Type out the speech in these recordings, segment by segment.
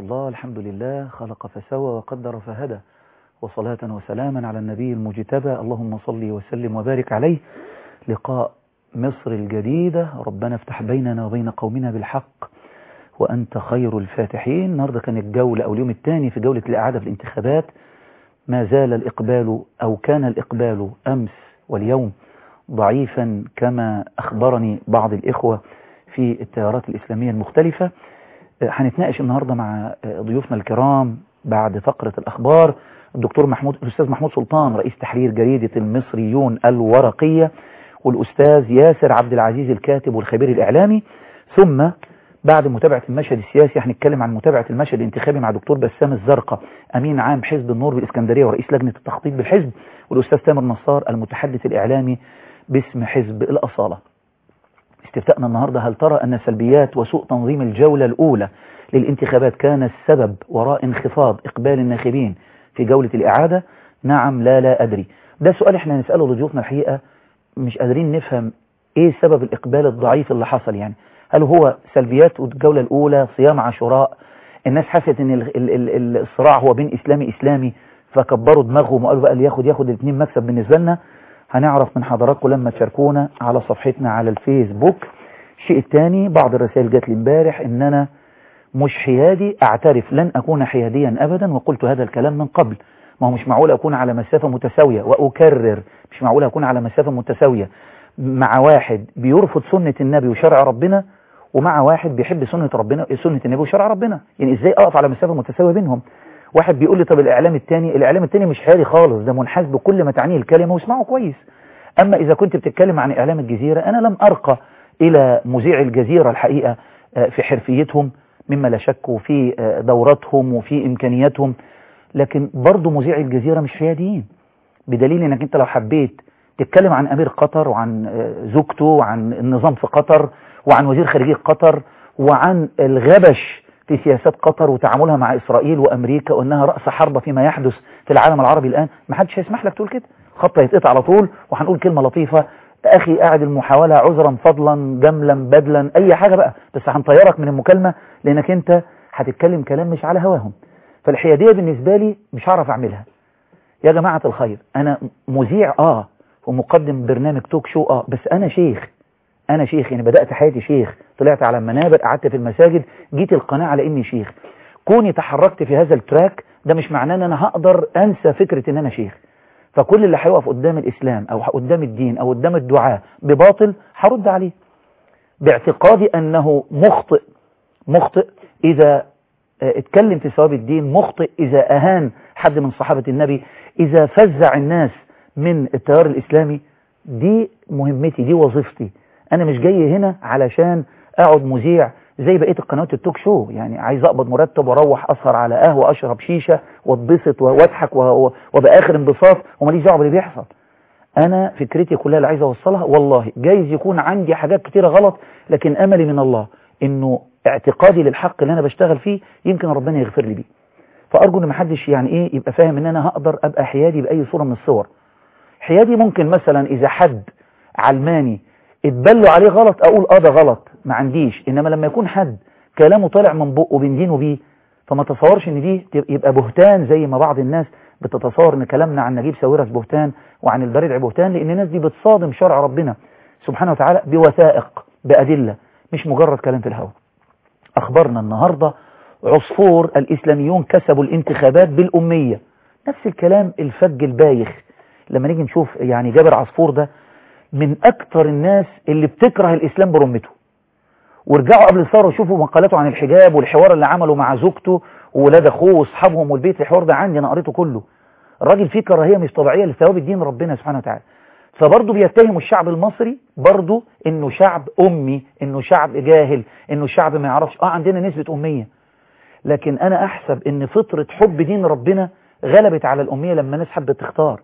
الله الحمد لله خلق فسوى وقدر فهدى وصلاة وسلاما على النبي المجتبى اللهم صل وسلم وبارك عليه لقاء مصر الجديدة ربنا افتح بيننا وبين قومنا بالحق وأنت خير الفاتحين النهاردة كان الجولة أو اليوم الثاني في جولة الإعادة في الانتخابات ما زال الإقبال أو كان الإقبال أمس واليوم ضعيفا كما أخبرني بعض الإخوة في التيارات الإسلامية المختلفة هنتناقش النهاردة مع ضيوفنا الكرام بعد فقرة الأخبار الدكتور محمود الأستاذ محمود سلطان رئيس تحرير جريدة المصريون الورقية والأستاذ ياسر عبد العزيز الكاتب والخبير الإعلامي ثم بعد متابعة المشهد السياسي هنتكلم عن متابعة المشهد الانتخابي مع دكتور بسام الزرقاء أمين عام حزب النور بالإسكندرية ورئيس لجنة التخطيط بالحزب والأستاذ تامر نصار المتحدث الإعلامي باسم حزب الأصالة استفتاءنا النهاردة هل ترى أن سلبيات وسوء تنظيم الجولة الأولى للانتخابات كان السبب وراء انخفاض إقبال الناخبين في جولة الإعادة نعم لا لا أدري ده سؤال احنا نسأله لضيوفنا الحقيقة مش قادرين نفهم ايه سبب الإقبال الضعيف اللي حصل يعني هل هو سلبيات الجولة الأولى صيام عاشوراء الناس حست ان ال ال ال الصراع هو بين إسلامي إسلامي فكبروا دماغهم وقالوا بقى اللي ياخد ياخد الاثنين مكسب بالنسبة لنا هنعرف من حضراتكم لما تشاركونا على صفحتنا على الفيسبوك الشيء الثاني بعض الرسائل جات لي امبارح ان انا مش حيادي اعترف لن اكون حياديا ابدا وقلت هذا الكلام من قبل ما هو مش معقول اكون على مسافة متساوية واكرر مش معقول اكون على مسافة متساوية مع واحد بيرفض سنة النبي وشرع ربنا ومع واحد بيحب سنة ربنا سنة النبي وشرع ربنا يعني ازاي اقف على مسافة متساوية بينهم واحد بيقول لي طب الاعلام الثاني الاعلام الثاني مش حيادي خالص ده منحاز بكل ما تعنيه الكلمة واسمعه كويس اما اذا كنت بتتكلم عن اعلام الجزيرة انا لم ارقى الى مذيع الجزيرة الحقيقة في حرفيتهم مما لا شك في دوراتهم وفي امكانياتهم لكن برضو مذيع الجزيرة مش حياديين بدليل انك انت لو حبيت تتكلم عن امير قطر وعن زوجته وعن النظام في قطر وعن وزير خارجية قطر وعن الغبش في سياسات قطر وتعاملها مع إسرائيل وأمريكا وأنها رأس حرب فيما يحدث في العالم العربي الآن ما حدش هيسمح لك تقول كده خط يتقطع على طول وهنقول كلمة لطيفة أخي قاعد المحاولة عذرا فضلا جملا بدلا أي حاجة بقى بس هنطيرك من المكالمة لأنك أنت هتتكلم كلام مش على هواهم فالحيادية بالنسبة لي مش هعرف أعملها يا جماعة الخير أنا مذيع آه ومقدم برنامج توك شو آه بس أنا شيخ أنا شيخ يعني بدأت حياتي شيخ طلعت على المنابر قعدت في المساجد جيت القناة على إني شيخ كوني تحركت في هذا التراك ده مش معناه ان انا هقدر انسى فكرة ان انا شيخ فكل اللي هيقف قدام الاسلام او قدام الدين او قدام الدعاء بباطل هرد عليه باعتقادي انه مخطئ مخطئ اذا اتكلم في ثواب الدين مخطئ اذا اهان حد من صحابة النبي اذا فزع الناس من التيار الاسلامي دي مهمتي دي وظيفتي انا مش جاي هنا علشان اقعد مذيع زي بقية القنوات التوك شو يعني عايز اقبض مرتب واروح اسهر على قهوة اشرب شيشة واتبسط واضحك وباخر انبساط وماليش دعوه باللي بيحصل انا فكرتي كلها اللي عايز اوصلها والله جايز يكون عندي حاجات كتيرة غلط لكن املي من الله انه اعتقادي للحق اللي انا بشتغل فيه يمكن ربنا يغفر لي بيه فارجو ان محدش يعني ايه يبقى فاهم ان انا هقدر ابقى حيادي باي صورة من الصور حيادي ممكن مثلا اذا حد علماني اتبلوا عليه غلط اقول اه ده غلط ما عنديش انما لما يكون حد كلامه طالع من بقه بين دينه بيه فما تصورش ان دي يبقى بهتان زي ما بعض الناس بتتصور ان كلامنا عن نجيب ساويرس بهتان وعن البريدع بهتان لان الناس دي بتصادم شرع ربنا سبحانه وتعالى بوثائق بأدلة مش مجرد كلام في الهواء اخبرنا النهاردة عصفور الاسلاميون كسبوا الانتخابات بالامية نفس الكلام الفج البايخ لما نيجي نشوف يعني جابر عصفور ده من اكتر الناس اللي بتكره الاسلام برمته ورجعوا قبل الثوره وشوفوا مقالاته عن الحجاب والحوار اللي عمله مع زوجته وولاد اخوه واصحابهم والبيت الحوار ده عندي انا قريته كله الراجل فيه كراهيه مش طبيعيه لثواب الدين ربنا سبحانه وتعالى فبرضه بيتهموا الشعب المصري برضه انه شعب امي انه شعب جاهل انه شعب ما يعرفش اه عندنا نسبه اميه لكن انا احسب ان فطره حب دين ربنا غلبت على الاميه لما الناس حبت تختار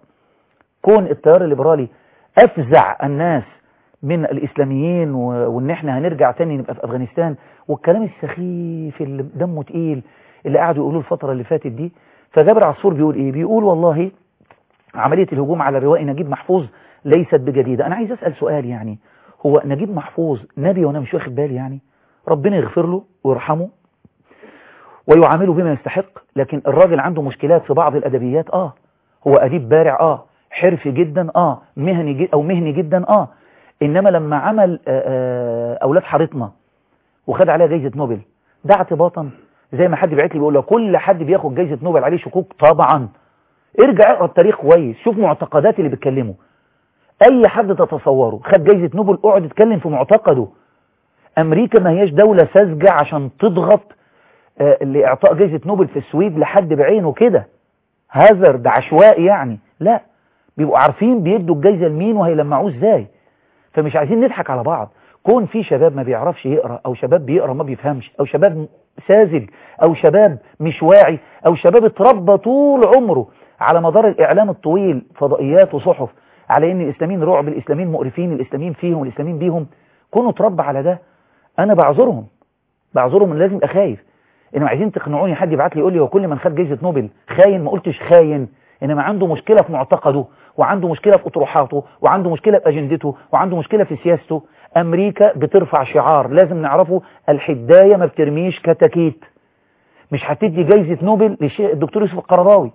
كون التيار الليبرالي افزع الناس من الإسلاميين وإن إحنا هنرجع تاني نبقى في أفغانستان والكلام السخيف اللي دمه تقيل اللي قعدوا يقولوه الفترة اللي فاتت دي فجابر عصفور بيقول إيه بيقول والله عملية الهجوم على الروائي نجيب محفوظ ليست بجديدة أنا عايز أسأل سؤال يعني هو نجيب محفوظ نبي وأنا مش واخد بالي يعني ربنا يغفر له ويرحمه ويعامله بما يستحق لكن الراجل عنده مشكلات في بعض الأدبيات آه هو أديب بارع آه حرفي جدا آه مهني جد أو مهني جدا آه إنما لما عمل أولاد حارتنا وخد عليها جايزة نوبل ده اعتباطا زي ما حد بعت لي بيقول له كل حد بياخد جايزة نوبل عليه شكوك طبعا ارجع اقرا التاريخ كويس شوف معتقدات اللي بيتكلموا اي حد تتصوره خد جايزة نوبل اقعد اتكلم في معتقده امريكا ما هياش دولة ساذجة عشان تضغط آه لاعطاء جايزة نوبل في السويد لحد بعينه كده هذر ده عشوائي يعني لا بيبقوا عارفين بيدوا الجايزة لمين وهيلمعوه ازاي فمش عايزين نضحك على بعض كون في شباب ما بيعرفش يقرأ او شباب بيقرأ ما بيفهمش او شباب ساذج او شباب مش واعي او شباب اتربى طول عمره على مدار الاعلام الطويل فضائيات وصحف على ان الاسلاميين رعب الاسلاميين مقرفين الاسلاميين فيهم الاسلاميين بيهم كونوا اتربى على ده انا بعذرهم بعذرهم ان لازم ابقى خايف انما عايزين تقنعوني حد يبعت لي يقول لي هو كل من خد جائزه نوبل خاين ما قلتش خاين انما عنده مشكله في معتقده وعنده مشكله في اطروحاته وعنده مشكله في اجندته وعنده مشكله في سياسته امريكا بترفع شعار لازم نعرفه الحدايه ما بترميش كتاكيت مش هتدي جايزه نوبل للشيخ الدكتور يوسف القرضاوي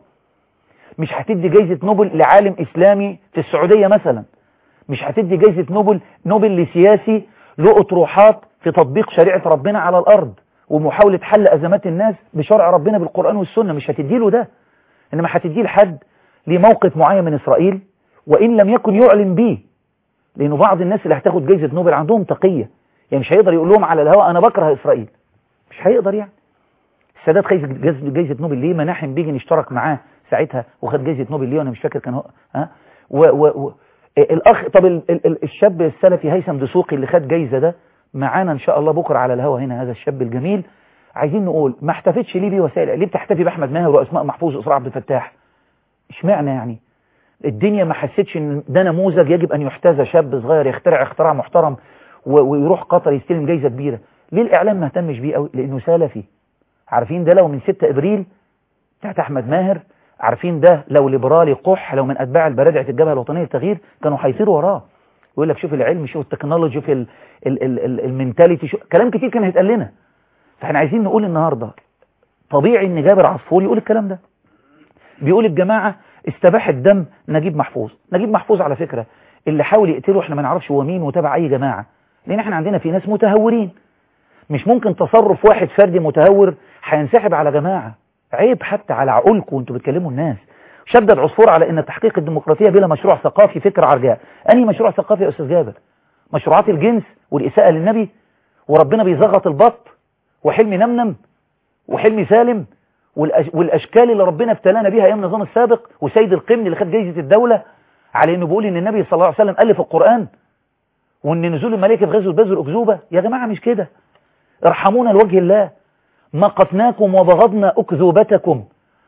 مش هتدي جايزه نوبل لعالم اسلامي في السعوديه مثلا مش هتدي جايزه نوبل نوبل لسياسي له اطروحات في تطبيق شريعه ربنا على الارض ومحاوله حل ازمات الناس بشرع ربنا بالقران والسنه مش هتدي له ده انما هتديه لحد ليه موقف معين من اسرائيل وان لم يكن يعلن به لانه بعض الناس اللي هتاخد جايزه نوبل عندهم تقيه يعني مش هيقدر يقول لهم على الهواء انا بكره اسرائيل مش هيقدر يعني السادات خد جايزه نوبل ليه مناحم بيجن اشترك معاه ساعتها وخد جايزه نوبل ليه وانا مش فاكر كان هو ها و و و الاخ طب ال ال الشاب السلفي هيثم دسوقي اللي خد جايزه ده معانا ان شاء الله بكره على الهوا هنا هذا الشاب الجميل عايزين نقول ما احتفتش ليه بيه وسائل ليه بتحتفي باحمد ماهر واسماء محفوظ واسراء عبد الفتاح اشمعنى يعني الدنيا ما حسيتش ان ده نموذج يجب ان يحتذى شاب صغير يخترع اختراع محترم ويروح قطر يستلم جايزه كبيره ليه الاعلام ما اهتمش بيه قوي لانه سلفي عارفين ده لو من 6 ابريل بتاعت احمد ماهر عارفين ده لو ليبرالي قح لو من اتباع البرادعه الجبهه الوطنيه للتغيير كانوا هيطيروا وراه يقول لك شوف العلم شوف التكنولوجي شوف المينتاليتي شوف كلام كتير كان هيتقال لنا فاحنا عايزين نقول النهارده طبيعي ان جابر عصفور يقول الكلام ده بيقول الجماعه استباح الدم نجيب محفوظ نجيب محفوظ على فكره اللي حاول يقتله احنا ما نعرفش هو مين وتابع اي جماعه لان احنا عندنا في ناس متهورين مش ممكن تصرف واحد فردي متهور هينسحب على جماعه عيب حتى على عقولكم وانتوا بتكلموا الناس شدد عصفور على ان تحقيق الديمقراطيه بلا مشروع ثقافي فكره عرجاء انهي مشروع ثقافي يا استاذ جابر مشروعات الجنس والاساءه للنبي وربنا بيزغط البط وحلمي نمنم وحلمي سالم والاشكال اللي ربنا ابتلانا بيها ايام النظام السابق وسيد القمني اللي خد جايزه الدوله على انه بيقول ان النبي صلى الله عليه وسلم الف القران وان نزول الملائكه في غزوه بدر الاكذوبه يا جماعه مش كده ارحمونا لوجه الله مقتناكم وبغضنا اكذوبتكم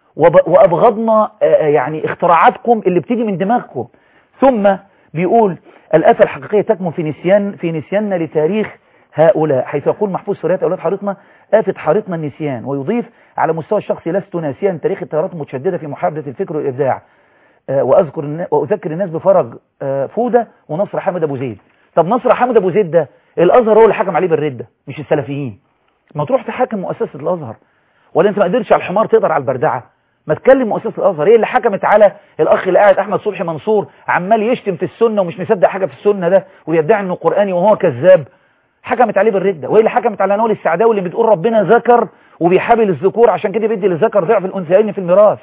وابغضنا يعني اختراعاتكم اللي بتيجي من دماغكم ثم بيقول الآفة الحقيقية تكمن في نسيان في نسياننا لتاريخ هؤلاء حيث يقول محفوظ في رواية أولاد حارتنا آفة حارتنا النسيان ويضيف على مستوى الشخصي لست ناسيا تاريخ التيارات المتشددة في محاربة الفكر والإبداع وأذكر وأذكر الناس بفرج فودة ونصر حامد أبو زيد طب نصر حامد أبو زيد ده الأزهر هو اللي حكم عليه بالردة مش السلفيين ما تروح تحاكم مؤسسة الأزهر ولا أنت ما قدرتش على الحمار تقدر على البردعة ما تكلم مؤسسة الأزهر هي اللي حكمت على الأخ اللي قاعد أحمد صبحي منصور عمال يشتم في السنة ومش مصدق حاجة في السنة ده ويدعي إنه قرآني وهو كذاب حكمت عليه بالردة وهي اللي حكمت على نول السعداوي اللي بتقول ربنا ذكر وبيحابل الذكور عشان كده بيدي للذكر ضعف الأنثيين في الميراث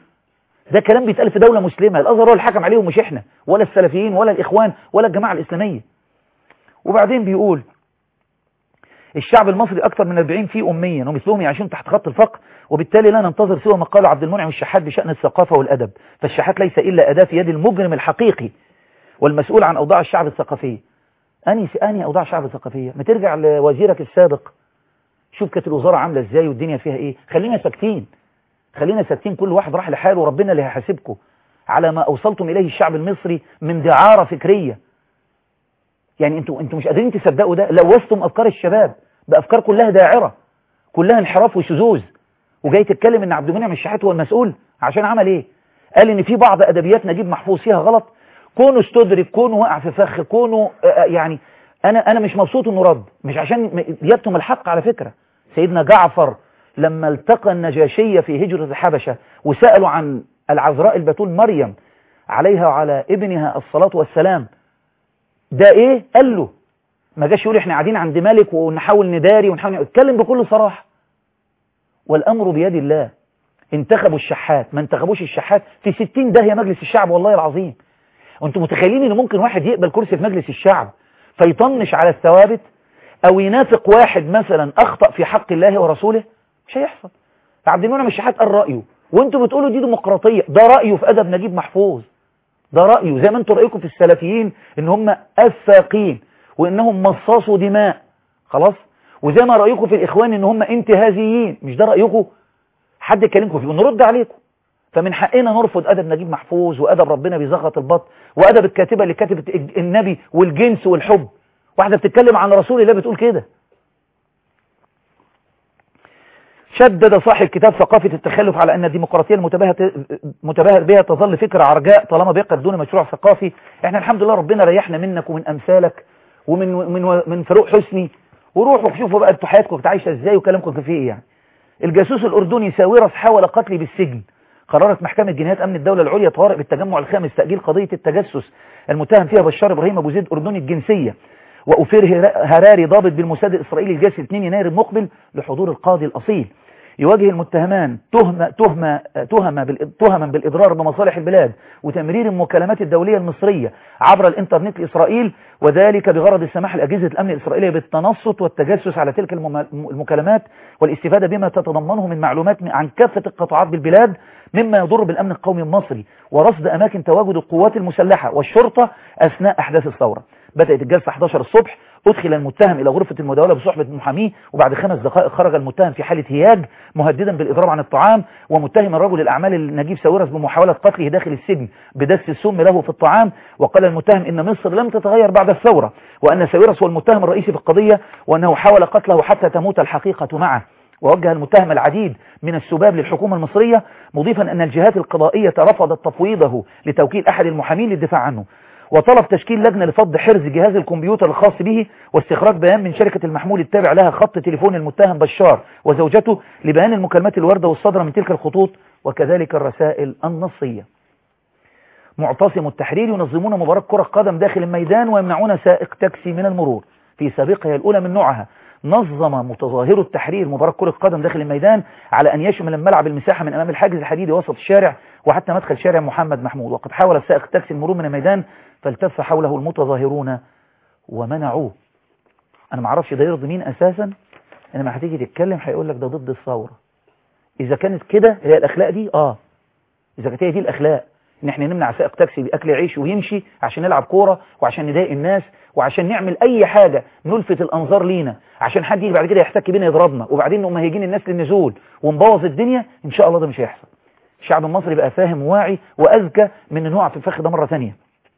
ده كلام بيتقال في دولة مسلمة الأزهر هو اللي حكم عليهم مش إحنا ولا السلفيين ولا الإخوان ولا الجماعة الإسلامية وبعدين بيقول الشعب المصري أكثر من 40 فيه أميا ومثلهم يعيشون تحت خط الفقر وبالتالي لا ننتظر سوى ما قال عبد المنعم الشحات بشأن الثقافة والأدب فالشحات ليس إلا أداة في يد المجرم الحقيقي والمسؤول عن أوضاع الشعب الثقافية أني أني أوضاع الشعب الثقافية ما ترجع لوزيرك السابق شوف كانت الوزارة عاملة إزاي والدنيا فيها إيه خلينا ساكتين خلينا ساكتين كل واحد راح لحاله وربنا اللي هيحاسبكم على ما أوصلتم إليه الشعب المصري من دعارة فكرية يعني انتوا انتوا مش قادرين تصدقوا ده لوثتم أفكار الشباب بأفكار كلها داعرة كلها انحراف وشذوذ وجاي تتكلم ان عبد المنعم الشحات هو المسؤول عشان عمل ايه قال ان في بعض ادبيات نجيب محفوظ فيها غلط كونه استدرك كونه وقع في فخ كونه يعني انا انا مش مبسوط انه رد مش عشان يكتم الحق على فكرة سيدنا جعفر لما التقى النجاشية في هجرة الحبشة وسألوا عن العذراء البتول مريم عليها وعلى ابنها الصلاة والسلام ده ايه قال له ما جاش يقول احنا قاعدين عند ملك ونحاول نداري ونحاول نتكلم بكل صراحة والأمر بيد الله انتخبوا الشحات ما انتخبوش الشحات في ستين داهية مجلس الشعب والله العظيم وانتم متخيلين ان ممكن واحد يقبل كرسي في مجلس الشعب فيطنش على الثوابت او ينافق واحد مثلا اخطأ في حق الله ورسوله مش هيحصل عبد المنعم الشحات قال رأيه وانتم بتقولوا دي ديمقراطية ده رأيه في أدب نجيب محفوظ ده رأيه زي ما انتم رأيكم في السلفيين ان هم أفاقين وانهم مصاصوا دماء خلاص وزي ما رأيكم في الإخوان ان هم انتهازيين مش ده رأيكم حد يكلمكم فيه ونرد عليكم فمن حقنا نرفض أدب نجيب محفوظ وأدب ربنا بيزغط البط وأدب الكاتبة اللي كتبت النبي والجنس والحب واحدة بتتكلم عن رسول الله بتقول كده شدد صاحب كتاب ثقافة التخلف على أن الديمقراطية المتباهر بها تظل فكرة عرجاء طالما بيقف دون مشروع ثقافي احنا الحمد لله ربنا ريحنا منك ومن أمثالك ومن من من فاروق حسني وروحوا شوفوا بقى انتوا حياتكم كانت عايشه ازاي وكلامكم كان فيه ايه يعني الجاسوس الاردني ساويرس حاول قتلي بالسجن قررت محكمة جنايات أمن الدولة العليا طوارئ بالتجمع الخامس تأجيل قضية التجسس المتهم فيها بشار إبراهيم أبو زيد أردني الجنسية وأوفير هراري ضابط بالموساد الإسرائيلي الجاسس 2 يناير المقبل لحضور القاضي الأصيل يواجه المتهمان تهمة تهمة تهمة تهما بالإضرار بمصالح البلاد وتمرير المكالمات الدولية المصرية عبر الإنترنت لإسرائيل وذلك بغرض السماح لأجهزة الأمن الإسرائيلية بالتنصت والتجسس على تلك المكالمات والاستفادة بما تتضمنه من معلومات عن كافة القطاعات بالبلاد مما يضر بالأمن القومي المصري ورصد أماكن تواجد القوات المسلحة والشرطة أثناء أحداث الثورة بدأت الجلسة 11 الصبح أدخل المتهم إلى غرفة المداولة بصحبة محاميه وبعد خمس دقائق خرج المتهم في حالة هياج مهددا بالإضراب عن الطعام ومتهم الرجل الأعمال نجيب ساويرس بمحاولة قتله داخل السجن بدس السم له في الطعام وقال المتهم إن مصر لم تتغير بعد الثورة وأن ساويرس هو المتهم الرئيسي في القضية وأنه حاول قتله حتى تموت الحقيقة معه ووجه المتهم العديد من السباب للحكومة المصرية مضيفا أن الجهات القضائية رفضت تفويضه لتوكيل أحد المحامين للدفاع عنه وطلب تشكيل لجنة لفض حرز جهاز الكمبيوتر الخاص به واستخراج بيان من شركة المحمول التابع لها خط تليفون المتهم بشار وزوجته لبيان المكالمات الواردة والصادرة من تلك الخطوط وكذلك الرسائل النصية معتصم التحرير ينظمون مباراة كرة قدم داخل الميدان ويمنعون سائق تاكسي من المرور في سابقها الأولى من نوعها نظم متظاهر التحرير مباراة كرة قدم داخل الميدان على أن يشمل الملعب المساحة من أمام الحاجز الحديدي وسط الشارع وحتى مدخل شارع محمد محمود وقد حاول السائق التاكسي المرور من الميدان فالتف حوله المتظاهرون ومنعوه أنا ما اعرفش ده يرضي مين أساسا إنما هتيجي تتكلم هيقول لك ده ضد الثورة إذا كانت كده هي الأخلاق دي آه إذا كانت هي دي الأخلاق إن إحنا نمنع سائق تاكسي بأكل عيش ويمشي عشان نلعب كورة وعشان نضايق الناس وعشان نعمل أي حاجة نلفت الأنظار لينا عشان حد يجي بعد كده يحتك بينا يضربنا وبعدين نقوم هيجين الناس للنزول ونبوظ الدنيا إن شاء الله ده مش هيحصل الشعب المصري بقى فاهم وواعي وأذكى من إنه يقع في الفخ ده مرة ثانية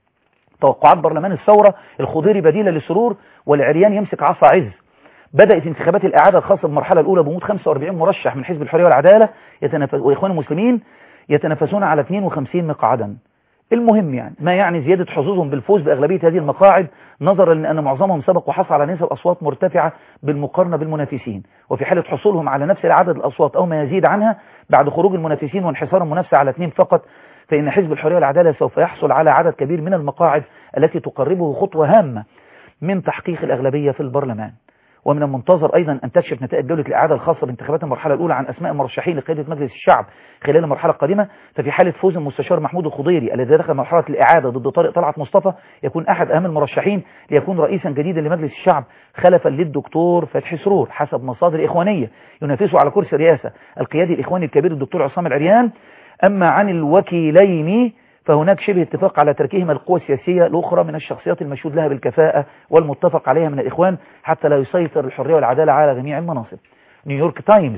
توقعات برلمان الثورة الخضيري بديلة للسرور والعريان يمسك عصا عز بدأت انتخابات الإعادة الخاصة بالمرحلة الأولى بموت 45 مرشح من حزب الحرية والعدالة يتنفس وإخوان المسلمين يتنافسون على 52 مقعدا المهم يعني ما يعني زيادة حظوظهم بالفوز بأغلبية هذه المقاعد نظرا لأن معظمهم سبق وحصل على نسب أصوات مرتفعة بالمقارنة بالمنافسين وفي حالة حصولهم على نفس العدد الأصوات أو ما يزيد عنها بعد خروج المنافسين وانحصار المنافسة على اثنين فقط فإن حزب الحرية والعدالة سوف يحصل على عدد كبير من المقاعد التي تقربه خطوة هامة من تحقيق الأغلبية في البرلمان ومن المنتظر أيضا أن تكشف نتائج جولة الإعادة الخاصة بانتخابات المرحلة الأولى عن أسماء مرشحين لقيادة مجلس الشعب خلال المرحلة القادمة ففي حالة فوز المستشار محمود الخضيري الذي دخل مرحلة الإعادة ضد طارق طلعت مصطفى يكون أحد أهم المرشحين ليكون رئيسا جديدا لمجلس الشعب خلفا للدكتور فتحي سرور حسب مصادر إخوانية ينافسه على كرسي الرئاسة القيادي الإخواني الكبير الدكتور عصام العريان أما عن الوكيلين فهناك شبه اتفاق على تركهما القوى السياسية الأخرى من الشخصيات المشهود لها بالكفاءة والمتفق عليها من الإخوان حتى لا يسيطر الحرية والعدالة على جميع المناصب نيويورك تايمز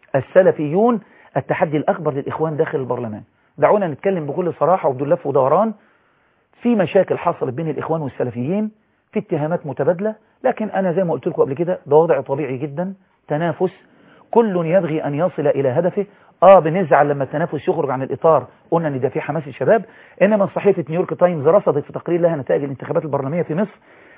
السلفيون التحدي الأكبر للإخوان داخل البرلمان دعونا نتكلم بكل صراحة وبدون لف ودوران في مشاكل حصلت بين الإخوان والسلفيين في اتهامات متبادلة لكن أنا زي ما قلت لكم قبل كده ده وضع طبيعي جدا تنافس كل يبغي أن يصل إلى هدفه اه بنزعل لما التنافس يخرج عن الإطار قلنا ان ده في حماس الشباب إنما صحيفة نيويورك تايمز رصدت في تقرير لها نتائج الانتخابات البرلمانية في مصر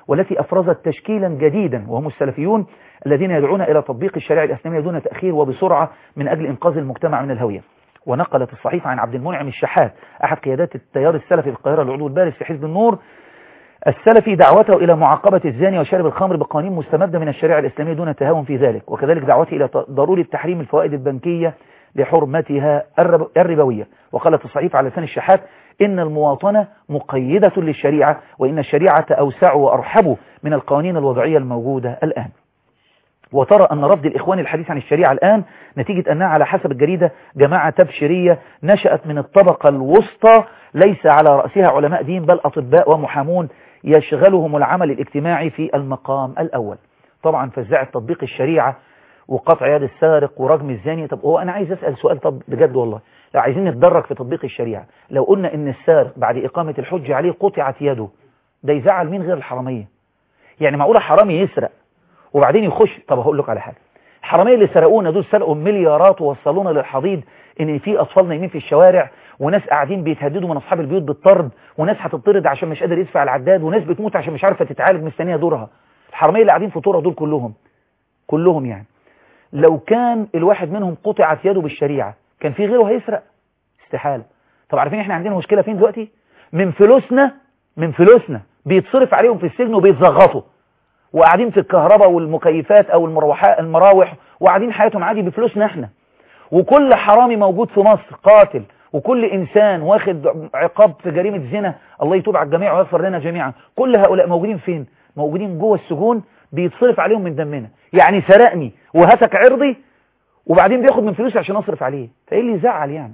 والتي أفرزت تشكيلا جديدا وهم السلفيون الذين يدعون إلى تطبيق الشريعة الإسلامية دون تأخير وبسرعة من أجل إنقاذ المجتمع من الهوية ونقلت الصحيفة عن عبد المنعم الشحات أحد قيادات التيار السلفي في القاهرة العضو البارز في حزب النور السلفي دعوته إلى معاقبة الزاني وشارب الخمر بقوانين مستمدة من الشريعة الإسلامية دون تهاون في ذلك وكذلك دعوته إلى ضرورة تحريم الفوائد البنكية لحرمتها الربوية وقالت الصحيفة على لسان الشحات إن المواطنة مقيدة للشريعة وإن الشريعة أوسع وأرحب من القوانين الوضعية الموجودة الآن وترى أن رفض الإخوان الحديث عن الشريعة الآن نتيجة أنها على حسب الجريدة جماعة تبشيرية نشأت من الطبقة الوسطى ليس على رأسها علماء دين بل أطباء ومحامون يشغلهم العمل الاجتماعي في المقام الأول طبعا فزعت تطبيق الشريعة وقطع يد السارق ورجم الزاني طب هو أنا عايز أسأل سؤال طب بجد والله لو عايزين نتدرج في تطبيق الشريعة لو قلنا إن السارق بعد إقامة الحج عليه قطعت يده ده يزعل مين غير الحرامية يعني معقولة حرامي يسرق وبعدين يخش طب هقول لك على حاجة الحرامية اللي سرقونا دول سرقوا مليارات ووصلونا للحضيض ان في اطفال نايمين في الشوارع وناس قاعدين بيتهددوا من اصحاب البيوت بالطرد وناس هتطرد عشان مش قادر يدفع العداد وناس بتموت عشان مش عارفه تتعالج مستنيه دورها الحراميه اللي قاعدين في طورها دول كلهم كلهم يعني لو كان الواحد منهم قطعت يده بالشريعه كان في غيره هيسرق استحاله طب عارفين احنا عندنا مشكله فين دلوقتي من فلوسنا من فلوسنا بيتصرف عليهم في السجن وبيتزغطوا وقاعدين في الكهرباء والمكيفات او المروحات المراوح وقاعدين حياتهم عادي بفلوسنا احنا وكل حرامي موجود في مصر قاتل وكل إنسان واخد عقاب في جريمة زنا الله يتوب على الجميع ويغفر لنا جميعا كل هؤلاء موجودين فين موجودين جوه السجون بيتصرف عليهم من دمنا يعني سرقني وهتك عرضي وبعدين بياخد من فلوسي عشان اصرف عليه فايه اللي يزعل يعني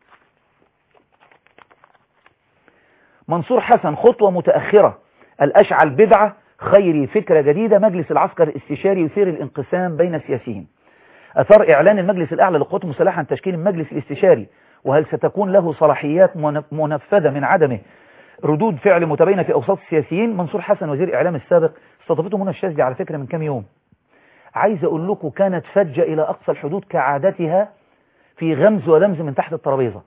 منصور حسن خطوة متأخرة الأشعل بدعة خيري فكرة جديدة مجلس العسكر الاستشاري يثير الانقسام بين السياسيين أثار إعلان المجلس الأعلى للقوات المسلحة عن تشكيل المجلس الاستشاري وهل ستكون له صلاحيات منفذة من عدمه ردود فعل متباينة في أوساط السياسيين منصور حسن وزير إعلام السابق استضافته منى الشاذلي على فكرة من كام يوم عايز أقول لكم كانت فجة إلى أقصى الحدود كعادتها في غمز ولمز من تحت الترابيزة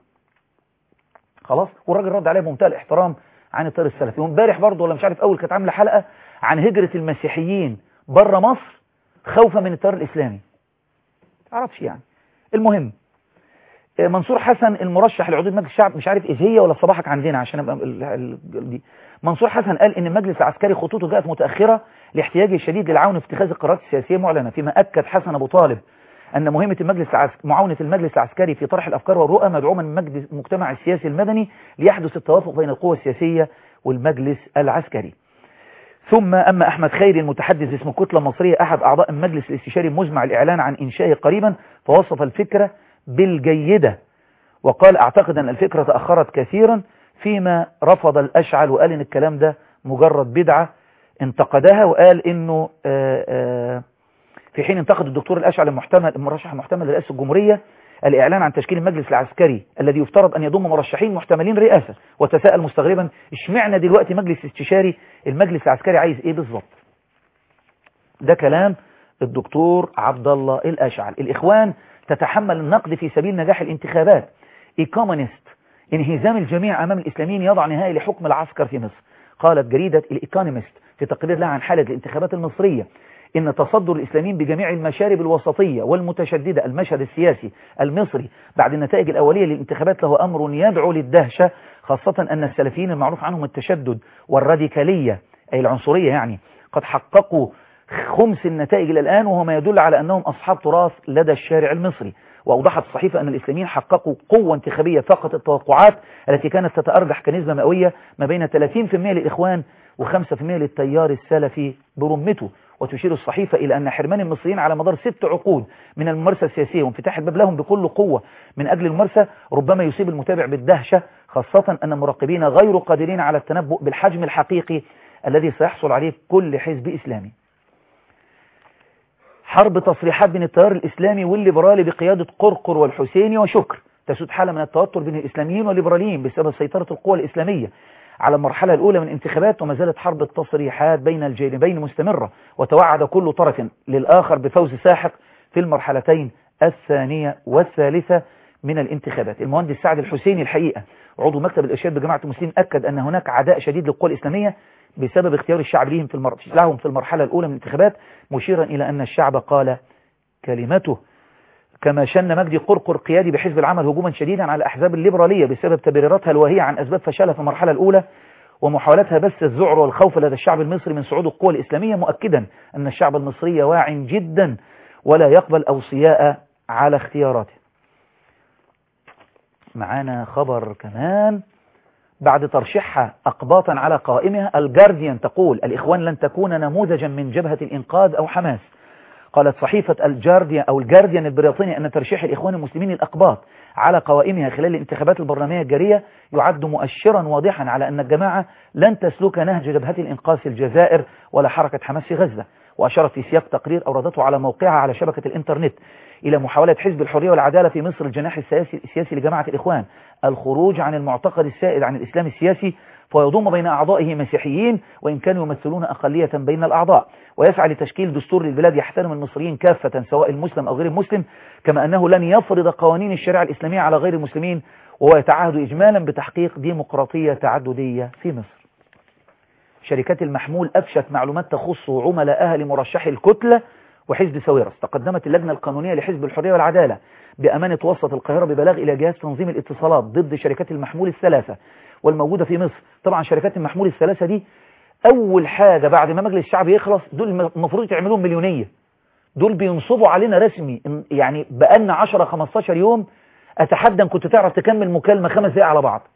خلاص والراجل رد عليه بمنتهى الاحترام عن الطير السلفي وامبارح برضه ولا مش عارف أول كانت عاملة حلقة عن هجرة المسيحيين بره مصر خوفا من التيار الإسلامي تعرفش يعني المهم منصور حسن المرشح لعضو مجلس الشعب مش عارف ايه هي ولا صباحك عندنا عشان ابقى دي منصور حسن قال ان المجلس العسكري خطوطه جاءت متاخره لاحتياجه الشديد للعون في اتخاذ القرارات السياسيه معلنه فيما اكد حسن ابو طالب ان مهمه المجلس العسكري معاونه المجلس العسكري في طرح الافكار والرؤى مدعومه من مجلس المجتمع السياسي المدني ليحدث التوافق بين القوى السياسيه والمجلس العسكري ثم أما أحمد خيري المتحدث اسم كتلة مصرية أحد أعضاء المجلس الاستشاري مزمع الإعلان عن إنشائه قريبا فوصف الفكرة بالجيدة وقال أعتقد أن الفكرة تأخرت كثيرا فيما رفض الأشعل وقال إن الكلام ده مجرد بدعة انتقدها وقال إنه آآ آآ في حين انتقد الدكتور الأشعل المحتمل المرشح المحتمل لرئاسة الجمهورية الإعلان عن تشكيل المجلس العسكري الذي يفترض أن يضم مرشحين محتملين رئاسة وتساءل مستغربا اشمعنى دلوقتي مجلس استشاري المجلس العسكري عايز إيه بالظبط ده كلام الدكتور عبد الله الأشعل الإخوان تتحمل النقد في سبيل نجاح الانتخابات ايكومونست انهزام الجميع أمام الإسلاميين يضع نهاية لحكم العسكر في مصر قالت جريدة الإيكونومست في تقرير لها عن حالة الانتخابات المصرية إن تصدر الإسلاميين بجميع المشارب الوسطية والمتشددة المشهد السياسي المصري بعد النتائج الأولية للانتخابات له أمر يدعو للدهشة خاصة أن السلفيين المعروف عنهم التشدد والراديكالية أي العنصرية يعني قد حققوا خمس النتائج إلى الآن وهو ما يدل على أنهم أصحاب تراث لدى الشارع المصري وأوضحت الصحيفة أن الإسلاميين حققوا قوة انتخابية فقط التوقعات التي كانت تتأرجح كنسبة مئوية ما بين 30% للإخوان و5% للتيار السلفي برمته وتشير الصحيفة إلى أن حرمان المصريين على مدار ست عقود من الممارسة السياسية وانفتاح الباب لهم بكل قوة من أجل الممارسة ربما يصيب المتابع بالدهشة خاصة أن المراقبين غير قادرين على التنبؤ بالحجم الحقيقي الذي سيحصل عليه كل حزب إسلامي حرب تصريحات بين التيار الإسلامي والليبرالي بقيادة قرقر والحسيني وشكر تسود حالة من التوتر بين الإسلاميين والليبراليين بسبب سيطرة القوى الإسلامية على المرحلة الأولى من انتخابات وما زالت حرب التصريحات بين الجانبين مستمرة وتوعد كل طرف للآخر بفوز ساحق في المرحلتين الثانية والثالثة من الانتخابات المهندس سعد الحسيني الحقيقة عضو مكتب الإرشاد بجماعة المسلمين أكد أن هناك عداء شديد للقوى الإسلامية بسبب اختيار الشعب لهم في المر... لهم في المرحلة الأولى من الانتخابات مشيرا إلى أن الشعب قال كلمته كما شن مجدي قرقر قيادي بحزب العمل هجوما شديدا على الأحزاب الليبرالية بسبب تبريراتها الواهية عن أسباب فشلها في المرحلة الأولى ومحاولتها بس الذعر والخوف لدى الشعب المصري من صعود القوى الإسلامية مؤكدا أن الشعب المصري واع جدا ولا يقبل أوصياء على اختياراته معانا خبر كمان بعد ترشيحها أقباطا على قائمها الجارديان تقول الإخوان لن تكون نموذجا من جبهة الإنقاذ أو حماس قالت صحيفة الجارديان أو الجارديان البريطاني أن ترشيح الإخوان المسلمين الأقباط على قوائمها خلال الانتخابات البرلمانية الجارية يعد مؤشرا واضحا على أن الجماعة لن تسلك نهج جبهة الإنقاذ في الجزائر ولا حركة حماس في غزة وأشارت في سياق تقرير أوردته على موقعها على شبكة الإنترنت إلى محاولة حزب الحرية والعدالة في مصر الجناح السياسي, السياسي لجماعة الإخوان الخروج عن المعتقد السائد عن الإسلام السياسي فيضم بين أعضائه مسيحيين وإن كانوا يمثلون أقلية بين الأعضاء ويسعى لتشكيل دستور للبلاد يحترم المصريين كافة سواء المسلم أو غير المسلم كما أنه لن يفرض قوانين الشريعة الإسلامية على غير المسلمين وهو يتعهد إجمالا بتحقيق ديمقراطية تعددية في مصر شركات المحمول أفشت معلومات تخص عملاءها لمرشحي الكتلة وحزب سويرس تقدمت اللجنة القانونية لحزب الحرية والعدالة بأمانة وسط القاهرة ببلاغ إلى جهاز تنظيم الاتصالات ضد شركات المحمول الثلاثة والموجودة في مصر طبعا شركات المحمول الثلاثة دي أول حاجة بعد ما مجلس الشعب يخلص دول المفروض يعملون مليونية دول بينصبوا علينا رسمي يعني بقالنا 10-15 يوم أتحدى أن كنت تعرف تكمل مكالمة خمس دقايق على بعض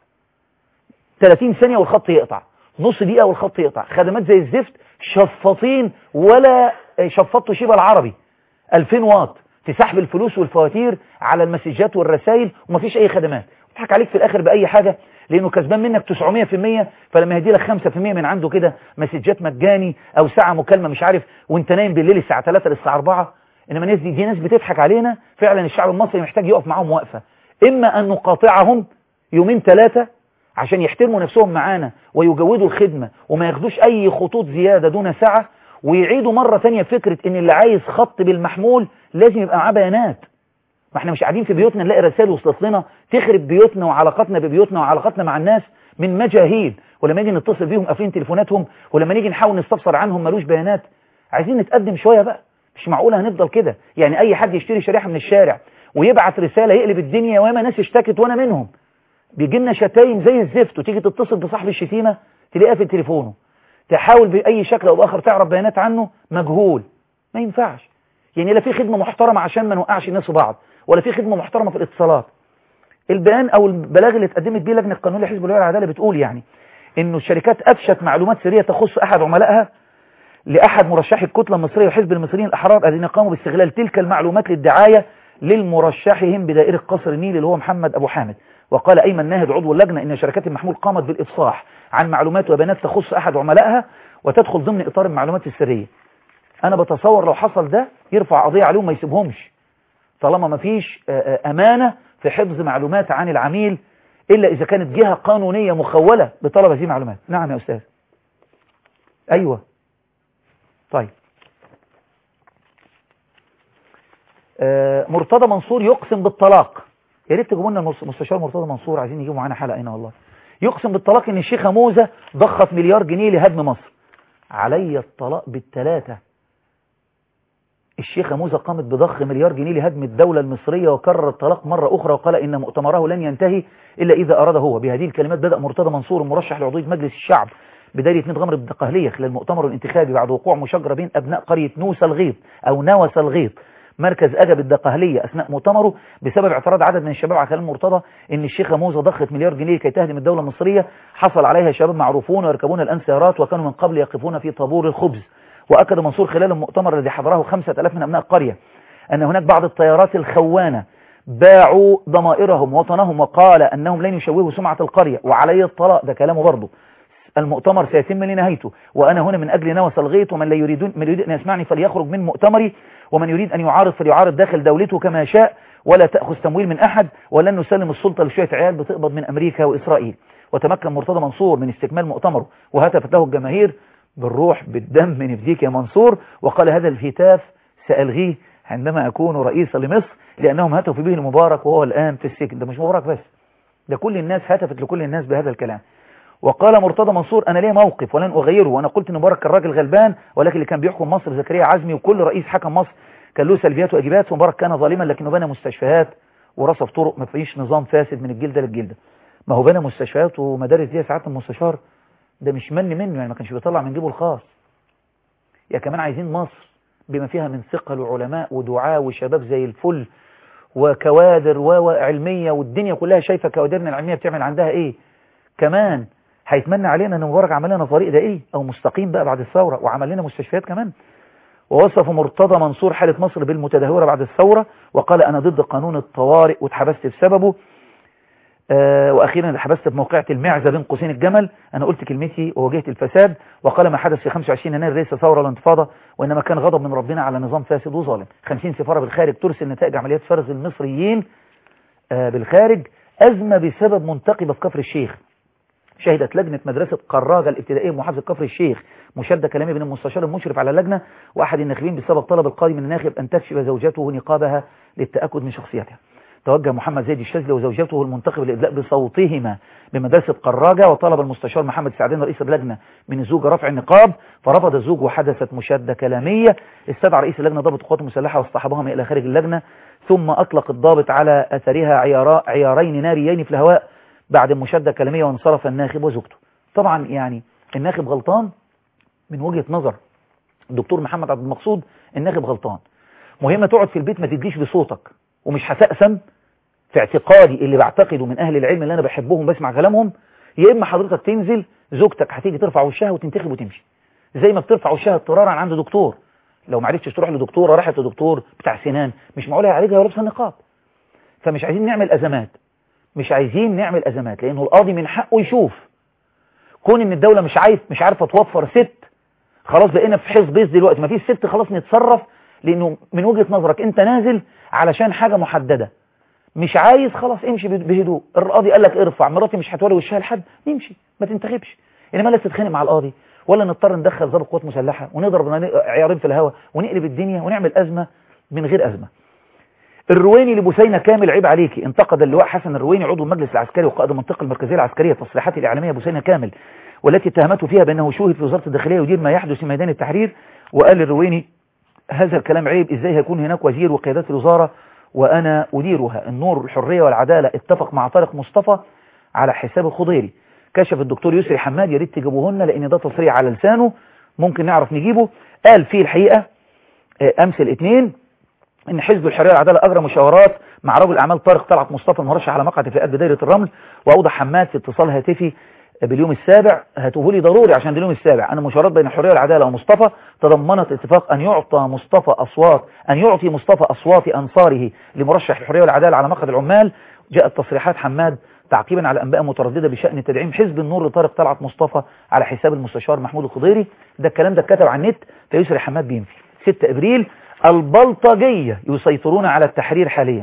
30 ثانية والخط يقطع نص دقيقة والخط يقطع خدمات زي الزفت شفاطين ولا شفطوا شبه العربي 2000 واط في سحب الفلوس والفواتير على المسجات والرسائل ومفيش أي خدمات يضحك عليك في الآخر بأي حاجة لأنه كسبان منك 900% فلما يهدي لك 5% من عنده كده مسجات مجاني أو ساعة مكالمة مش عارف وانت نايم بالليل الساعة 3 للساعة 4 إنما الناس دي, دي ناس بتضحك علينا فعلا الشعب المصري محتاج يقف معاهم وقفة إما أن نقاطعهم يومين ثلاثة عشان يحترموا نفسهم معانا ويجودوا الخدمة وما ياخدوش أي خطوط زيادة دون ساعة ويعيدوا مرة تانية فكرة إن اللي عايز خط بالمحمول لازم يبقى معاه بيانات ما احنا مش قاعدين في بيوتنا نلاقي رسائل وصلت لنا تخرب بيوتنا وعلاقاتنا ببيوتنا وعلاقاتنا مع الناس من مجاهيل ولما نيجي نتصل بيهم قافلين تليفوناتهم ولما نيجي نحاول نستفسر عنهم ملوش بيانات عايزين نتقدم شوية بقى مش معقولة هنفضل كده يعني أي حد يشتري شريحة من الشارع ويبعت رسالة يقلب الدنيا وياما ناس اشتكت وأنا منهم بيجي لنا شتايم زي الزفت وتيجي تتصل بصاحب الشتيمة تلاقيها في تليفونه تحاول بأي شكل أو بآخر تعرف بيانات عنه مجهول ما ينفعش يعني لا في خدمة محترمة عشان ما نوقعش الناس في بعض ولا في خدمة محترمة في الاتصالات البيان أو البلاغ اللي اتقدمت بيه لجنة القانون لحزب الولاء والعدالة بتقول يعني إنه الشركات أفشت معلومات سرية تخص أحد عملائها لأحد مرشحي الكتلة المصرية وحزب المصريين الأحرار الذين قاموا باستغلال تلك المعلومات للدعاية للمرشحهم بدائرة قصر النيل اللي هو محمد أبو حامد وقال أيمن ناهد عضو اللجنة إن شركات المحمول قامت بالإفصاح عن معلومات وبيانات تخص أحد عملائها وتدخل ضمن إطار المعلومات السرية أنا بتصور لو حصل ده يرفع قضية عليهم ما يسيبهمش طالما ما فيش أمانة في حفظ معلومات عن العميل إلا إذا كانت جهة قانونية مخولة بطلب هذه المعلومات نعم يا أستاذ أيوة طيب مرتضى منصور يقسم بالطلاق يا ريت تجيبوا لنا المستشار مرتضى منصور عايزين يجيبوا معانا حلقه هنا والله يقسم بالطلاق ان الشيخه موزه ضخت مليار جنيه لهدم مصر علي الطلاق بالثلاثه الشيخة موزة قامت بضخ مليار جنيه لهدم الدولة المصرية وكرر الطلاق مرة أخرى وقال إن مؤتمره لن ينتهي إلا إذا أراد هو بهذه الكلمات بدأ مرتضى منصور المرشح لعضوية مجلس الشعب بداية ميت غمر بالدقهلية خلال المؤتمر الانتخابي بعد وقوع مشاجرة بين أبناء قرية نوسى الغيط أو نوس الغيط مركز أجب الدقهلية أثناء مؤتمره بسبب اعتراض عدد من الشباب على كلام مرتضى إن الشيخة موزة ضخت مليار جنيه لكي تهدم الدولة المصرية حصل عليها شباب معروفون ويركبون الآن سيارات وكانوا من قبل يقفون في طابور الخبز وأكد منصور خلال المؤتمر الذي حضره خمسة ألاف من أبناء القرية أن هناك بعض الطيارات الخوانة باعوا ضمائرهم وطنهم وقال أنهم لن يشوهوا سمعة القرية وعلي الطلاق ده كلامه برضه المؤتمر سيتم لنهايته وأنا هنا من أجل نوى الغيط ومن لا يريدون من يريد أن يسمعني فليخرج من مؤتمري ومن يريد أن يعارض فليعارض داخل دولته كما شاء ولا تأخذ تمويل من أحد ولن نسلم السلطة لشوية عيال بتقبض من أمريكا وإسرائيل وتمكن مرتضى منصور من استكمال مؤتمره وهتفت له الجماهير بالروح بالدم نفديك يا منصور وقال هذا الهتاف سألغيه عندما أكون رئيسا لمصر لأنهم هتفوا به المبارك وهو الآن في السجن ده مش مبارك بس ده كل الناس هتفت لكل الناس بهذا الكلام وقال مرتضى منصور أنا ليه موقف ولن أغيره وأنا قلت إن مبارك كان راجل غلبان ولكن اللي كان بيحكم مصر زكريا عزمي وكل رئيس حكم مصر كان له سلبيات وإيجابيات ومبارك كان ظالما لكنه بنى مستشفيات ورصف طرق ما فيش نظام فاسد من الجلدة للجلدة ما هو بنى مستشفيات ومدارس دي ساعات المستشار ده مش من منه يعني ما كانش بيطلع من جيبه الخاص يا كمان عايزين مصر بما فيها من ثقل وعلماء ودعاء وشباب زي الفل وكوادر وعلمية والدنيا كلها شايفة كوادرنا العلمية بتعمل عندها ايه كمان هيتمنى علينا ان مبارك عمل لنا طريق ده ايه او مستقيم بقى بعد الثورة وعمل لنا مستشفيات كمان ووصف مرتضى منصور حالة مصر بالمتدهورة بعد الثورة وقال انا ضد قانون الطوارئ واتحبست بسببه آه واخيرا اتحبست بموقعة المعزة بين قوسين الجمل انا قلت كلمتي وواجهت الفساد وقال ما حدث في 25 يناير ليس ثورة ولا انتفاضة وانما كان غضب من ربنا على نظام فاسد وظالم 50 سفارة بالخارج ترسل نتائج عمليات فرز المصريين آه بالخارج ازمة بسبب منتقبة في كفر الشيخ شهدت لجنة مدرسة قراجة الابتدائية بمحافظة كفر الشيخ مشادة كلامي بين المستشار المشرف على اللجنة وأحد الناخبين بسبب طلب القاضي من الناخب أن تكشف زوجته نقابها للتأكد من شخصيتها توجه محمد زيد الشاذلي وزوجته المنتخب للإدلاء بصوتهما بمدرسة قراجة وطلب المستشار محمد سعدين رئيس اللجنة من الزوج رفع النقاب فرفض الزوج وحدثت مشادة كلامية استدعى رئيس اللجنة ضابط القوات المسلحة واصطحبهم إلى خارج اللجنة ثم أطلق الضابط على أثرها عيارا عيارين ناريين في الهواء بعد المشادة كلامية وانصرف الناخب وزوجته طبعا يعني الناخب غلطان من وجهة نظر الدكتور محمد عبد المقصود الناخب غلطان مهمة تقعد في البيت ما تديش بصوتك ومش هتقسم في اعتقادي اللي بعتقده من أهل العلم اللي أنا بحبهم بسمع كلامهم يا إما حضرتك تنزل زوجتك هتيجي ترفع وشها وتنتخب وتمشي زي ما بترفع وشها اضطرارا عند دكتور لو ما عرفتش تروح لدكتوره راحت لدكتور بتاع سنان مش معقول يعالجها ولا لابسه نقاب فمش عايزين نعمل أزمات مش عايزين نعمل أزمات لأنه القاضي من حقه يشوف كون إن الدولة مش عايز مش عارفة توفر ست خلاص بقينا في حزب بيس دلوقتي ما فيش ست خلاص نتصرف لأنه من وجهة نظرك أنت نازل علشان حاجة محددة مش عايز خلاص امشي بهدوء القاضي قال لك ارفع مراتي مش هتوري وشها لحد نمشي ما تنتخبش انما لا تتخانق مع القاضي ولا نضطر ندخل ضابط قوات مسلحه ونضرب عيارين في الهواء ونقلب الدنيا ونعمل ازمه من غير ازمه الرويني لبثينة كامل عيب عليكي انتقد اللواء حسن الرويني عضو المجلس العسكري وقائد المنطقه المركزيه العسكريه تصريحات الاعلاميه بثينة كامل والتي اتهمته فيها بانه شوهد في وزاره الداخليه يدير ما يحدث في ميدان التحرير وقال الرويني هذا الكلام عيب ازاي هيكون هناك وزير وقيادات الوزاره وأنا أديرها النور الحرية والعدالة اتفق مع طارق مصطفى على حساب الخضيري كشف الدكتور يسري حماد يا ريت تجيبوهن لأن ده تصريح على لسانه ممكن نعرف نجيبه قال فيه الحقيقة أمس الاثنين إن حزب الحرية والعدالة أجرى مشاورات مع رجل أعمال طارق طلعت مصطفى المرشح على مقعد اتفاقات بدايرة الرمل وأوضح حماد في اتصال هاتفي باليوم السابع هاتوه لي ضروري عشان اليوم السابع أن مشاورات بين الحرية والعدالة ومصطفى تضمنت اتفاق أن يعطى مصطفى أصوات أن يعطي مصطفى أصوات أنصاره لمرشح الحرية والعدالة على مقعد العمال جاءت تصريحات حماد تعقيبا على أنباء مترددة بشأن تدعيم حزب النور لطارق طلعت مصطفى على حساب المستشار محمود الخضيري ده الكلام ده اتكتب على النت فيسري حماد بينفي 6 أبريل البلطجية يسيطرون على التحرير حاليا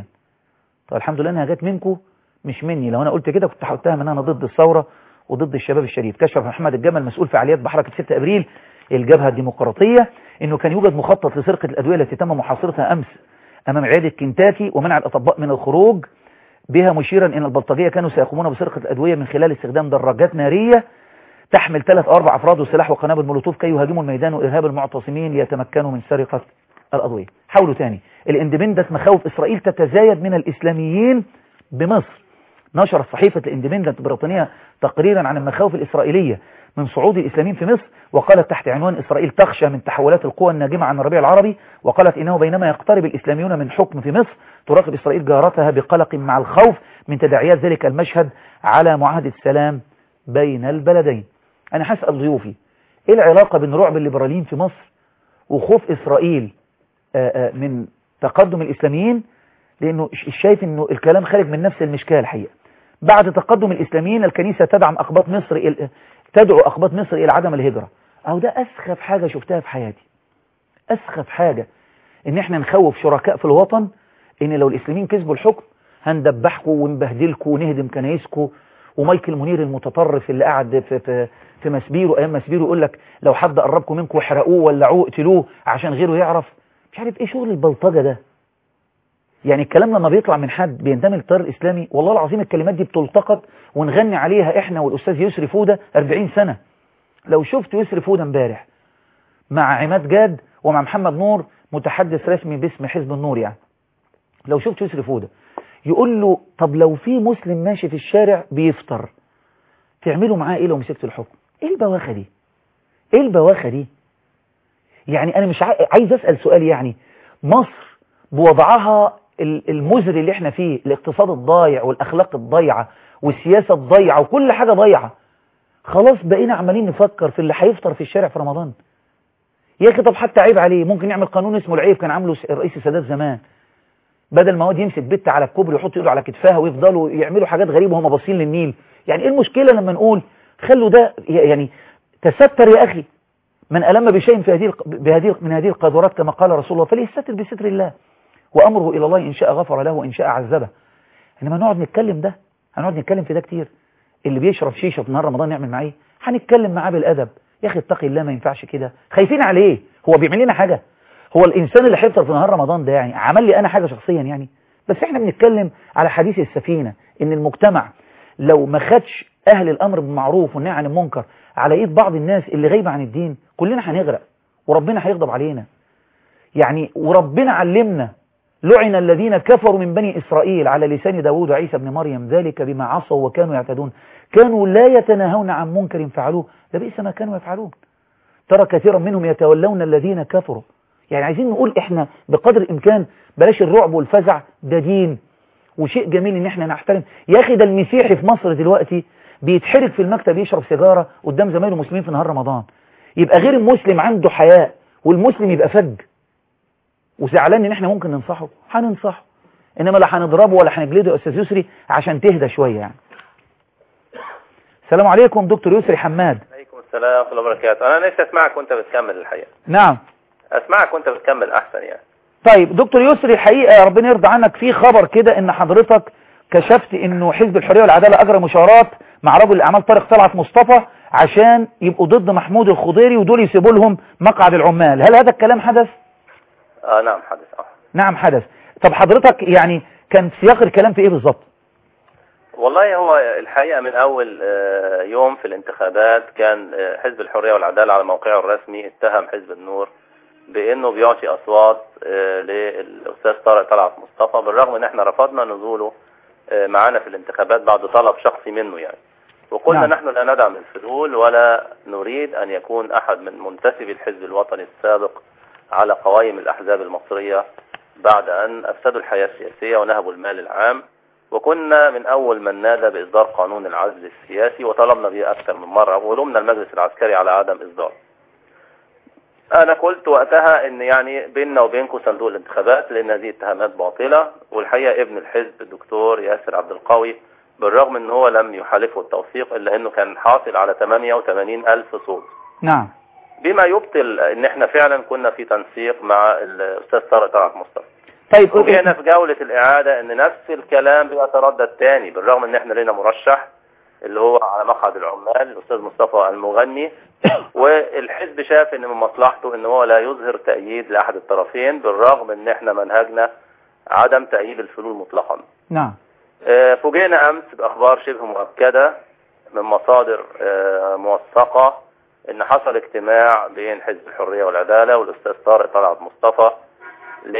طب الحمد لله انها جت منكم مش مني لو انا قلت كده كنت هتهم ان انا ضد الثوره وضد الشباب الشريف كشف محمد الجمل مسؤول فعاليات بحركة 6 أبريل الجبهة الديمقراطية أنه كان يوجد مخطط لسرقة الأدوية التي تم محاصرتها أمس أمام عيادة كنتاكي ومنع الأطباء من الخروج بها مشيرا أن البلطجية كانوا سيقومون بسرقة الأدوية من خلال استخدام دراجات نارية تحمل ثلاث أو أربع أفراد وسلاح وقنابل مولوتوف كي يهاجموا الميدان وإرهاب المعتصمين ليتمكنوا من سرقة الأضوية حاولوا تاني الاندبندنت مخاوف إسرائيل تتزايد من الإسلاميين بمصر نشرت صحيفة الاندبندنت البريطانية تقريرا عن المخاوف الإسرائيلية من صعود الإسلاميين في مصر وقالت تحت عنوان إسرائيل تخشى من تحولات القوى الناجمة عن الربيع العربي وقالت إنه بينما يقترب الإسلاميون من حكم في مصر تراقب إسرائيل جارتها بقلق مع الخوف من تداعيات ذلك المشهد على معاهدة السلام بين البلدين أنا هسأل ضيوفي إيه العلاقة بين رعب الليبراليين في مصر وخوف إسرائيل من تقدم الإسلاميين لأنه شايف أنه الكلام خارج من نفس المشكال الحقيقة بعد تقدم الإسلاميين الكنيسة تدعم أقباط مصر تدعو أقباط مصر إلى عدم الهجرة أو ده أسخف حاجة شفتها في حياتي أسخف حاجة إن إحنا نخوف شركاء في الوطن إن لو الإسلاميين كسبوا الحكم هندبحكم ونبهدلكم ونهدم كنايسكم ومايكل منير المتطرف اللي قاعد في في في مسبيرو ايام مسبيرو يقول لك لو حد قربكم منكم احرقوه ولعوه اقتلوه عشان غيره يعرف مش عارف ايه شغل البلطجة ده يعني الكلام لما بيطلع من حد بينتمي للتيار الاسلامي والله العظيم الكلمات دي بتلتقط ونغني عليها احنا والاستاذ يسري فودة 40 سنة لو شفت يسري فودة امبارح مع عماد جاد ومع محمد نور متحدث رسمي باسم حزب النور يعني لو شفت يسري فودة يقول له طب لو في مسلم ماشي في الشارع بيفطر تعملوا معاه ايه لو مسكت الحكم ايه البواخة دي ايه البواخة دي يعني انا مش عايز اسأل سؤال يعني مصر بوضعها المزري اللي احنا فيه الاقتصاد الضايع والاخلاق الضايعة والسياسة الضايعة وكل حاجة ضايعة خلاص بقينا عمالين نفكر في اللي هيفطر في الشارع في رمضان يا اخي طب حتى عيب عليه ممكن يعمل قانون اسمه العيب كان عامله الرئيس السادات زمان بدل ما هو يمسك بنت على الكوبري ويحط ايده على كتفها ويفضلوا يعملوا حاجات غريبة وهم باصين للنيل يعني ايه المشكلة لما نقول خلوا ده يعني تستر يا اخي من ألم بشيء في هذه بهذه من هذه القاذورات كما قال رسول الله فليستتر بستر الله وأمره إلى الله إن شاء غفر له وإن شاء عذبه إنما نقعد نتكلم ده هنقعد نتكلم في ده كتير اللي بيشرب شيشة في نهار رمضان نعمل معاه هنتكلم معاه بالأدب يا أخي اتقي الله ما ينفعش كده خايفين عليه هو بيعمل لنا حاجة هو الإنسان اللي هيفطر في نهار رمضان ده يعني عمل لي أنا حاجة شخصيا يعني بس احنا بنتكلم على حديث السفينة إن المجتمع لو ما خدش أهل الأمر بالمعروف والنهي عن المنكر على إيد بعض الناس اللي غايبة عن الدين كلنا هنغرق وربنا هيغضب علينا يعني وربنا علمنا لعن الذين كفروا من بني إسرائيل على لسان داود وعيسى بن مريم ذلك بما عصوا وكانوا يعتدون كانوا لا يتناهون عن منكر فعلوه لبئس ما كانوا يفعلون ترى كثيرا منهم يتولون الذين كفروا يعني عايزين نقول احنا بقدر الامكان بلاش الرعب والفزع ده دين وشيء جميل ان احنا نحترم يا اخي ده المسيحي في مصر دلوقتي بيتحرك في المكتب يشرب سيجارة قدام زمايله المسلمين في نهار رمضان يبقى غير المسلم عنده حياء والمسلم يبقى فج وزعلان ان احنا ممكن ننصحه هننصحه انما لا هنضربه ولا هنجلده يا استاذ يسري عشان تهدى شوية يعني السلام عليكم دكتور يسري حماد عليكم السلام ورحمه الله وبركاته انا نفسي اسمعك وانت بتكمل الحقيقه نعم اسمعك وانت بتكمل احسن يعني طيب دكتور يسري الحقيقة ربنا يرضى عنك في خبر كده ان حضرتك كشفت انه حزب الحرية والعدالة اجرى مشاورات مع رجل الاعمال طارق طلعت مصطفى عشان يبقوا ضد محمود الخضيري ودول يسيبوا لهم مقعد العمال هل هذا الكلام حدث اه نعم حدث اه نعم حدث طب حضرتك يعني كان سياق الكلام في ايه بالظبط والله هو الحقيقة من أول يوم في الانتخابات كان حزب الحرية والعدالة على موقعه الرسمي اتهم حزب النور بأنه بيعطي أصوات للأستاذ طارق طلعت مصطفى بالرغم أن احنا رفضنا نزوله معانا في الانتخابات بعد طلب شخصي منه يعني وقلنا نعم. نحن لا ندعم الفلول ولا نريد أن يكون أحد من منتسبي الحزب الوطني السابق على قوائم الأحزاب المصرية بعد أن أفسدوا الحياة السياسية ونهبوا المال العام وكنا من أول من نادى بإصدار قانون العزل السياسي وطلبنا به أكثر من مرة ولومنا المجلس العسكري على عدم إصداره أنا قلت وقتها إن يعني بيننا وبينكم صندوق الانتخابات لأن هذه اتهامات باطلة والحقيقة ابن الحزب الدكتور ياسر عبد القوي بالرغم إن هو لم يحالفه التوثيق إلا إنه كان حاصل على 88 ألف صوت نعم بما يبطل إن إحنا فعلا كنا في تنسيق مع الأستاذ طارق طلعت مصطفى طيب وجينا في جولة الإعادة إن نفس الكلام بيتردد تاني بالرغم إن إحنا لنا مرشح اللي هو على مقعد العمال الأستاذ مصطفى المغني والحزب شاف إن من مصلحته إن هو لا يظهر تأييد لأحد الطرفين بالرغم إن إحنا منهجنا عدم تأييد الفلول مطلقا نعم آه، فوجئنا أمس بأخبار شبه مؤكدة من مصادر آه، موثقة إن حصل اجتماع بين حزب الحرية والعدالة والأستاذ طارق طلعت مصطفى ل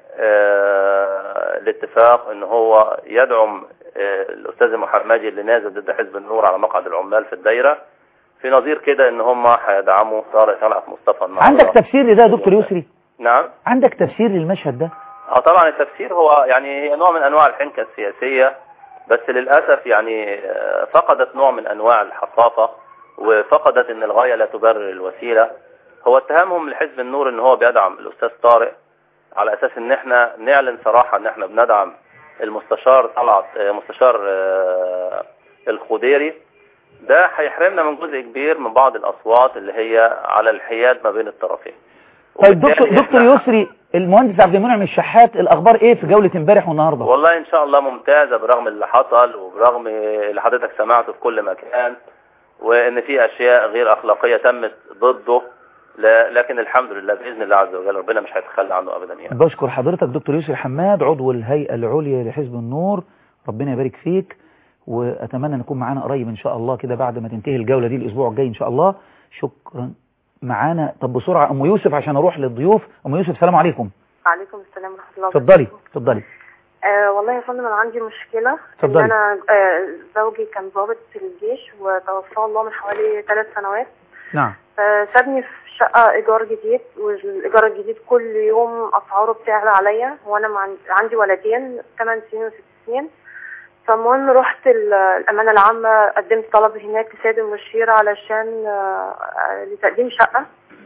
آه، الاتفاق ان هو يدعم آه، الاستاذ محمدي اللي نازل ضد حزب النور على مقعد العمال في الدايره في نظير كده ان هم هيدعموا طارق طلعت مصطفى النهارده عندك تفسير لده يا دكتور يسري نعم عندك تفسير للمشهد ده اه طبعا التفسير هو يعني هي نوع من انواع الحنكه السياسيه بس للاسف يعني آه، فقدت نوع من انواع الحصافه وفقدت ان الغايه لا تبرر الوسيله هو اتهامهم لحزب النور ان هو بيدعم الاستاذ طارق على اساس ان احنا نعلن صراحه ان احنا بندعم المستشار طلعت آه، مستشار آه، الخضيري ده هيحرمنا من جزء كبير من بعض الاصوات اللي هي على الحياد ما بين الطرفين طيب دكتور وبالتالي دكتور إحنا- يسري المهندس عبد المنعم الشحات الاخبار ايه في جولة امبارح والنهارده والله ان شاء الله ممتازة برغم اللي حصل وبرغم اللي حضرتك سمعته في كل مكان وان في اشياء غير اخلاقية تمت ضده لا لكن الحمد لله باذن الله عز وجل ربنا مش هيتخلى عنه ابدا يعني بشكر حضرتك دكتور يوسف حماد عضو الهيئة العليا لحزب النور ربنا يبارك فيك وأتمنى أن يكون معانا قريب إن شاء الله كده بعد ما تنتهي الجولة دي الأسبوع الجاي إن شاء الله شكرا معانا طب بسرعة أم يوسف عشان أروح للضيوف أم يوسف السلام عليكم عليكم السلام ورحمة الله اتفضلي اتفضلي آه والله يا فندم أنا عندي مشكلة اتفضلي. إن أنا آه زوجي كان ضابط في الجيش وتوفاه الله من حوالي ثلاث سنوات نعم فسابني في شقة إيجار جديد والإيجار الجديد كل يوم أسعاره بتعلى عليا وأنا مع عندي ولدين 8 سنين وست سنين فالمهم رحت ال- الأمانة العامة قدمت طلب هناك لسيد المشير علشان آه، آه، لتقديم شقة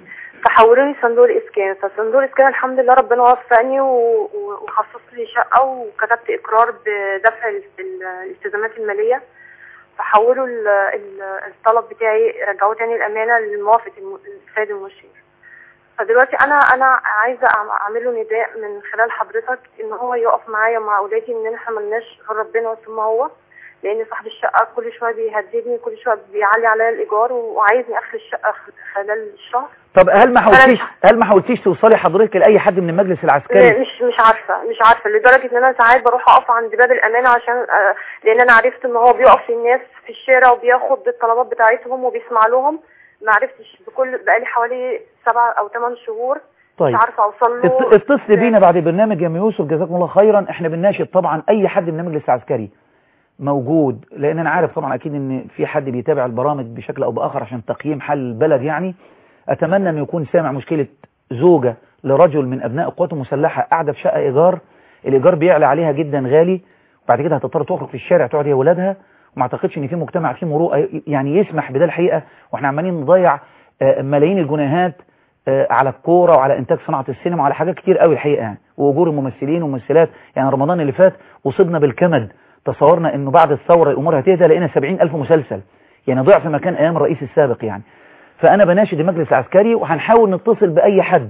فحولوا لي صندوق الإسكان فصندوق الإسكان الحمد لله ربنا وفقني و- و- وخصص لي شقة وكتبت إقرار بدفع ال- ال- الالتزامات المالية فحولوا ال- ال- الطلب بتاعي رجعوه تاني الأمانة لموافقة الم- السيد المشير فدلوقتي أنا أنا عايزة أعم- أعمل له نداء من خلال حضرتك إن هو يقف معايا ومع أولادي إن إحنا ملناش غير ربنا ثم هو لأن صاحب الشقة كل شوية بيهددني كل شوية بيعلي عليا الإيجار وعايزني أخلي الشقة خ- خلال الشهر طب هل ما أنا حاولتيش مش- هل ما حاولتيش توصلي حضرتك لأي حد من المجلس العسكري مش مش عارفه مش عارفه لدرجه ان انا ساعات بروح اقف عند باب الامانه عشان آه، لان انا عرفت ان هو بيقف للناس في الشارع وبياخد الطلبات بتاعتهم وبيسمع لهم ما عرفتش بكل بقالي حوالي سبع او ثمان شهور طيب مش عارفه اوصل له اتص- اتصل بينا بعد برنامج يا ام يوسف جزاكم الله خيرا احنا بنناشد طبعا اي حد من المجلس العسكري موجود لان انا عارف طبعا اكيد ان في حد بيتابع البرامج بشكل او باخر عشان تقييم حل البلد يعني اتمنى انه يكون سامع مشكله زوجه لرجل من ابناء القوات المسلحه قاعده في شقه ايجار الايجار بيعلى عليها جدا غالي وبعد كده هتضطر تخرج في الشارع تقعد هي واولادها وما اعتقدش ان في مجتمع فيه مروءه يعني يسمح بده الحقيقه واحنا عمالين نضيع آه، ملايين الجنيهات آه، على الكوره وعلى انتاج صناعه السينما وعلى حاجات كتير قوي الحقيقه يعني واجور الممثلين والممثلات يعني رمضان اللي فات اصبنا بالكمد تصورنا انه بعد الثوره الامور هتهدى لقينا 70 الف مسلسل يعني ضعف مكان ايام الرئيس السابق يعني فانا بناشد المجلس العسكري وهنحاول نتصل باي حد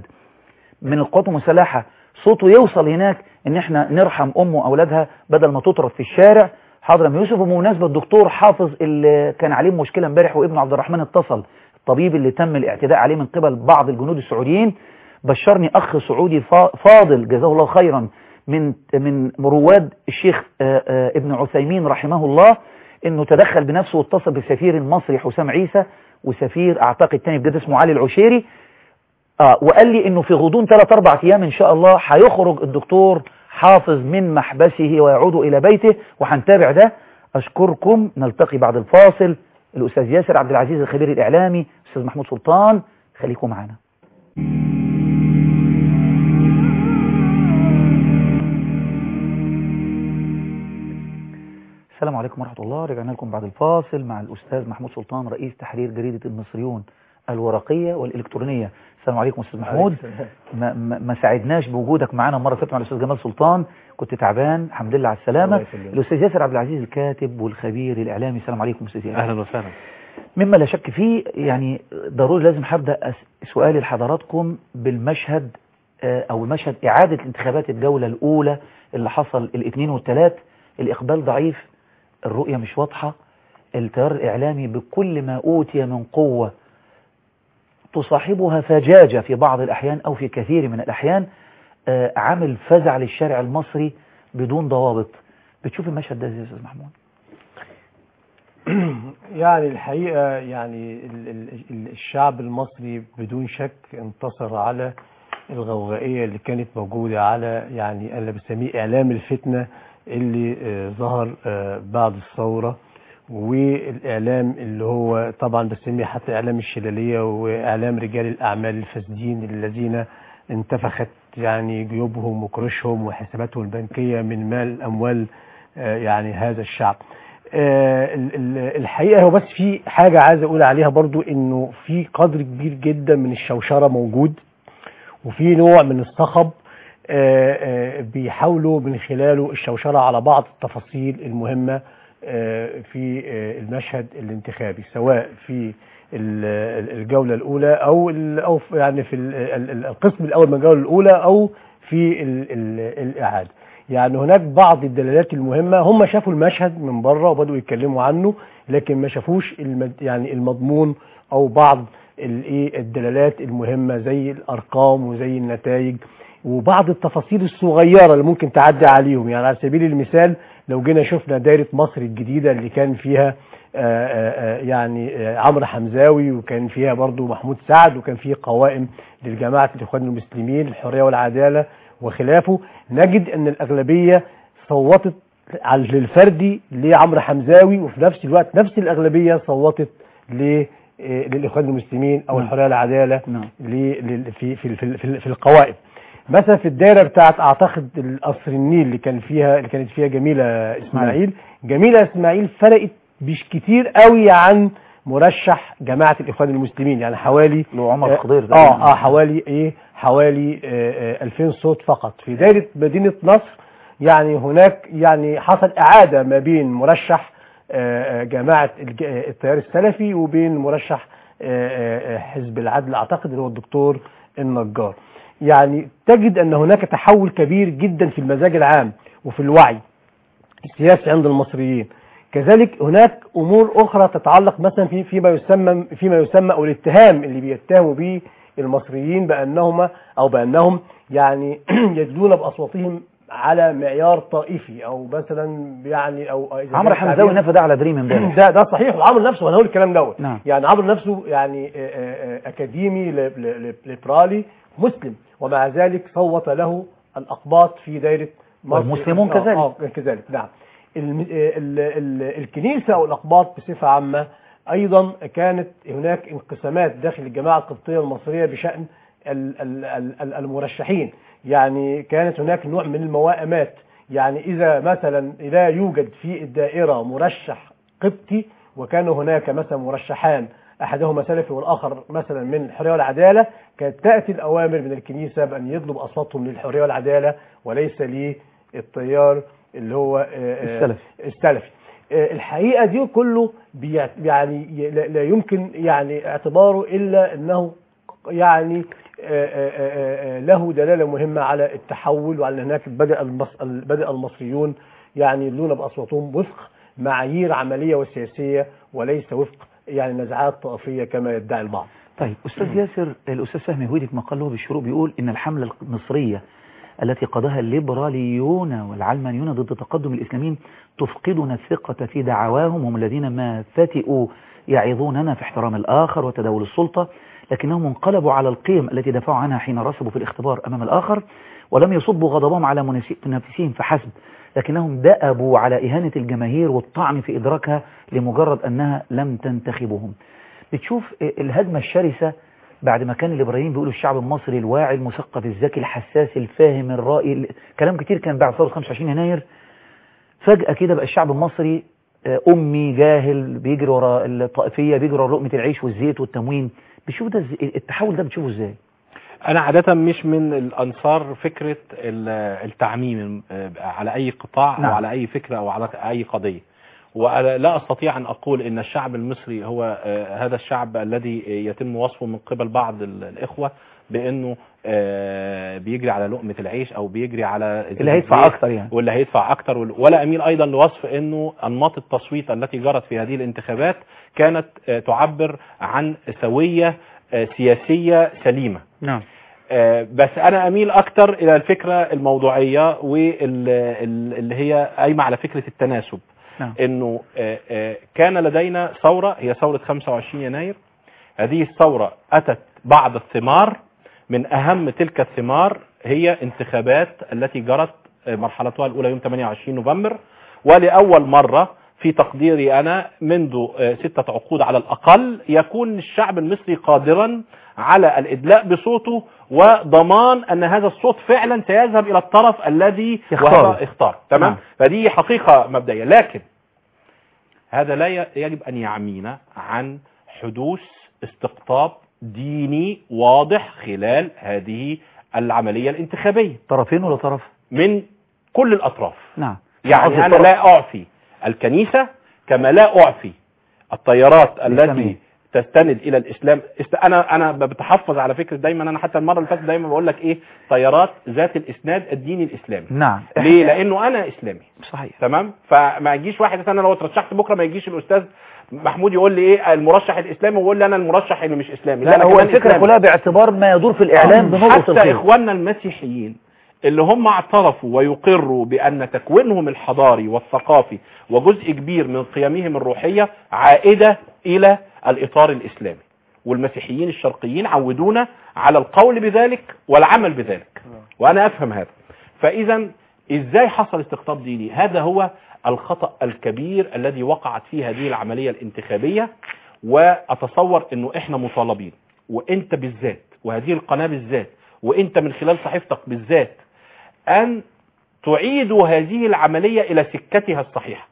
من القوات المسلحه صوته يوصل هناك ان احنا نرحم امه واولادها بدل ما تطرد في الشارع حاضر يا أم يوسف وبمناسبه الدكتور حافظ اللي كان عليه مشكله امبارح وابنه عبد الرحمن اتصل الطبيب اللي تم الاعتداء عليه من قبل بعض الجنود السعوديين بشرني اخ سعودي فا- فاضل جزاه الله خيرا من من رواد الشيخ آه، آه، ابن عثيمين رحمه الله انه تدخل بنفسه واتصل بالسفير المصري حسام عيسى وسفير اعتقد تاني بجد اسمه علي العشيري اه وقال لي انه في غضون 3 4 ايام ان شاء الله هيخرج الدكتور حافظ من محبسه ويعود الى بيته وهنتابع ده اشكركم نلتقي بعد الفاصل الاستاذ ياسر عبد العزيز الخبير الاعلامي استاذ محمود سلطان خليكم معنا السلام عليكم ورحمة الله رجعنا لكم بعد الفاصل مع الأستاذ محمود سلطان رئيس تحرير جريدة المصريون الورقية والإلكترونية السلام عليكم أستاذ محمود ما, ما, ما ساعدناش بوجودك معانا مرة فاتت مع الأستاذ جمال سلطان كنت تعبان الحمد لله على السلامة الله يسلمك. الأستاذ ياسر عبد العزيز الكاتب والخبير الإعلامي السلام عليكم أستاذ ياسر اهلا وسهلا مما لا شك فيه يعني ضروري لازم هبدأ أس- سؤالي لحضراتكم بالمشهد آه، أو مشهد إعادة الانتخابات الجولة الأولى اللي حصل الاثنين والثلاث الإقبال ضعيف الرؤية مش واضحة التيار الإعلامي بكل ما أوتي من قوة تصاحبها فجاجة في بعض الأحيان أو في كثير من الأحيان آه، عامل فزع للشارع المصري بدون ضوابط بتشوف المشهد ده ازاي يا أستاذ محمود يعني الحقيقة يعني ال- ال- ال- الشعب المصري بدون شك انتصر على الغوغائية اللي كانت موجودة على يعني أنا بسميه إعلام الفتنة اللي آه، ظهر آه، بعد الثورة والإعلام اللي هو طبعا بسميه حتى إعلام الشلالية وإعلام رجال الأعمال الفاسدين الذين انتفخت يعني جيوبهم وكرشهم وحساباتهم البنكية من مال أموال آه، يعني هذا الشعب آه، ال- ال- الحقيقة هو بس في حاجة عايز أقول عليها برضو إنه في قدر كبير جدا من الشوشرة موجود وفي نوع من الصخب آه، آه، بيحاولوا من خلاله الشوشرة على بعض التفاصيل المهمة آه، في آه، المشهد الانتخابي سواء في ال- الجولة الأولى أو ال- أو في- يعني في ال- ال- ال- القسم الأول من الجولة الأولى أو في ال- ال- الإعادة يعني هناك بعض الدلالات المهمة هم شافوا المشهد من بره وبدأوا يتكلموا عنه لكن ما شافوش المد يعني المضمون أو بعض الايه الدلالات المهمه زي الارقام وزي النتائج وبعض التفاصيل الصغيره اللي ممكن تعدي عليهم يعني على سبيل المثال لو جينا شفنا دايره مصر الجديده اللي كان فيها آآ آآ يعني آه، عمرو حمزاوي وكان فيها برضو محمود سعد وكان فيه قوائم للجماعه الاخوان المسلمين الحريه والعداله وخلافه نجد ان الاغلبيه صوتت على للفردي لعمرو حمزاوي وفي نفس الوقت نفس الاغلبيه صوتت ل آه، للاخوان المسلمين او نعم. الحريه والعداله نعم ل- لل- في في في في, في القوائم مثلا في الدائره بتاعت اعتقد القصر النيل اللي كان فيها اللي كانت فيها جميله اسماعيل جميله اسماعيل فرقت مش كتير قوي عن مرشح جماعه الاخوان المسلمين يعني حوالي لو عمر آه، خضير تقريباً. اه اه حوالي ايه حوالي آه آه 2000 صوت فقط في دائره مدينه نصر يعني هناك يعني حصل اعاده ما بين مرشح آه آه، جماعه الج- آه، التيار السلفي وبين مرشح آه، آه، آه، حزب العدل اعتقد اللي هو الدكتور النجار يعني تجد ان هناك تحول كبير جدا في المزاج العام وفي الوعي السياسي عند المصريين كذلك هناك امور اخرى تتعلق مثلا في فيما يسمى فيما يسمى او الاتهام اللي بيتهموا به المصريين بانهما او بانهم يعني يدلون باصواتهم على معيار طائفي او مثلا يعني او إذا عمرو كان حمزاوي تعبير- نفى ده على دريم امبارح ده ده صحيح وعمرو نفسه انا هقول الكلام دوت نعم. يعني عمرو نفسه يعني آه، آه، آه، اكاديمي ل- ل- ل- ليبرالي مسلم ومع ذلك صوت له الاقباط في دائره مصر. والمسلمون آه، كذلك. آه كذلك نعم الم- آه، ال- ال- الكنيسه او الاقباط بصفه عامه ايضا كانت هناك انقسامات داخل الجماعه القبطيه المصريه بشان ال- ال- ال- ال- المرشحين يعني كانت هناك نوع من الموائمات يعني إذا مثلا لا يوجد في الدائرة مرشح قبطي وكان هناك مثلا مرشحان أحدهما سلفي والآخر مثلا من الحرية والعدالة كانت تأتي الأوامر من الكنيسة بأن يطلب أصواتهم للحرية والعدالة وليس للتيار اللي هو آه، آه، السلفي. السلفي آه، الحقيقة دي كله بيع- يعني ي- لا لا يمكن يعني اعتباره إلا أنه يعني آه، آه، آه، آه، له دلالة مهمة على التحول وعلى أن هناك بدأ المص- بدأ المصريون يعني يدلون بأصواتهم وفق معايير عملية وسياسية وليس وفق يعني نزعات طائفية كما يدعي البعض طيب أستاذ ياسر الأستاذ فهمي هويدي في مقاله بالشروق بيقول إن الحملة المصرية التي قادها الليبراليون والعلمانيون ضد تقدم الإسلاميين تفقدنا الثقة في دعواهم هم الذين ما فتئوا يعظوننا في احترام الآخر وتداول السلطة لكنهم انقلبوا على القيم التي دفعوا عنها حين رسبوا في الاختبار أمام الآخر ولم يصبوا غضبهم على منافسي- منافسيهم فحسب لكنهم دأبوا على إهانة الجماهير والطعن في إدراكها لمجرد أنها لم تنتخبهم بتشوف الهجمة الشرسة بعد ما كان الليبراليين بيقولوا الشعب المصري الواعي المثقف الذكي الحساس الفاهم الرائي ال- كلام كتير كان بعد ثورة 25 يناير فجأة كده بقى الشعب المصري آه، أمي جاهل بيجري ورا الطائفية بيجري ورا لقمة العيش والزيت والتموين بيشوف ده إزاي- التحول ده بتشوفه ازاي؟ انا عاده مش من الانصار فكره ال- التعميم آه، على اي قطاع نعم. او على اي فكره او على اي قضيه ولا استطيع ان اقول ان الشعب المصري هو آه، هذا الشعب الذي يتم وصفه من قبل بعض ال- الاخوه بانه آه، بيجري على لقمه العيش او بيجري على اللي هيدفع أكتر يعني واللي هيدفع اكتر وال- ولا اميل ايضا لوصف انه انماط التصويت التي جرت في هذه الانتخابات كانت آه، تعبر عن سويه آه، سياسيه سليمه نعم آه، بس انا اميل اكتر الى الفكره الموضوعيه واللي هي قايمه على فكره التناسب نعم انه آه، آه، كان لدينا ثوره هي ثوره 25 يناير هذه الثوره اتت بعض الثمار من اهم تلك الثمار هي انتخابات التي جرت آه، مرحلتها الاولى يوم 28 نوفمبر ولاول مره في تقديري انا منذ آه، ستة عقود على الاقل يكون الشعب المصري قادرا على الادلاء بصوته وضمان ان هذا الصوت فعلا سيذهب الى الطرف الذي يختاره. وهو اختار تمام نعم. فدي حقيقه مبدئيه لكن هذا لا ي- يجب ان يعمينا عن حدوث استقطاب ديني واضح خلال هذه العمليه الانتخابيه طرفين ولا طرف؟ من كل الاطراف نعم يعني قصدي انا الطرف- لا اعفي الكنيسه كما لا اعفي التيارات الإسلامية. التي تستند الى الاسلام است- انا انا بتحفظ على فكره دايما انا حتى المره اللي فاتت دايما بقول لك ايه تيارات ذات الاسناد الديني الاسلامي نعم ليه لانه انا اسلامي صحيح تمام فما يجيش واحد انا لو اترشحت بكره ما يجيش الاستاذ محمود يقول لي ايه المرشح الاسلامي ويقول لي انا المرشح اللي مش اسلامي لا أنا هو كمان الفكرة إسلامي. كلها باعتبار ما يدور في الإعلام بنقطة حتى الخير اخواننا المسيحيين اللي هم اعترفوا ويقروا بان تكوينهم الحضاري والثقافي وجزء كبير من قيمهم الروحية عائدة الى الاطار الاسلامي والمسيحيين الشرقيين عودونا على القول بذلك والعمل بذلك وانا افهم هذا فاذا ازاي حصل استقطاب ديني هذا هو الخطأ الكبير الذي وقعت فيه هذه العملية الانتخابية واتصور انه احنا مطالبين وانت بالذات وهذه القناة بالذات وانت من خلال صحيفتك بالذات ان تعيدوا هذه العملية الى سكتها الصحيحة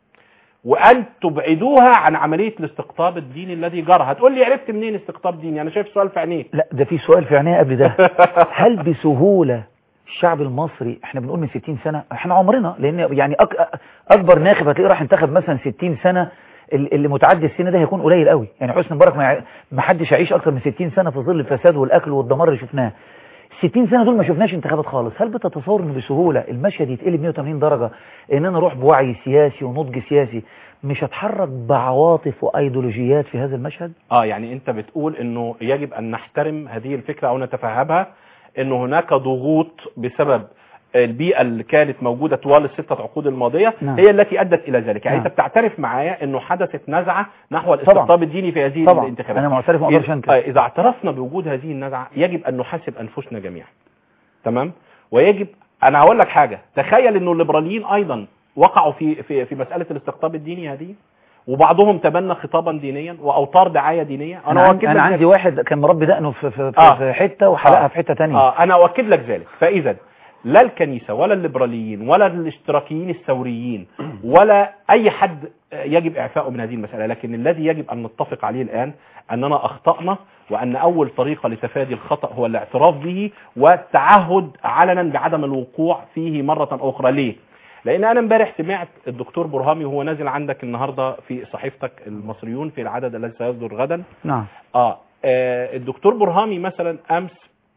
وان تبعدوها عن عملية الاستقطاب الديني الذي جرى هتقول لي عرفت منين استقطاب ديني انا شايف سؤال في عينيك لا ده في سؤال في عينيا قبل ده هل بسهولة الشعب المصري احنا بنقول من 60 سنة احنا عمرنا لان يعني أك اكبر ناخب هتلاقيه راح انتخب مثلا 60 سنة ال- اللي متعدي السن ده هيكون قليل قوي يعني حسني مبارك ما يع- ما حدش هيعيش اكتر من 60 سنة في ظل الفساد والاكل والدمار اللي شفناه 60 سنة دول ما شفناش انتخابات خالص هل بتتصور ان بسهولة المشهد يتقلب 180 درجة ان انا اروح بوعي سياسي ونضج سياسي مش هتحرك بعواطف وايديولوجيات في هذا المشهد اه يعني انت بتقول انه يجب ان نحترم هذه الفكرة او نتفهمها انه هناك ضغوط بسبب البيئة اللي كانت موجودة طوال الستة عقود الماضية نعم. هي التي ادت الى ذلك يعني نعم. انت بتعترف معايا انه حدثت نزعة نحو الاستقطاب الديني في هذه طبعا الانتخابات انا معترف ما اقدرش إذا- انكر آه، اذا اعترفنا بوجود هذه النزعة يجب ان نحاسب انفسنا جميعا تمام ويجب انا هقول لك حاجة تخيل انه الليبراليين ايضا وقعوا في في في مسألة الاستقطاب الديني هذه وبعضهم تبنى خطابا دينيا واوتار دعاية دينية انا, أؤكد عندي, أنا لك عندي واحد كان مربي دقنه في, في, في, آه. في حتة وحلقها آه. في حتة تانية اه انا اؤكد لك ذلك فاذا لا الكنيسة ولا الليبراليين ولا الاشتراكيين الثوريين ولا اي حد يجب اعفائه من هذه المسألة لكن الذي يجب ان نتفق عليه الان اننا اخطأنا وان اول طريقة لتفادي الخطأ هو الاعتراف به والتعهد علنا بعدم الوقوع فيه مرة اخرى ليه لان انا امبارح سمعت الدكتور برهامي وهو نازل عندك النهارده في صحيفتك المصريون في العدد الذي سيصدر غدا نعم اه آه، الدكتور برهامي مثلا امس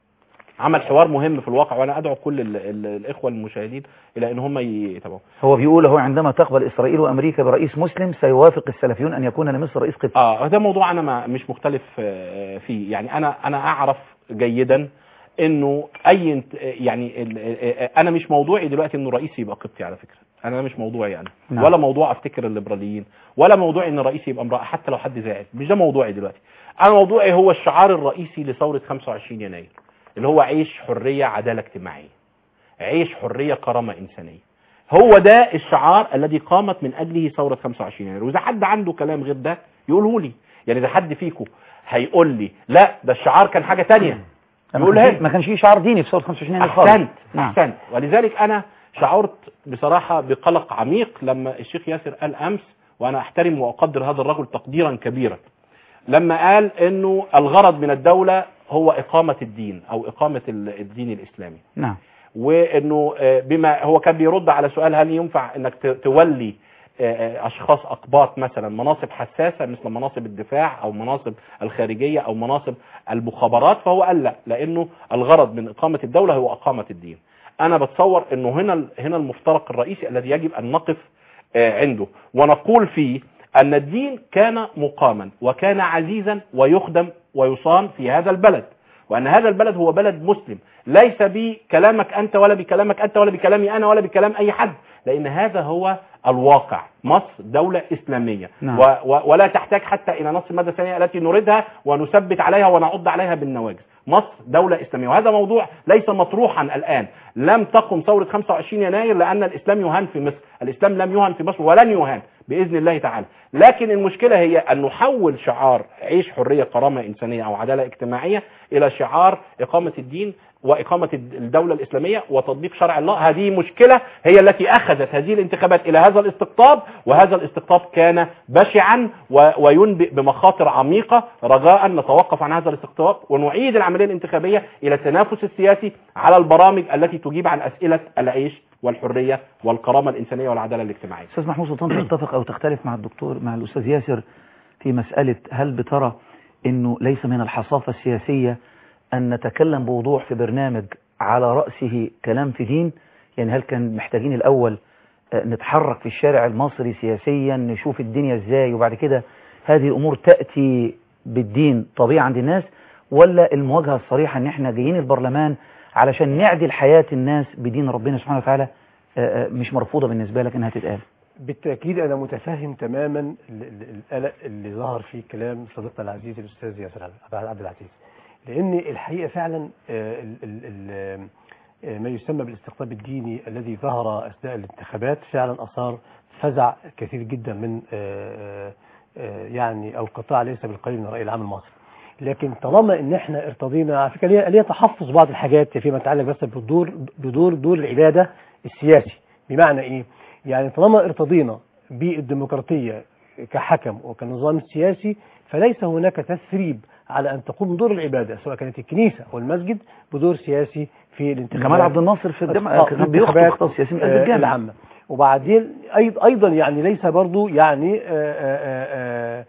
عمل حوار مهم في الواقع وانا ادعو كل ال ال الاخوه المشاهدين الى ان هم يتابعوا هو بيقول هو عندما تقبل إسرائيل وأمريكا برئيس مسلم سيوافق السلفيون أن يكون لمصر رئيس قبطي اه ده موضوع انا ما مش مختلف آه، فيه يعني انا انا اعرف جيدا انه اي انت- يعني ال- آه، انا مش موضوعي دلوقتي انه رئيسي يبقى قبطي على فكره انا مش موضوعي يعني نعم. ولا موضوع افتكر الليبراليين ولا موضوعي ان الرئيس يبقى امراه حتى لو حد زائد مش ده موضوعي دلوقتي انا موضوعي هو الشعار الرئيسي لثوره 25 يناير اللي هو عيش حريه عداله اجتماعيه عيش حريه كرامه انسانيه هو ده الشعار الذي قامت من اجله ثوره 25 يناير واذا حد عنده كلام غير ده يقوله لي يعني اذا حد فيكم هيقول لي لا ده الشعار كان حاجه تانية ما يقول كانش- لي ما كانش فيه شعار ديني في ثورة 25 يناير خالص احسنت نعم. احسنت ولذلك انا شعرت بصراحه بقلق عميق لما الشيخ ياسر قال امس وانا احترم واقدر هذا الرجل تقديرا كبيرا لما قال انه الغرض من الدوله هو اقامه الدين او اقامه ال- الدين الاسلامي نعم وانه آه، بما هو كان بيرد على سؤال هل ينفع انك ت- تولي آه، آه، اشخاص اقباط مثلا مناصب حساسه مثل مناصب الدفاع او مناصب الخارجيه او مناصب المخابرات فهو قال لا لانه الغرض من اقامه الدوله هو اقامه الدين انا بتصور انه هنا هنا المفترق الرئيسي الذي يجب ان نقف آه، عنده ونقول فيه ان الدين كان مقاما وكان عزيزا ويخدم ويصان في هذا البلد وان هذا البلد هو بلد مسلم ليس بكلامك انت ولا بكلامك انت ولا بكلامي انا ولا بكلام اي حد لان هذا هو الواقع مصر دولة اسلامية نعم. و و ولا تحتاج حتى الى نص المادة الثانية التي نريدها ونثبت عليها ونعض عليها بالنواجذ مصر دولة اسلامية وهذا موضوع ليس مطروحا الان لم تقم ثورة 25 يناير لان الاسلام يهان في مصر الاسلام لم يهان في مصر ولن يهان باذن الله تعالى لكن المشكلة هي ان نحول شعار عيش حرية كرامة انسانية او عدالة اجتماعية الى شعار اقامة الدين واقامة الدولة الاسلامية وتطبيق شرع الله هذه مشكلة هي التي اخذت هذه الانتخابات الى هذا الاستقطاب وهذا الاستقطاب كان بشعا و- وينبئ بمخاطر عميقة رجاء نتوقف عن هذا الاستقطاب ونعيد العملية الانتخابية الى التنافس السياسي على البرامج التي تجيب عن اسئلة العيش والحرية والكرامة الانسانية والعدالة الاجتماعية أستاذ محمود سلطان تتفق أو تختلف مع الدكتور مع الأستاذ ياسر في مسألة هل بترى أنه ليس من الحصافة السياسية أن نتكلم بوضوح في برنامج على رأسه كلام في دين يعني هل كان محتاجين الأول آه، نتحرك في الشارع المصري سياسيا نشوف الدنيا ازاي وبعد كده هذه الأمور تأتي بالدين طبيعة عند الناس ولا المواجهة الصريحة ان احنا جايين البرلمان علشان نعدل حياة الناس بدين ربنا سبحانه وتعالى آه، آه، مش مرفوضة بالنسبة لك انها تتقال بالتأكيد أنا متفهم تماما ال- ال- القلق اللي ظهر في كلام صديقنا العزيز الأستاذ ياسر عبد عبد العزيز لأن الحقيقة فعلا آه، ال- ال- ال- آه، ما يسمى بالاستقطاب الديني الذي ظهر أثناء الانتخابات فعلا أثار فزع كثير جدا من آه، آه، يعني أو قطاع ليس بالقليل من الرأي العام المصري لكن طالما ان احنا ارتضينا على فكره ليها ليها تحفظ بعض الحاجات فيما يتعلق بس بدور بدور دور العباده السياسي بمعنى ايه؟ يعني طالما ارتضينا بالديمقراطيه كحكم وكنظام سياسي فليس هناك تثريب على ان تقوم بدور العباده سواء كانت الكنيسه او المسجد بدور سياسي في الانتخابات جمال عبد الناصر في الجامعة آه، كان بيخطب الانتخابات، خطاب سياسي من قلب آه، الجامعة العامة وبعدين أيض- ايضا يعني ليس برضو يعني آه، آه، آه،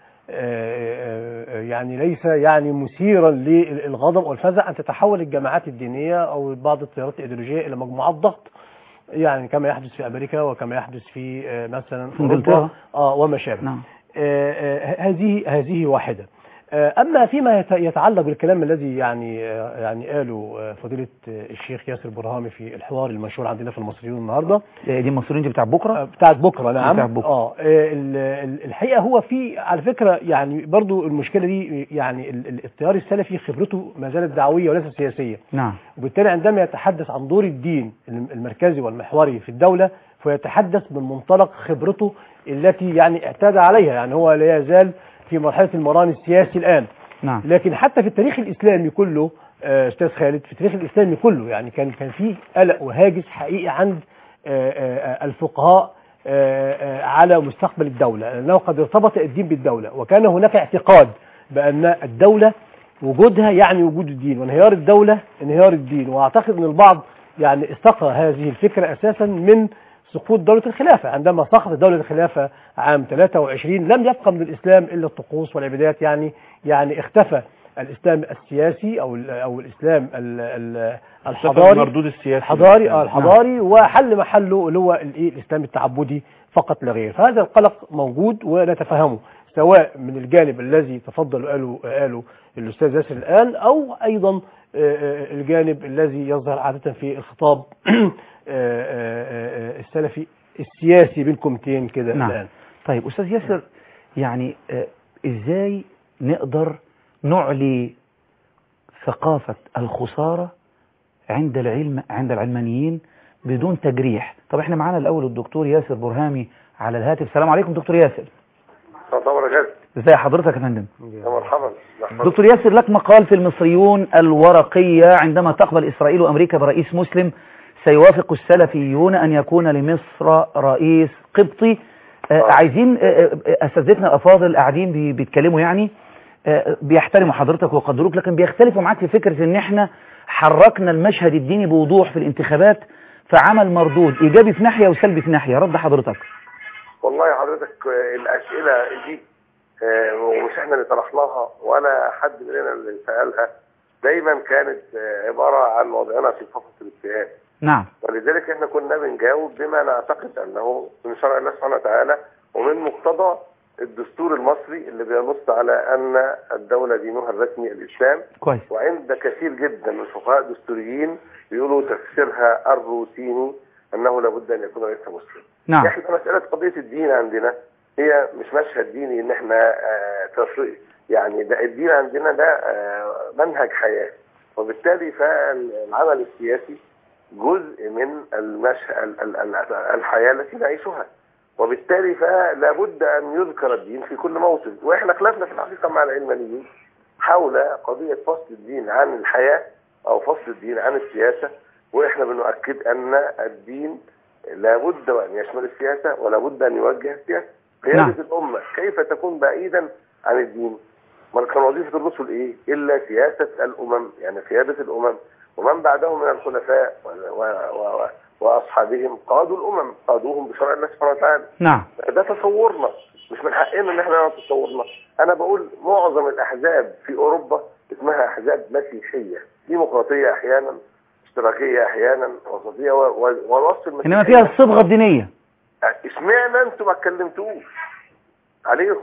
آه، آه، يعني ليس يعني مثيرا للغضب والفزع ان تتحول الجماعات الدينيه او بعض التيارات الايديولوجيه الى مجموعات ضغط يعني كما يحدث في امريكا وكما يحدث في آه، مثلا في إنجلترا. أوروبا، اه وما شابه نعم آه، آه، هذه هذه واحدة آه، أما فيما يت- يتعلق بالكلام الذي يعني آه، يعني قاله آه، فضيلة آه، الشيخ ياسر برهامي في الحوار المشهور عندنا في المصريون النهارده آه، دي المصريين دي بتاع بكرة آه، بتاعت بكره نعم بتاعت بكرة. اه آه، ال- ال- الحقيقه هو في على فكره يعني برضو المشكله دي يعني ال- ال- التيار السلفي خبرته ما زالت دعويه وليست سياسيه نعم وبالتالي عندما يتحدث عن دور الدين المركزي والمحوري في الدولة فيتحدث من منطلق خبرته التي يعني اعتاد عليها يعني هو لا يزال في مرحلة المران السياسي الآن نعم لكن حتى في التاريخ الإسلامي كله آه، أستاذ خالد في التاريخ الإسلامي كله يعني كان كان في قلق وهاجس حقيقي عند آه، آه، الفقهاء آه، آه، على مستقبل الدولة لأنه قد ارتبط الدين بالدولة وكان هناك اعتقاد بأن الدولة وجودها يعني وجود الدين وانهيار الدولة انهيار الدين واعتقد ان البعض يعني استقى هذه الفكرة اساسا من سقوط دولة الخلافة عندما سقطت دولة الخلافة عام 23 لم يبقى من الاسلام الا الطقوس والعبادات يعني يعني اختفى الاسلام السياسي او ال- او الاسلام ال- ال- الحضاري المردود السياسي الحضاري اه الحضاري وحل محله اللي هو الايه الاسلام التعبدي فقط لا غير فهذا القلق موجود ونتفهمه سواء من الجانب الذي تفضل قاله قاله الاستاذ ياسر الان او ايضا آه، آه، الجانب الذي يظهر عاده في الخطاب آه، آه، آه، السلفي السياسي بين كومتين كده نعم. الان طيب أستاذ ياسر يعني آه، إزاي نقدر نعلي ثقافة الخسارة عند العلم عند العلمانيين بدون تجريح طب احنا معانا الأول الدكتور ياسر برهامي على الهاتف السلام عليكم دكتور ياسر طبعا رجال ازي حضرتك يا فندم يا مرحبا مرحبا. دكتور ياسر لك مقال في المصريون الورقية عندما تقبل إسرائيل وأمريكا برئيس مسلم سيوافق السلفيون أن يكون لمصر رئيس قبطي آه آه. عايزين آه، آه، أساتذتنا الأفاضل قاعدين بي- بيتكلموا يعني آه، بيحترموا حضرتك ويقدروك لكن بيختلفوا معاك في فكرة ان احنا حركنا المشهد الديني بوضوح في الانتخابات فعمل مردود ايجابي في ناحية وسلبي في ناحية رد حضرتك والله حضرتك آه، الاسئله دي آه، ومش احنا اللي طرحناها ولا حد مننا اللي سالها دايما كانت آه، عباره عن وضعنا في فقره الاجتهاد نعم ولذلك احنا كنا بنجاوب بما نعتقد انه من شرع الله سبحانه وتعالى ومن مقتضى الدستور المصري اللي بينص على ان الدوله دينها الرسمي الاسلام كويس وعند كثير جدا من الفقهاء الدستوريين بيقولوا تفسيرها الروتيني انه لابد ان يكون رئيسها مسلم. نعم احنا مساله قضيه الدين عندنا هي مش مشهد ديني ان احنا آه تص- يعني ده الدين عندنا ده آه منهج حياه وبالتالي فالعمل السياسي جزء من المشهد ال- ال- ال- الحياه التي نعيشها وبالتالي فلا بد ان يذكر الدين في كل موطن واحنا خلافنا في الحقيقه مع العلمانيين حول قضيه فصل الدين عن الحياه او فصل الدين عن السياسه واحنا بنؤكد ان الدين لابد وان يشمل السياسه ولابد ان يوجه السياسه قياده نعم. الامه كيف تكون بعيدا عن الدين ما كان وظيفه الرسل ايه الا سياسه الامم يعني قياده الامم ومن بعدهم من الخلفاء و- و- و- واصحابهم قادوا الامم قادوهم بشرع الله سبحانه وتعالى نعم ده تصورنا مش من حقنا ان احنا نعمل تصورنا انا بقول معظم الاحزاب في اوروبا اسمها احزاب مسيحيه ديمقراطيه احيانا اشتراكيه احيانا وسطيه و- و- والوصف المسيحي انما فيها الصبغة الدينية اشمعنى انتوا ما اتكلمتوش عليهم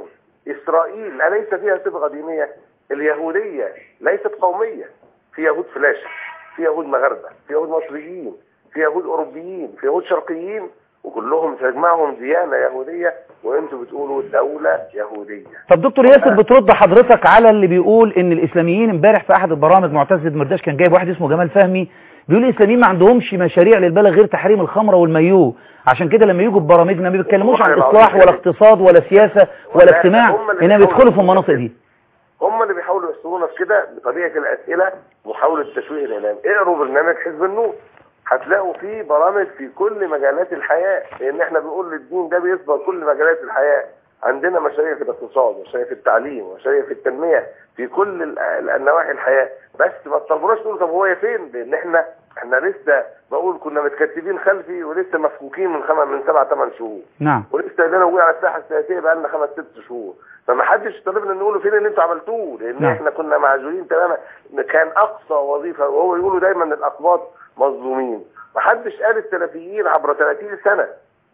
اسرائيل اليس فيها صبغه دينيه اليهوديه ليست قوميه في يهود فلاشه في يهود مغاربه في يهود مصريين في يهود اوروبيين في يهود شرقيين وكلهم تجمعهم ديانه يهوديه وانتم بتقولوا دوله يهوديه طب دكتور ياسر بترد حضرتك على اللي بيقول ان الاسلاميين امبارح في احد البرامج معتز دمرداش كان جايب واحد اسمه جمال فهمي بيقول الاسلاميين ما عندهمش مشاريع للبلد غير تحريم الخمره والمايوه عشان كده لما يجوا ببرامجنا ما بيتكلموش عن والله اصلاح العظيم. ولا اقتصاد ولا سياسه ولا ولا اجتماع هم اللي انما بيدخلوا في بيحاولوا المناطق دي هم اللي بيحاولوا يحصرونا في كده بطبيعه الاسئله محاوله تشويه الاعلام اقروا برنامج حزب النور هتلاقوا فيه برامج في كل مجالات الحياه لان احنا بنقول للدين ده بيصبر كل مجالات الحياه عندنا مشاريع في الاقتصاد مشاريع في التعليم مشاريع في التنميه في كل ال- ال- النواحي الحياه بس ما تطلبوناش تقولوا طب هو فين لان احنا احنا لسه بقول كنا متكتفين خلفي ولسه مفكوكين من خمس من سبع ثمان شهور نعم ولسه لنا وقوع على الساحه السياسيه بقى لنا خمس ست شهور فما حدش طلبنا نقوله فين اللي انتوا عملتوه لان نعم. احنا كنا معزولين تماما إن كان اقصى وظيفه وهو يقولوا دايما ان الاقباط مظلومين ما حدش قال السلفيين عبر 30 سنه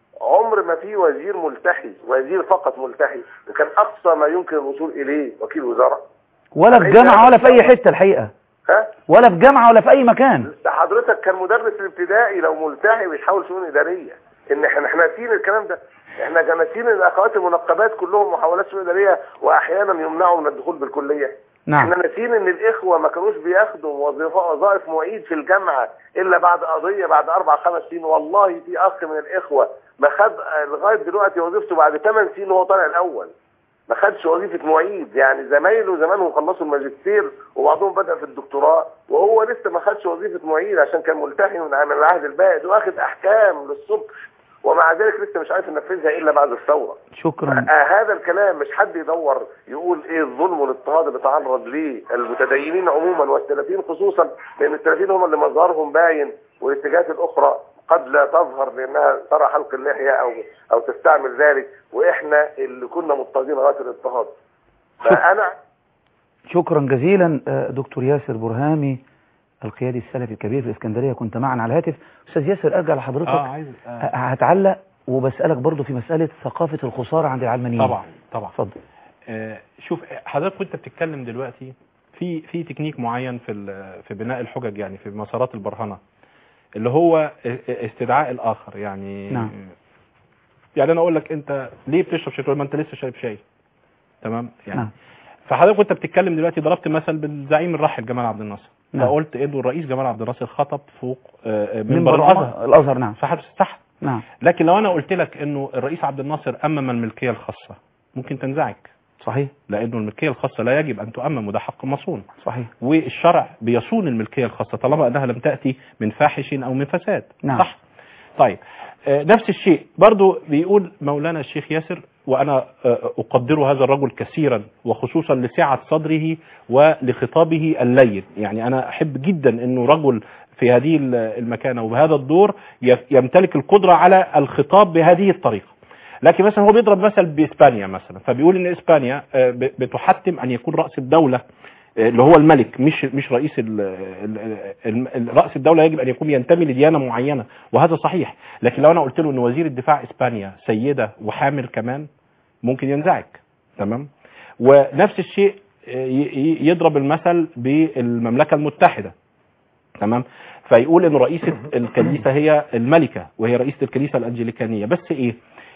عمر ما في وزير ملتحي وزير فقط ملتحي وكان اقصى ما يمكن الوصول اليه وكيل وزاره ولا في جامعه ولا في اي حته الحقيقه ها ولا في جامعه ولا في اي مكان ده حضرتك كان مدرس الابتدائي لو ملتحي ويتحول شؤون اداريه ان احنا احنا ناسيين الكلام ده احنا كان ناسيين ان الاخوات المنقبات كلهم محاولات شؤون اداريه واحيانا يمنعوا من الدخول بالكليه نعم احنا ناسيين ان الاخوه ما كانوش بياخدوا وظيفه وظائف معيد في الجامعه الا بعد قضيه بعد اربع خمس سنين والله في اخ من الاخوه ما خد لغايه دلوقتي وظيفته بعد ثمان سنين وهو طالع الاول ما خدش وظيفه معيد يعني زمايله زمانهم خلصوا الماجستير وبعضهم بدا في الدكتوراه وهو لسه ما خدش وظيفه معيد عشان كان ملتحي من من العهد البائد واخد احكام للصبح ومع ذلك لسه مش عارف ينفذها الا بعد الثوره شكرا آه هذا الكلام مش حد يدور يقول ايه الظلم والاضطهاد اللي تعرض ليه المتدينين عموما والسلفيين خصوصا لان السلفيين هم اللي مظهرهم باين والاتجاهات الاخرى قد لا تظهر لانها ترى حلق اللحيه او او تستعمل ذلك واحنا اللي كنا مضطهدين غايه الاضطهاد فانا شكرا جزيلا آه، دكتور ياسر برهامي القيادي السلفي الكبير في الاسكندريه كنت معنا على الهاتف استاذ ياسر ارجع لحضرتك اه عايز ه- آه. هتعلق وبسالك برضو في مساله ثقافه الخساره عند العلمانيين طبعا طبعا اتفضل آه، شوف حضرتك وانت بتتكلم دلوقتي في في تكنيك معين في ال- في بناء الحجج يعني في مسارات البرهنه اللي هو استدعاء الاخر يعني نعم. يعني انا اقول لك انت ليه بتشرب شاي تقول ما انت لسه شارب شاي تمام يعني نعم. فحضرتك وانت بتتكلم دلوقتي ضربت مثل بالزعيم الراحل جمال عبد الناصر نعم. فقلت انه الرئيس جمال عبد الناصر خطب فوق آه، آه، منبر منبر العمر الازهر الازهر نعم صح صح نعم لكن لو انا قلت لك انه الرئيس عبد الناصر امم الملكيه الخاصه ممكن تنزعج صحيح لانه الملكيه الخاصه لا يجب ان تؤمم وده حق مصون صحيح والشرع بيصون الملكيه الخاصه طالما انها لم تاتي من فاحش او من فساد نعم. صح طيب آه، نفس الشيء برضو بيقول مولانا الشيخ ياسر وانا آه، اقدر هذا الرجل كثيرا وخصوصا لسعه صدره ولخطابه اللين يعني انا احب جدا انه رجل في هذه ال- المكانه وبهذا الدور يف- يمتلك القدره على الخطاب بهذه الطريقه لكن مثلا هو بيضرب مثل باسبانيا مثلا فبيقول ان اسبانيا آه، ب- بتحتم ان يكون راس الدوله آه، اللي هو الملك مش مش رئيس ال ال ال ال راس الدوله يجب ان يكون ينتمي لديانه معينه وهذا صحيح لكن لو انا قلت له ان وزير الدفاع اسبانيا سيده وحامل كمان ممكن ينزعج تمام ونفس الشيء آه، ي- ي- يضرب المثل بالمملكه المتحده تمام فيقول ان رئيسه الكنيسه هي الملكه وهي رئيسه الكنيسه الانجليكانيه بس ايه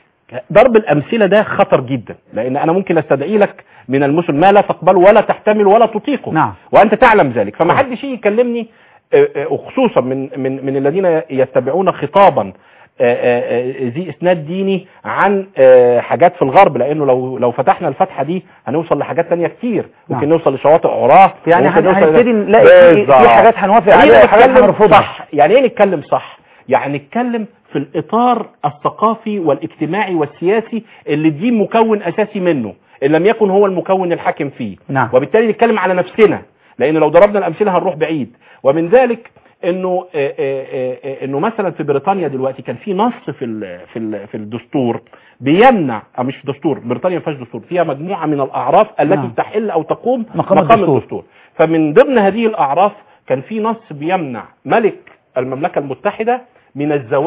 ضرب الامثله ده خطر جدا لان انا ممكن استدعي لك من المسلم ما لا تقبله ولا تحتمل ولا تطيقه نعم. وانت تعلم ذلك فما حدش يجي يكلمني آه، آه، وخصوصا من من من الذين يتبعون خطابا آه، آه، آه، ذي اسناد ديني عن آه، حاجات في الغرب لانه لو لو فتحنا الفتحه دي هنوصل لحاجات تانية كتير ممكن نعم. نوصل لشواطئ عراه يعني ممكن هن- نوصل إلى- هنبتدي نلاقي في- في بالظبط. حاجات هنوافق يعني عليها إيه وحاجات نتكلم هنرفضها. صح يعني ايه نتكلم صح يعني نتكلم في الاطار الثقافي والاجتماعي والسياسي اللي الدين مكون اساسي منه ان لم يكن هو المكون الحاكم فيه نعم. وبالتالي نتكلم على نفسنا لان لو ضربنا الامثله هنروح بعيد ومن ذلك انه آه، آه، آه، انه مثلا في بريطانيا دلوقتي كان في نص في ال في ال في الدستور بيمنع او مش في دستور بريطانيا ما فيهاش دستور فيها مجموعه من الاعراف التي نعم. تحل او تقوم مقام مقام الدستور. الدستور فمن ضمن هذه الاعراف كان في نص بيمنع ملك المملكه المتحده من الزواج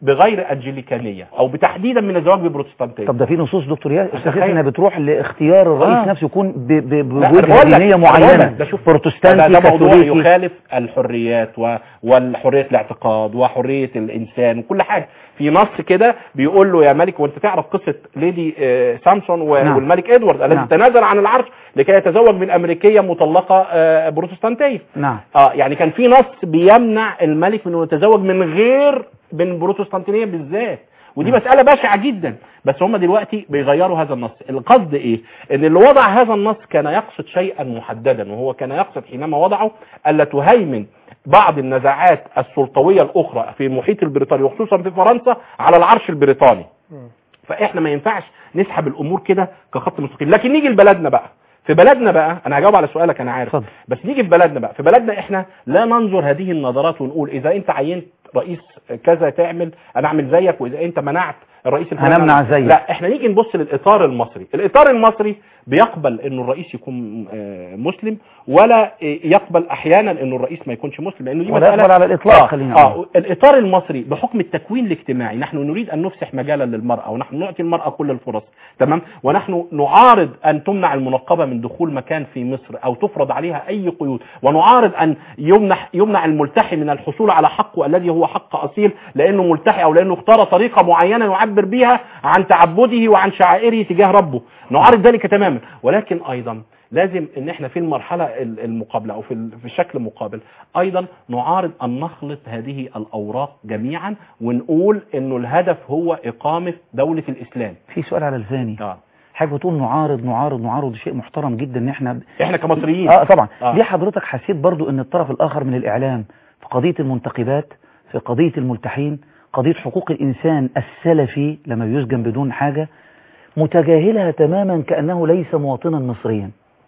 بغير انجليكانيه او بتحديدا من الزواج ببروتستانتيه طب ده في نصوص دكتور ياسر استاذ تخيل. انها بتروح لاختيار الرئيس آه. نفسه يكون ب- ب- لا، أنا بوجهه بقول لك- دينيه أنا بقول معينه لك، ده شوف ده, بروتستانتي ده موضوع كاثوليكي يخالف الحريات و... والحريه الاعتقاد وحريه الانسان وكل حاجه في نص كده بيقول له يا ملك وانت تعرف قصه ليدي آه، سامسون و... نعم. والملك ادوارد الذي نعم. تنازل عن العرش لكي يتزوج من امريكيه مطلقه آه، بروتستانتيه نعم اه يعني كان في نص بيمنع الملك من انه يتزوج من غير من بروتستانتينيه بالذات ودي مسألة بشعة جدا بس هم دلوقتي بيغيروا هذا النص القصد ايه ان اللي وضع هذا النص كان يقصد شيئا محددا وهو كان يقصد حينما وضعه الا تهيمن بعض النزاعات السلطوية الاخرى في المحيط البريطاني وخصوصا في فرنسا على العرش البريطاني فاحنا ما ينفعش نسحب الامور كده كخط مستقيم لكن نيجي لبلدنا بقى في بلدنا بقى انا هجاوب على سؤالك انا عارف اتفضل. بس نيجي في بلدنا بقى في بلدنا احنا لا ننظر هذه النظرات ونقول اذا انت عينت رئيس كذا تعمل انا اعمل زيك واذا انت منعت الرئيس الفلاني هنمنع أعمل- زيك. لا احنا نيجي نبص للاطار المصري الاطار المصري بيقبل انه الرئيس يكون آه، مسلم ولا آه، يقبل احيانا انه الرئيس ما يكونش مسلم لانه دي ولا مساله يقبل على الإطلاق، آه خلينا آه نقول. الاطار المصري بحكم التكوين الاجتماعي نحن نريد ان نفسح مجالا للمراه ونحن نعطي المراه كل الفرص تمام ونحن نعارض ان تمنع المنقبه من دخول مكان في مصر او تفرض عليها اي قيود ونعارض ان يمنح يمنع الملتحي من الحصول على حقه الذي هو حق اصيل لانه ملتحي او لانه اختار طريقه معينه يعبر بيها عن تعبده وعن شعائره تجاه ربه نعارض ذلك تماما ولكن ايضا لازم ان احنا في المرحله ال- المقابله او في ال- في الشكل المقابل ايضا نعارض ان نخلط هذه الاوراق جميعا ونقول انه الهدف هو اقامه دوله الاسلام في سؤال على لساني اه حاجه بتقول نعارض نعارض نعارض شيء محترم جدا ان احنا احنا كمصريين اه طبعا آه. ليه حضرتك حسيت برضو ان الطرف الاخر من الاعلام في قضيه المنتخبات في قضيه الملتحين قضيه حقوق الانسان السلفي لما بيسجن بدون حاجه متجاهلها تماما كانه ليس مواطنا مصريا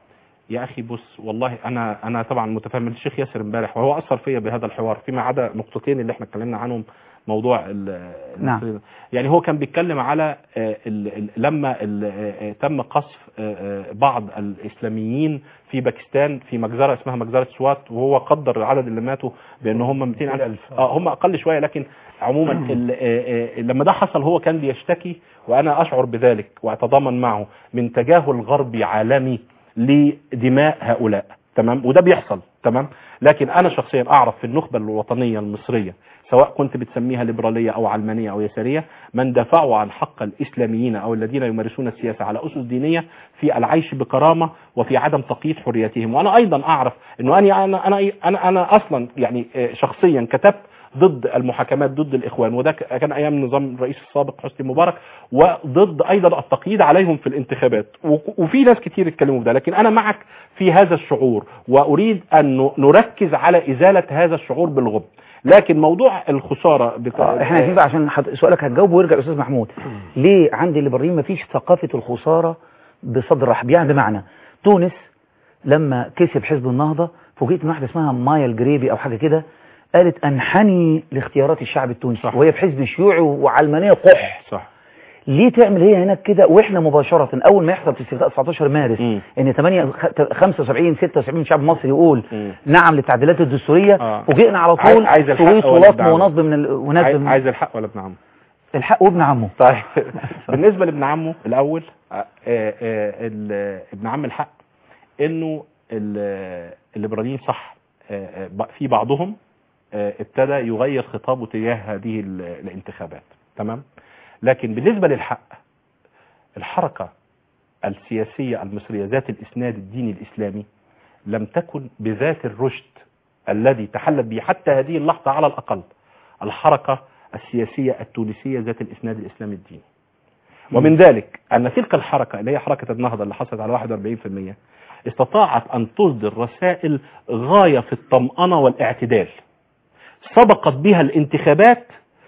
يا اخي بص والله انا انا طبعا متفاهم الشيخ ياسر امبارح وهو اثر فيا بهذا الحوار فيما عدا نقطتين اللي احنا اتكلمنا عنهم موضوع ال- نعم. المصريين. يعني هو كان بيتكلم على آه، ال- ال- لما ال- آه، آه، تم قصف آه، آه، بعض الاسلاميين في باكستان في مجزره اسمها مجزره سوات وهو قدر العدد اللي ماتوا بان هم 200 الف اه هم اقل شويه لكن عموما ال- آه، آه، لما ده حصل هو كان بيشتكي وانا اشعر بذلك واتضامن معه من تجاهل غربي عالمي لدماء هؤلاء تمام وده بيحصل تمام لكن انا شخصيا اعرف في النخبه الوطنيه المصريه سواء كنت بتسميها ليبراليه او علمانيه او يساريه من دافعوا عن حق الاسلاميين او الذين يمارسون السياسه على اسس دينيه في العيش بكرامه وفي عدم تقييد حريتهم وانا ايضا اعرف انه انا انا انا انا, أنا اصلا يعني آه، شخصيا كتبت ضد المحاكمات ضد الاخوان وده ك- كان ايام نظام الرئيس السابق حسني مبارك وضد ايضا التقييد عليهم في الانتخابات وك- وفي ناس كتير اتكلموا في ده لكن انا معك في هذا الشعور واريد ان ن- نركز على ازاله هذا الشعور بالغبن لكن موضوع الخساره بتاع آه احنا عايزين بقى عشان حد... سؤالك هتجاوبه ويرجع الاستاذ محمود ليه عند الليبراليين مفيش ثقافه الخساره بصدر رحب يعني بمعنى تونس لما كسب حزب النهضه فوجئت من واحده اسمها مايا الجريبي او حاجه كده قالت انحني لاختيارات الشعب التونسي صح. وهي في حزب شيوعي وعلمانيه قح صح ليه تعمل هي هناك كده واحنا مباشره اول ما يحصل في استفتاء 19 مارس مم. ان 8 خ- 75 76 شعب مصري يقول مم. نعم للتعديلات الدستوريه آه. فوجئنا على عايز- طول عايز الحق سويس ولا ولطم الدعم؟ ونصب من ال... ونصب عايز, من عايز الحق ولا ابن عمه الحق وابن عمه طيب بالنسبه لابن عمه الاول آه، آه، ال- ابن عم الحق انه ال- الليبراليين صح آه، آه، ب- في بعضهم آه، ابتدى يغير خطابه تجاه هذه ال- الانتخابات تمام لكن بالنسبه للحق الحركه السياسيه المصريه ذات الاسناد الديني الاسلامي لم تكن بذات الرشد الذي تحلت به حتى هذه اللحظه على الاقل الحركه السياسيه التونسيه ذات الاسناد الاسلامي الديني ومن ذلك أن تلك الحركة اللي هي حركة النهضة اللي حصلت على 41% استطاعت أن تصدر رسائل غاية في الطمأنة والاعتدال سبقت بها الانتخابات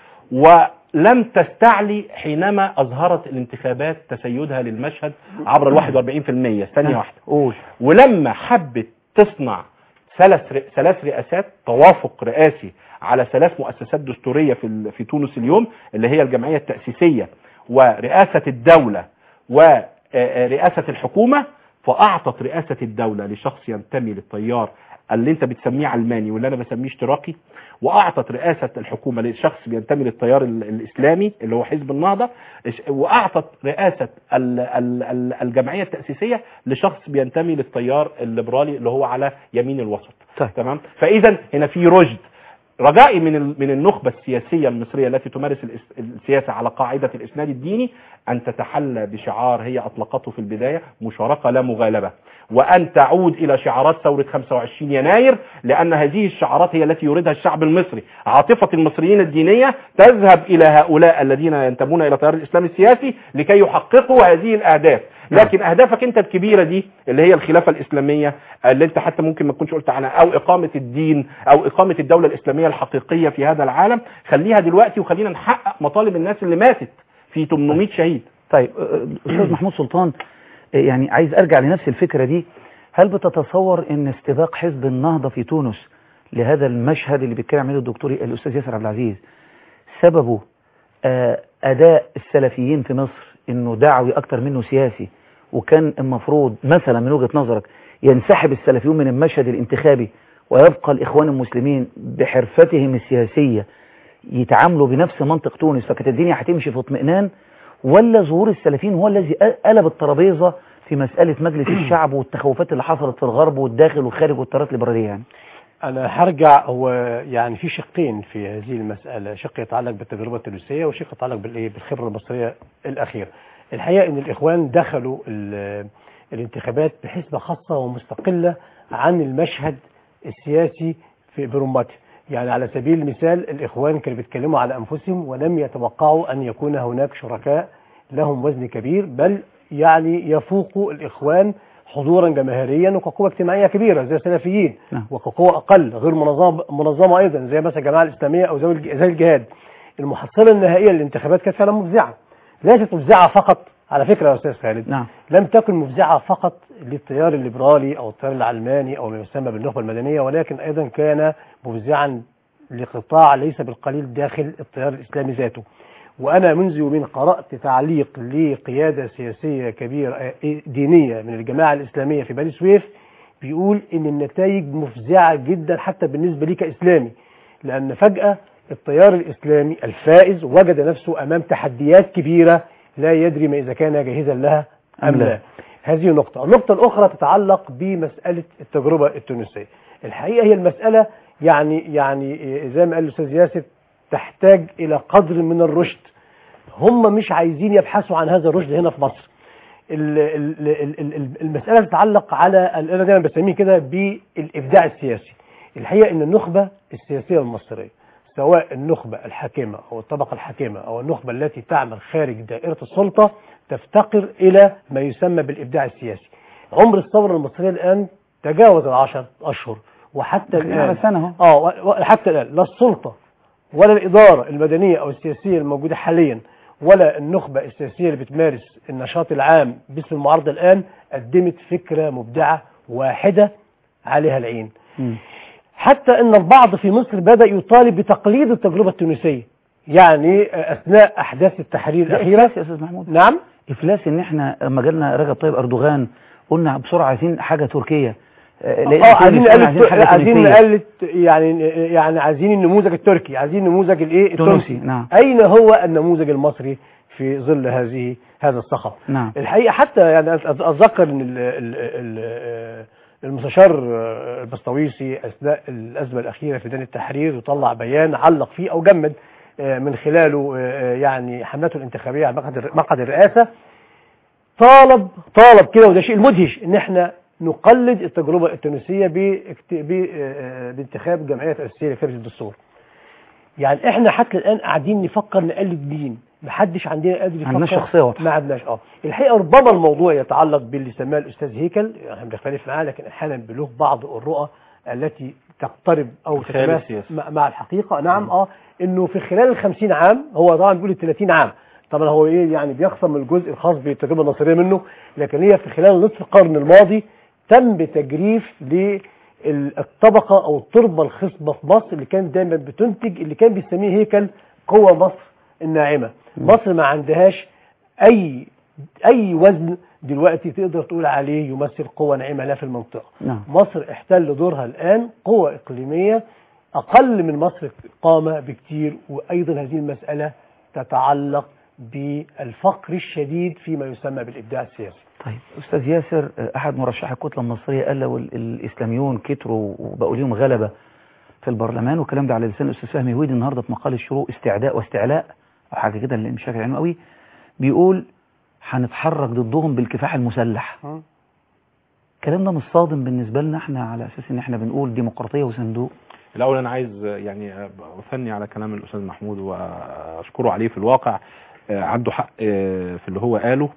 ولم تستعلي حينما أظهرت الانتخابات تسيدها للمشهد عبر ال 41% ثانية واحدة قول ولما حبت تصنع ثلاث ر- ثلاث رئاسات توافق رئاسي على ثلاث مؤسسات دستوريه في ال- في تونس اليوم اللي هي الجمعيه التاسيسيه ورئاسه الدوله ورئاسه الحكومه فاعطت رئاسه الدوله لشخص ينتمي للتيار اللي انت بتسميه علماني واللي انا بسميه اشتراكي واعطت رئاسه الحكومه لشخص بينتمي للتيار ال- الاسلامي اللي هو حزب النهضه اش- واعطت رئاسه ال- ال- ال- الجمعيه التاسيسيه لشخص بينتمي للتيار الليبرالي اللي هو على يمين الوسط طيب. تمام فاذا هنا في رشد رجائي من ال- من النخبه السياسيه المصريه التي تمارس الاس- السياسه على قاعده الاسناد الديني ان تتحلى بشعار هي اطلقته في البدايه مشاركه لا مغالبه وان تعود الى شعارات ثوره 25 يناير لان هذه الشعارات هي التي يريدها الشعب المصري عاطفه المصريين الدينيه تذهب الى هؤلاء الذين ينتمون الى تيار الاسلام السياسي لكي يحققوا هذه الاهداف لكن اهدافك انت الكبيره دي اللي هي الخلافه الاسلاميه اللي انت حتى ممكن ما تكونش قلت عنها او اقامه الدين او اقامه الدوله الاسلاميه الحقيقيه في هذا العالم خليها دلوقتي وخلينا نحقق مطالب الناس اللي ماتت في 800 شهيد طيب آه، استاذ محمود سلطان آه، يعني عايز ارجع لنفس الفكره دي هل بتتصور ان استباق حزب النهضه في تونس لهذا المشهد اللي بيتكلم عنه الدكتور الاستاذ ياسر عبد العزيز سببه آه، اداء السلفيين في مصر انه دعوي اكتر منه سياسي وكان المفروض مثلا من وجهه نظرك ينسحب السلفيون من المشهد الانتخابي ويبقى الاخوان المسلمين بحرفتهم السياسيه يتعاملوا بنفس منطق تونس فكانت الدنيا هتمشي في اطمئنان ولا ظهور السلفيين هو الذي قلب الترابيزه في مساله مجلس الشعب والتخوفات اللي حصلت في الغرب والداخل والخارج والتيارات الليبراليه يعني انا هرجع هو يعني في شقين في هذه المساله شق يتعلق بالتجربه التونسيه وشق يتعلق بالايه بالخبره المصريه الاخيره الحقيقه ان الاخوان دخلوا ال- الانتخابات بحسبه خاصه ومستقله عن المشهد السياسي في برمته يعني على سبيل المثال الاخوان كانوا بيتكلموا على انفسهم ولم يتوقعوا ان يكون هناك شركاء لهم وزن كبير بل يعني يفوق الاخوان حضورا جماهيريا وكقوه اجتماعيه كبيره زي السلفيين نعم. وكقوه اقل غير منظمه منظمه ايضا زي مثلا الجماعه الاسلاميه او زي الج- زي الجهاد المحصله النهائيه للانتخابات كانت فعلا مفزعه ليست مفزعه فقط على فكره يا استاذ خالد نعم لم تكن مفزعة فقط للتيار الليبرالي أو التيار العلماني أو ما يسمى بالنخبة المدنية ولكن أيضا كان مفزعا لقطاع ليس بالقليل داخل التيار الإسلامي ذاته وأنا منذ يومين قرأت تعليق لقيادة سياسية كبيرة آه، دينية من الجماعة الإسلامية في بني سويف بيقول إن النتائج مفزعة جدا حتى بالنسبة لي كإسلامي لأن فجأة التيار الإسلامي الفائز وجد نفسه أمام تحديات كبيرة لا يدري ما إذا كان جاهزا لها أم أم لا. لا هذه نقطة النقطة الأخرى تتعلق بمسألة التجربة التونسية الحقيقة هي المسألة يعني يعني زي ما قال الأستاذ ياسر تحتاج إلى قدر من الرشد هم مش عايزين يبحثوا عن هذا الرشد هنا في مصر ال- ال- ال- ال- ال- المسألة تتعلق على أنا دايما بسميه كده بالإبداع السياسي الحقيقة إن النخبة السياسية المصرية سواء النخبة الحاكمة أو الطبقة الحاكمة أو النخبة التي تعمل خارج دائرة السلطة تفتقر إلى ما يسمى بالإبداع السياسي عمر الثورة المصرية الآن تجاوز العشر أشهر وحتى داخلين على الآن سنة اهو اه و- و- حتى الآن لا السلطة ولا الإدارة المدنية أو السياسية الموجودة حاليا ولا النخبة السياسية اللي بتمارس النشاط العام باسم المعارضة الآن قدمت فكرة مبدعة واحدة عليها العين مم. حتى ان البعض في مصر بدأ يطالب بتقليد التجربة التونسية يعني أثناء أحداث التحرير ده الأخيرة افلاس يا استاذ محمود نعم افلاس ان احنا لما جالنا رجب طيب اردوغان قلنا بسرعه عايزين حاجه تركيه آه، لقينا اه تونس، عايزين قلنا نقلد حاجه عايزين تونسية. نقلد يعني يعني عايزين النموذج التركي عايزين النموذج الايه تونسي التونسي نعم اين هو النموذج المصري في ظل هذه هذا الصخب نعم الحقيقه حتى يعني أت- اتذكر ان ال- ال- ال- المستشار البسطويسي اثناء الازمه الاخيره في ميدان التحرير وطلع بيان علق فيه او جمد آه، من خلاله آه، يعني حملته الانتخابيه على مقعد الر- مقعد الرئاسه طالب طالب كده وده شيء مدهش ان احنا نقلد التجربه التونسيه باكت- ب- آه، بانتخاب جمعيه تاسيسيه لكتابه الدستور. يعني احنا حتى الان قاعدين نفكر نقلد مين؟ محدش عندنا قادر يفكر عندناش شخصية واضحة. ما عندناش اه الحقيقه ربما الموضوع يتعلق باللي سماه الاستاذ هيكل احنا بنختلف معاه لكن احيانا بله بعض الرؤى التي تقترب او الخيال تتماس السياسي. مع مع الحقيقه نعم اه انه في خلال ال 50 عام هو طبعا بيقول ال 30 عام طبعا هو ايه يعني بيخصم الجزء الخاص بالتجربه النصريه منه لكن هي في خلال نصف القرن الماضي تم بتجريف للطبقه او التربه الخصبه في مصر اللي كانت دايما بتنتج اللي كان بيسميه هيكل قوه مصر الناعمه مصر ما عندهاش اي اي وزن دلوقتي تقدر تقول عليه يمثل قوة ناعمة لا في المنطقة نعم مصر احتل دورها الآن قوة إقليمية أقل من مصر قامة بكتير وأيضا هذه المسألة تتعلق بالفقر الشديد فيما يسمى بالإبداع السياسي طيب أستاذ ياسر أحد مرشحي الكتلة المصرية قال لو ال- الإسلاميون كتروا وبقوا لهم غلبة في البرلمان والكلام ده على لسان الأستاذ فهمي هويدي النهاردة في مقال الشروق استعداء واستعلاء أو حاجة كده اللي مش فاكر عنه قوي بيقول هنتحرك ضدهم بالكفاح المسلح الكلام ده مش صادم بالنسبة لنا احنا على أساس إن احنا بنقول ديمقراطية وصندوق الاول انا عايز يعني اثني على كلام الاستاذ محمود واشكره عليه في الواقع آه، عنده حق آه، في اللي هو قاله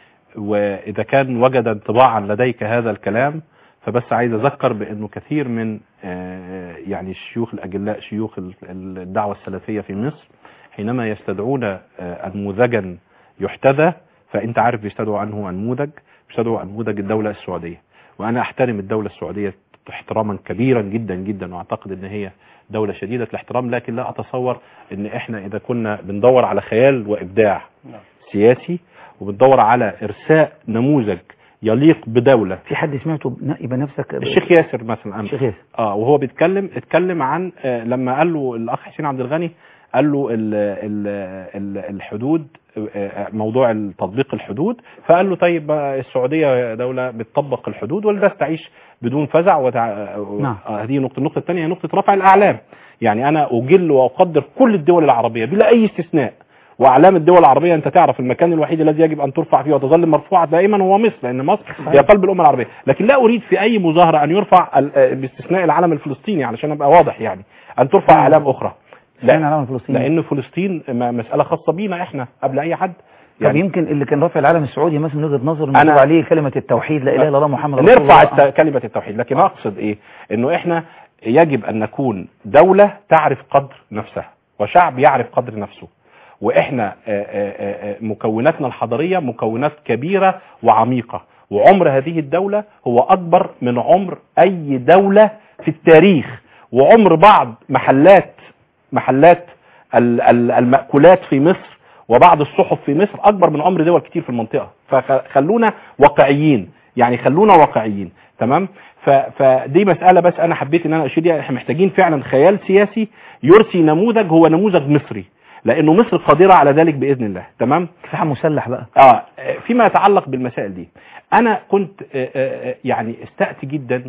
واذا كان وجد انطباعا لديك هذا الكلام فبس عايز اذكر بانه كثير من آه، يعني الشيوخ الاجلاء شيوخ ال- ال- الدعوه السلفيه في مصر حينما يستدعون آه، انموذجا يحتذى فانت عارف بيستدعوا عنه انموذج بيستدعوا انموذج الدوله السعوديه وانا احترم الدوله السعوديه احتراما كبيرا جدا جدا واعتقد ان هي دولة شديدة الاحترام لكن لا اتصور ان احنا اذا كنا بندور على خيال وابداع نعم. سياسي وبندور على ارساء نموذج يليق بدولة في حد سمعته ن- يبقى نفسك الشيخ ياسر مثلا أمس الشيخ ياسر اه وهو بيتكلم اتكلم عن آه لما قال له الاخ حسين عبد الغني قال له ال ال ال الحدود آه، موضوع تطبيق الحدود فقال له طيب آه، السعوديه دوله بتطبق الحدود والناس تعيش بدون فزع وتع... نعم. آه، هذه نقطه النقطه الثانيه هي نقطه رفع الاعلام يعني انا اجل واقدر كل الدول العربيه بلا اي استثناء واعلام الدول العربيه انت تعرف المكان الوحيد الذي يجب ان ترفع فيه وتظل مرفوعه دائما هو مصر لان مصر هي قلب الامه العربيه لكن لا اريد في اي مظاهره ان يرفع ال- آه، باستثناء العلم الفلسطيني علشان ابقى واضح يعني ان ترفع اعلام اخرى لا لا العالم الفلسطيني لان فلسطين م- مساله خاصه بينا احنا قبل اي حد طب يعني يمكن اللي كان رافع العالم السعودي مثلا من وجهه نظر أنا- مكتوب عليه كلمه التوحيد لا اله الا الله محمد رسول نرفع الله الت... كلمة التوحيد لكن أقصد إيه إنه إحنا يجب أن نكون دولة تعرف قدر نفسها وشعب يعرف قدر نفسه وإحنا آه، آه، آه، مكوناتنا الحضارية مكونات كبيرة وعميقة وعمر هذه الدولة هو أكبر من عمر أي دولة في التاريخ وعمر بعض محلات محلات ال- ال- المأكولات في مصر وبعض الصحف في مصر أكبر من عمر دول كتير في المنطقة فخلونا واقعيين يعني خلونا واقعيين تمام ف- فدي مسألة بس أنا حبيت إن أنا أشير ليها إحنا محتاجين فعلا خيال سياسي يرسي نموذج هو نموذج مصري لأنه مصر قادرة على ذلك بإذن الله تمام كفاح مسلح بقى اه فيما يتعلق بالمسائل دي انا كنت آه، آه، يعني استأتي جدا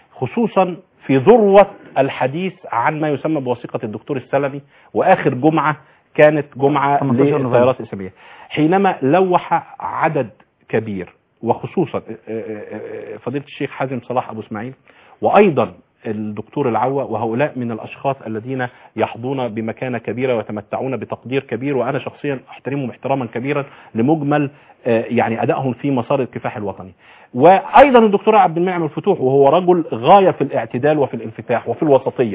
خصوصا في ذروة الحديث عن ما يسمى بوثيقة الدكتور السلمي واخر جمعة كانت جمعة 18 نوفمبر. للتيارات الاسلامية حينما لوح عدد كبير وخصوصا آه، آه، آه، فضيلة الشيخ حازم صلاح ابو اسماعيل وايضا الدكتور العوا وهؤلاء من الاشخاص الذين يحظون بمكانه كبيره ويتمتعون بتقدير كبير وانا شخصيا احترمهم احتراما كبيرا لمجمل آه، يعني ادائهم في مسار الكفاح الوطني. وايضا الدكتور عبد المنعم الفتوح وهو رجل غايه في الاعتدال وفي الانفتاح وفي الوسطيه.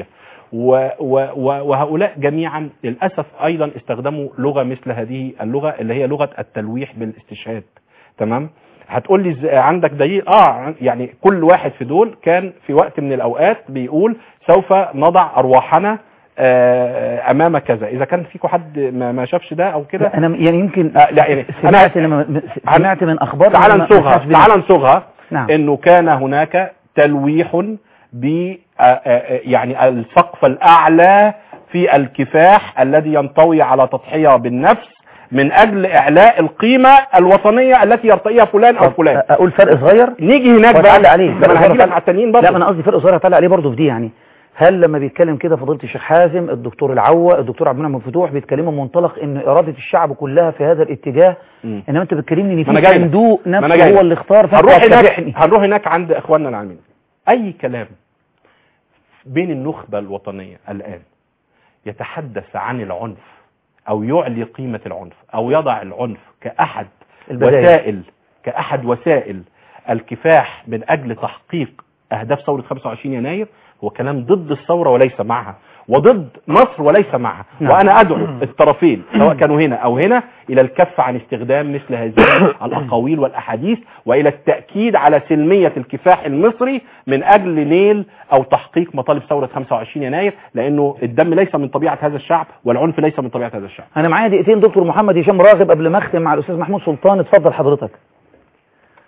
و و و وهؤلاء جميعا للاسف ايضا استخدموا لغه مثل هذه اللغه اللي هي لغه التلويح بالاستشهاد. تمام؟ هتقول لي إزاي- عندك دليل اه يعني كل واحد في دول كان في وقت من الاوقات بيقول سوف نضع ارواحنا آه، امام كذا اذا كان فيكم حد ما ما شافش ده او كده لا، انا يعني يمكن آه، لا يعني سمعت انا لما سمعت من اخبار تعال لما- نصوغها ما- تعال نصوغها نعم انه كان هناك تلويح ب آه، آه، يعني السقف الاعلى في الكفاح الذي ينطوي على تضحيه بالنفس من اجل اعلاء القيمه الوطنيه التي يرتقيها فلان او طب فلان اقول فرق صغير نيجي هناك بقى وأتعلق عليه. ده انا هجيب لك على التانيين برضه لا ما انا قصدي فرق صغير هتعلق عليه برضه في دي يعني هل لما بيتكلم كده فضيله الشيخ حازم الدكتور العوا الدكتور عبد المنعم الفتوح بيتكلموا منطلق ان اراده الشعب كلها في هذا الاتجاه مم. انما انت بتكلمني ان ما أنا في جاي لك. صندوق ما أنا نفسه جاي هو لك. اللي اختار فأنت هنروح هناك هتتابعني. هنروح هناك عند اخواننا العالمين اي كلام بين النخبه الوطنيه الان يتحدث عن العنف او يعلي قيمه العنف او يضع العنف كاحد البداية. وسائل كاحد وسائل الكفاح من اجل تحقيق اهداف ثوره 25 يناير هو كلام ضد الثوره وليس معها وضد مصر وليس معها نعم. وانا ادعو الطرفين سواء كانوا هنا او هنا الى الكف عن استخدام مثل هذه الاقاويل والاحاديث والى التاكيد على سلميه الكفاح المصري من اجل نيل او تحقيق مطالب ثوره 25 يناير لانه الدم ليس من طبيعه هذا الشعب والعنف ليس من طبيعه هذا الشعب انا معايا دقيقتين دكتور محمد هشام راغب قبل ما اختم مع الاستاذ محمود سلطان اتفضل حضرتك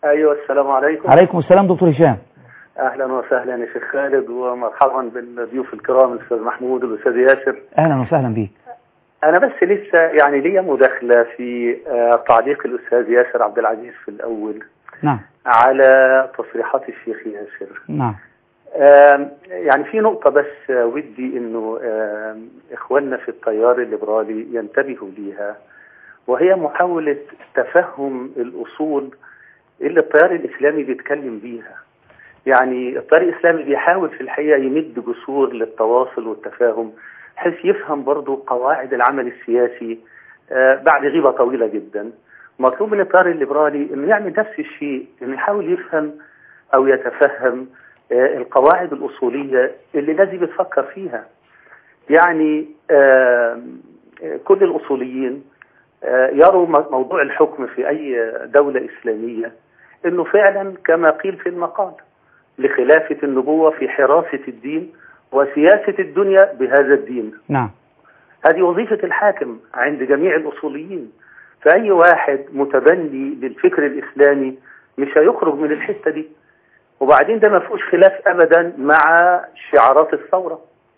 ايوه السلام عليكم عليكم السلام دكتور هشام اهلا وسهلا يا شيخ خالد ومرحبا بالضيوف الكرام الاستاذ محمود والاستاذ ياسر اهلا وسهلا بيك انا بس لسه يعني ليا مداخله في آه، تعليق الاستاذ ياسر عبد العزيز في الاول نعم على تصريحات الشيخ ياسر نعم آم، يعني في نقطة بس آه، ودي انه آم، اخواننا في التيار الليبرالي ينتبهوا ليها وهي محاولة تفهم الاصول اللي التيار الاسلامي بيتكلم بيها يعني التيار الاسلامي بيحاول في الحقيقة يمد جسور للتواصل والتفاهم بحيث يفهم برضو قواعد العمل السياسي آه، بعد غيبة طويلة جدا مطلوب من التيار الليبرالي انه يعمل نفس الشيء انه يحاول يفهم او يتفهم آه، القواعد الأصولية اللي لازم يتفكر فيها يعني آه، آه، كل الأصوليين آه، يروا م- موضوع الحكم في أي دولة إسلامية أنه فعلا كما قيل في المقال لخلافة النبوة في حراسة الدين وسياسة الدنيا بهذا الدين نعم هذه وظيفة الحاكم عند جميع الأصوليين فأي واحد متبني للفكر الإسلامي مش هيخرج من الحتة دي وبعدين ده ما فيهوش خلاف أبدا مع شعارات الثورة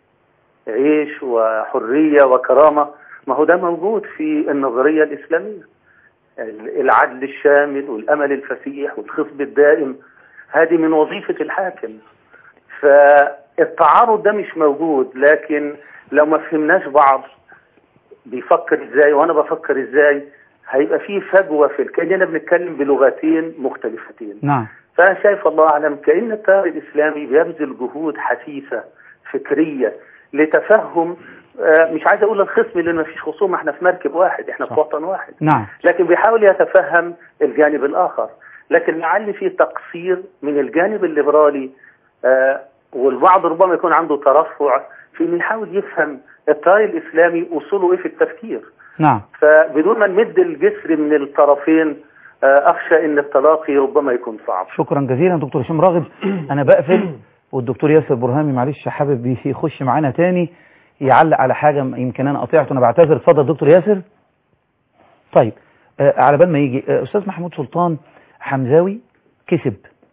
عيش وحرية وكرامة ما هو ده موجود في النظرية الإسلامية ال- العدل الشامل والأمل الفسيح والخصب الدائم هذه من وظيفة الحاكم فالتعارض ده مش موجود لكن لو ما فهمناش بعض بيفكر ازاي وانا بفكر ازاي هيبقى في فجوه في كاننا بنتكلم بلغتين مختلفتين نعم فانا شايف الله اعلم كان التيار الاسلامي بيبذل جهود حثيثه فكريه لتفهم آه، مش عايز اقول الخصم لان ما فيش خصوم احنا في مركب واحد احنا في صح. وطن واحد نعم لكن بيحاول يتفهم الجانب الآخر لكن لعل في تقصير من الجانب الليبرالي آه والبعض ربما يكون عنده ترفع في انه يحاول يفهم التيار الإسلامي أصوله إيه في التفكير نعم فبدون ما نمد الجسر من الطرفين آه أخشى أن التلاقي ربما يكون صعب شكرا جزيلا دكتور هشام راغب انا بقفل والدكتور ياسر برهامي معلش حابب يخش معانا تاني يعلق على حاجة يمكن انا قطعت وانا بعتذر اتفضل دكتور ياسر طيب آه على بال ما يجي آه استاذ محمود سلطان حمزاوي كسب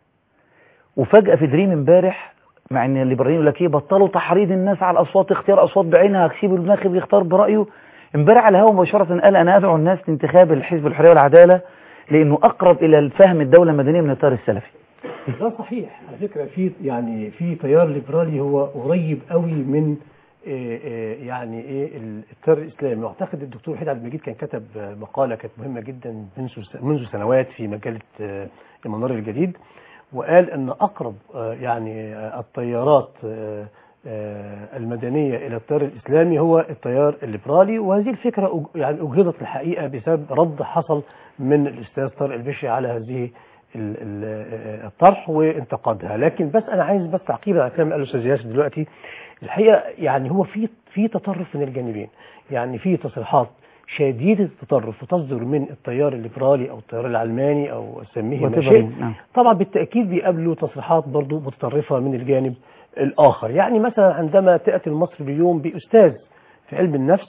وفجأة في دريم امبارح مع ان الليبراليين يقول لك ايه بطلوا تحريض الناس على الاصوات اختيار اصوات بعينها هتسيب الناخب يختار برايه امبارح على الهواء مباشرة قال انا ادعو الناس لانتخاب الحزب الحرية والعدالة لانه اقرب الى الفهم الدولة المدنية من التيار السلفي ده صحيح على فكرة في يعني في تيار ليبرالي هو قريب قوي من إيه إيه يعني ايه التيار الاسلامي واعتقد الدكتور وحيد عبد المجيد كان كتب آه، مقاله كانت مهمه جدا منذ منذ سنوات في مجله آه، المنار الجديد وقال ان اقرب آه، يعني آه، التيارات آه، آه، المدنيه الى التيار الاسلامي هو التيار الليبرالي وهذه الفكره أج- يعني اجهضت الحقيقه بسبب رد حصل من الاستاذ طارق البشري على هذه ال- ال- الطرح وانتقادها لكن بس انا عايز بس تعقيبا على كلام قاله الاستاذ ياسر دلوقتي الحقيقه يعني هو في في تطرف من الجانبين يعني في تصريحات شديده التطرف وتصدر من التيار الليبرالي او التيار العلماني او سميه ما Whatever, شئت نعم. طبعا بالتاكيد بيقابلوا تصريحات برضو متطرفه من الجانب الاخر يعني مثلا عندما تاتي المصري اليوم باستاذ في علم النفس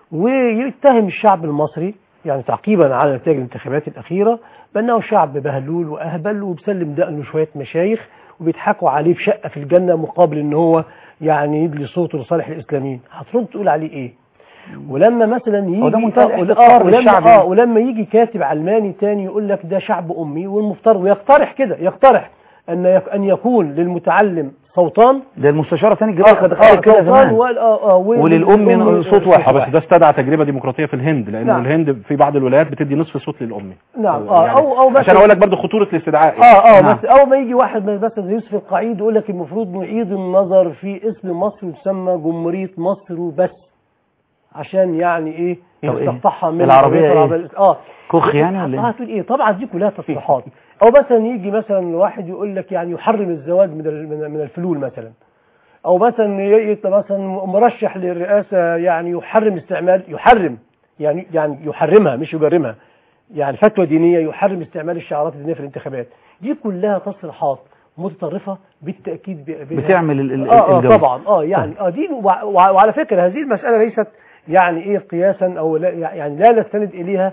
ويتهم الشعب المصري يعني تعقيبا على نتائج الانتخابات الأخيرة بأنه شعب بهلول وأهبل وبسلم دقنه شوية مشايخ وبيضحكوا عليه بشقة في الجنة مقابل ان هو يعني يدلي صوته لصالح الإسلاميين هترد تقول عليه إيه ولما مثلا يجي هو ده منتهى آه، الاحتقار آه، ولما, للشعب. آه ولما يجي كاتب علماني تاني يقول لك ده شعب أمي والمفترض ويقترح كده يقترح أن يك- أن يكون للمتعلم صوتان ده المستشارة ثاني الجبال آه، كانت آه، كده صوتان زمان وال- آه، آه، وال- وللأم والأم صوت واحد. اه بس ده استدعى تجربه ديمقراطيه في الهند لان نعم. الهند في بعض الولايات بتدي نصف صوت للام نعم اه يعني او او عشان مثلا اقول لك برضو خطوره الاستدعاء اه اه نعم. بس اول ما يجي واحد من- مثلا زي يوسف القعيد يقول لك المفروض نعيد النظر في اسم مصر وتسمى جمهوريه مصر وبس عشان يعني ايه طب إيه؟ يستقطعها من العربية الهوية إيه؟ العربية- اه كخ يعني ولا اه ايه؟ تقول ايه طبعا دي كلها تصريحات او مثلا يجي مثلا واحد يقول لك يعني يحرم الزواج من ال- من من الفلول مثلا او مثلا ي- يت- مثلا مرشح للرئاسه يعني يحرم استعمال يحرم يعني يعني يحرمها مش يجرمها يعني فتوى دينيه يحرم استعمال الشعارات الدينيه في الانتخابات دي كلها تصريحات متطرفه بالتاكيد ب- بها- بتعمل ال- ال- اه, آه الجو. طبعا اه يعني اه دي وع- وع- وعلى فكره هذه المساله ليست يعني ايه قياسا او لا يعني لا نستند اليها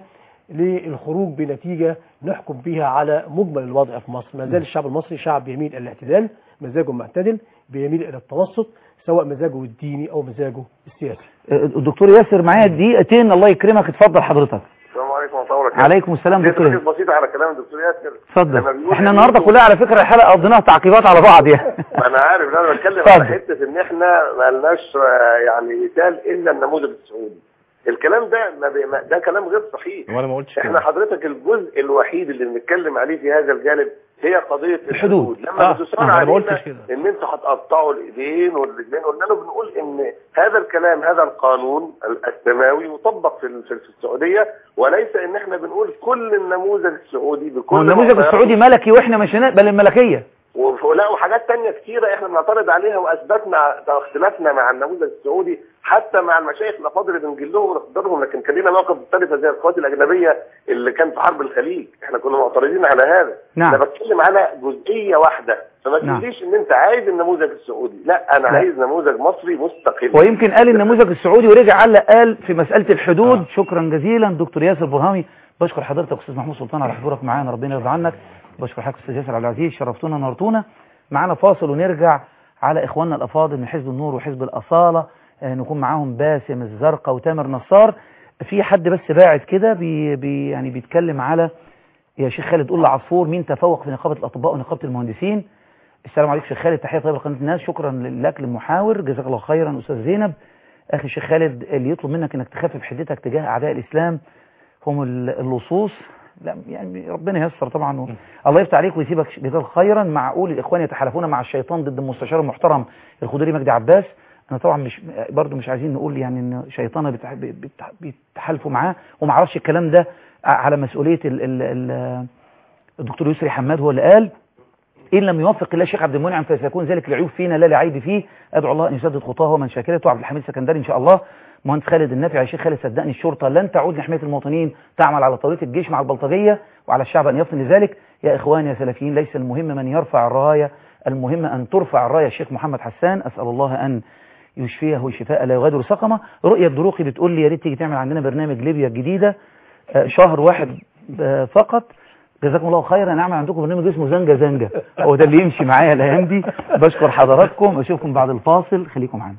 للخروج بنتيجة نحكم بها على مجمل الوضع في مصر ما زال الشعب المصري شعب يميل إلى الاعتدال مزاجه معتدل بيميل إلى التوسط سواء مزاجه الديني أو مزاجه السياسي الدكتور ياسر معايا دقيقتين الله يكرمك اتفضل حضرتك السلام عليكم ورحمه الله وبركاته عليكم السلام دي دكتور ياسر تركيز بسيطه على كلام الدكتور ياسر لما اتفضل بيقول احنا إن النهارده انتوا- كلها على فكره الحلقه قضيناها تعقيبات على بعض يعني ما انا عارف إن انا بتكلم اتفضل. على حته ان احنا ما لناش آه، يعني مثال الا النموذج السعودي الكلام ده ما بي... ما- ده كلام غير صحيح وانا ما قلتش احنا كده حضرتك الجزء الوحيد اللي بنتكلم عليه في هذا الجانب هي قضيه الحدود. لما آه، بتثار آه، أنا ما علينا قلتش كده. ان انتوا هتقطعوا الايدين والرجلين قلنا له بنقول ان هذا الكلام هذا القانون السماوي يطبق في ال- في في السعوديه وليس ان احنا بنقول كل النموذج السعودي بكل هو النموذج معطياته. السعودي ملكي واحنا مش هنقبل الملكيه ولا وحاجات تانية كتيرة احنا بنعترض عليها واثبتنا اختلافنا مع النموذج السعودي حتى مع المشايخ الافاضل اللي بنجلهم ونقدرهم لكن كان لنا مواقف مختلفة زي القوات الاجنبية اللي كان في حرب الخليج احنا كنا معترضين على هذا نعم. انا بتكلم على جزئية واحدة فما نعم. تقوليش ان انت عايز النموذج السعودي لا انا لا. عايز نموذج مصري مستقل ويمكن قال النموذج السعودي ورجع علق قال في مسألة الحدود شكرا جزيلا دكتور ياسر برهامي بشكر حضرتك أستاذ محمود سلطان على حضورك معانا ربنا يرضى عنك بشكر حضرتك أستاذ ياسر عبد العزيز شرفتونا ونورتونا معانا فاصل ونرجع على إخواننا الأفاضل من حزب النور وحزب الأصالة آه، نكون معاهم باسم الزرقاء وتامر نصار في حد بس باعت كده بي بي يعني بيتكلم على يا شيخ خالد قول لعصفور مين تفوق في نقابة الأطباء ونقابة المهندسين السلام عليكم شيخ خالد تحية طيبة لقناة الناس شكرا لك المحاور جزاك الله خيرا أستاذ زينب أخي الشيخ خالد اللي يطلب منك أنك تخفف حدتك تجاه أعداء الإسلام هم ال- اللصوص لا يعني ربنا ييسر طبعا و... الله يفتح عليك ويسيبك جزاك خيرا معقول الإخوان يتحالفون مع الشيطان ضد المستشار المحترم الخضيري مجدي عباس أنا طبعا مش برضو مش عايزين نقول يعني إن شيطانة بيتح- بيتح- بيتحالفوا معاه وما اعرفش الكلام ده على مسؤولية ال... ال... ال... الدكتور يسري حماد هو اللي قال إن لم يوفق الله الشيخ عبد المنعم فسيكون ذلك العيوب فينا لا لعيب فيه أدعو الله أن يسدد خطاه ومن شاكلته عبد الحميد سكندري إن شاء الله مهندس خالد النافع يا شيخ خالد صدقني الشرطة لن تعود لحماية المواطنين تعمل على طريقة الجيش مع البلطجية وعلى الشعب أن يفطن لذلك يا إخواني يا سلفيين ليس المهم من يرفع الراية المهم أن ترفع الراية الشيخ محمد حسان أسأل الله أن يشفيه شفاء لا يغادر سقما رؤية الدروقي بتقول لي يا ريت تيجي تعمل عندنا برنامج ليبيا الجديدة آه، شهر واحد آه، فقط جزاكم الله خيرا نعمل عندكم برنامج اسمه زنجة زنجة هو ده اللي يمشي معايا الايام دي بشكر حضراتكم اشوفكم بعد الفاصل خليكم معانا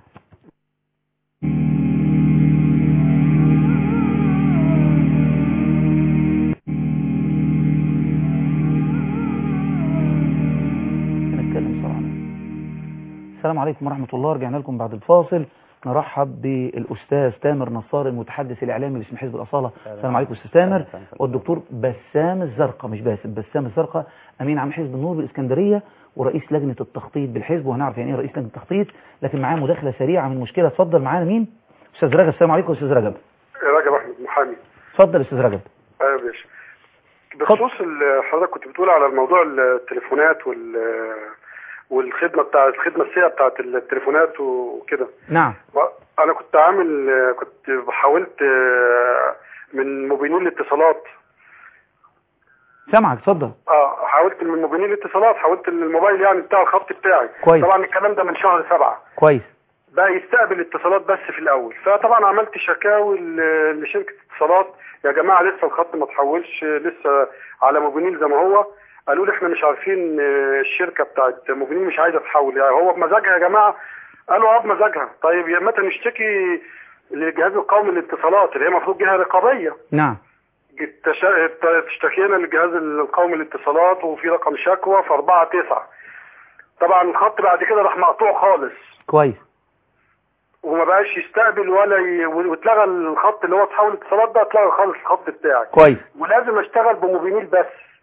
نتكلم صراحة السلام عليكم ورحمة الله رجعنا لكم بعد الفاصل نرحب بالأستاذ تامر نصار المتحدث الإعلامي باسم حزب الأصالة السلام عليكم أستاذ تامر والدكتور بسام الزرقاء مش باسم بسام الزرقاء أمين عام حزب النور بالإسكندرية ورئيس لجنة التخطيط بالحزب وهنعرف يعني إيه رئيس لجنة التخطيط لكن معاه مداخلة سريعة من مشكلة اتفضل معانا مين أستاذ رجب السلام عليكم أستاذ رجب راجل احمد محامي اتفضل أستاذ رجب ايوه يا باشا بخصوص ال- حضرتك كنت بتقول على الموضوع التليفونات وال والخدمه بتاع الخدمه السيئه بتاعت التليفونات وكده نعم انا كنت عامل كنت حاولت من مبينين الاتصالات سامعك اتفضل اه حاولت من مبينين الاتصالات حاولت الموبايل يعني بتاع الخط بتاعي كويس. طبعا الكلام ده من شهر سبعة كويس بقى يستقبل اتصالات بس في الاول فطبعا عملت شكاوي ل- لشركه اتصالات يا جماعه لسه الخط ما تحولش لسه على موبينيل زي ما هو قالوا لي احنا مش عارفين آه، الشركه بتاعت موبينيل مش عايزه تحول يعني هو بمزاجها يا جماعه قالوا اه بمزاجها طيب يا متى نشتكي للجهاز القومي للاتصالات اللي هي المفروض جهه رقابيه نعم التش- الت- اشتكينا للجهاز القومي للاتصالات وفي رقم شكوى في 4 9 طبعا الخط بعد كده راح مقطوع خالص كويس وما بقاش يستقبل ولا ي... واتلغى الخط اللي هو تحول اتصالات ده اتلغى خالص الخط بتاعي كويس ولازم اشتغل بموبينيل بس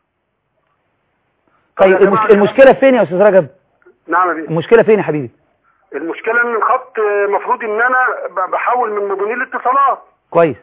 طيب يا المش... جماعة- المشكلة فين يا أستاذ رجب نعم يا بيه المشكلة فين يا حبيبي المشكله ان الخط المفروض ان انا ب- بحول من موبينيل اتصالات كويس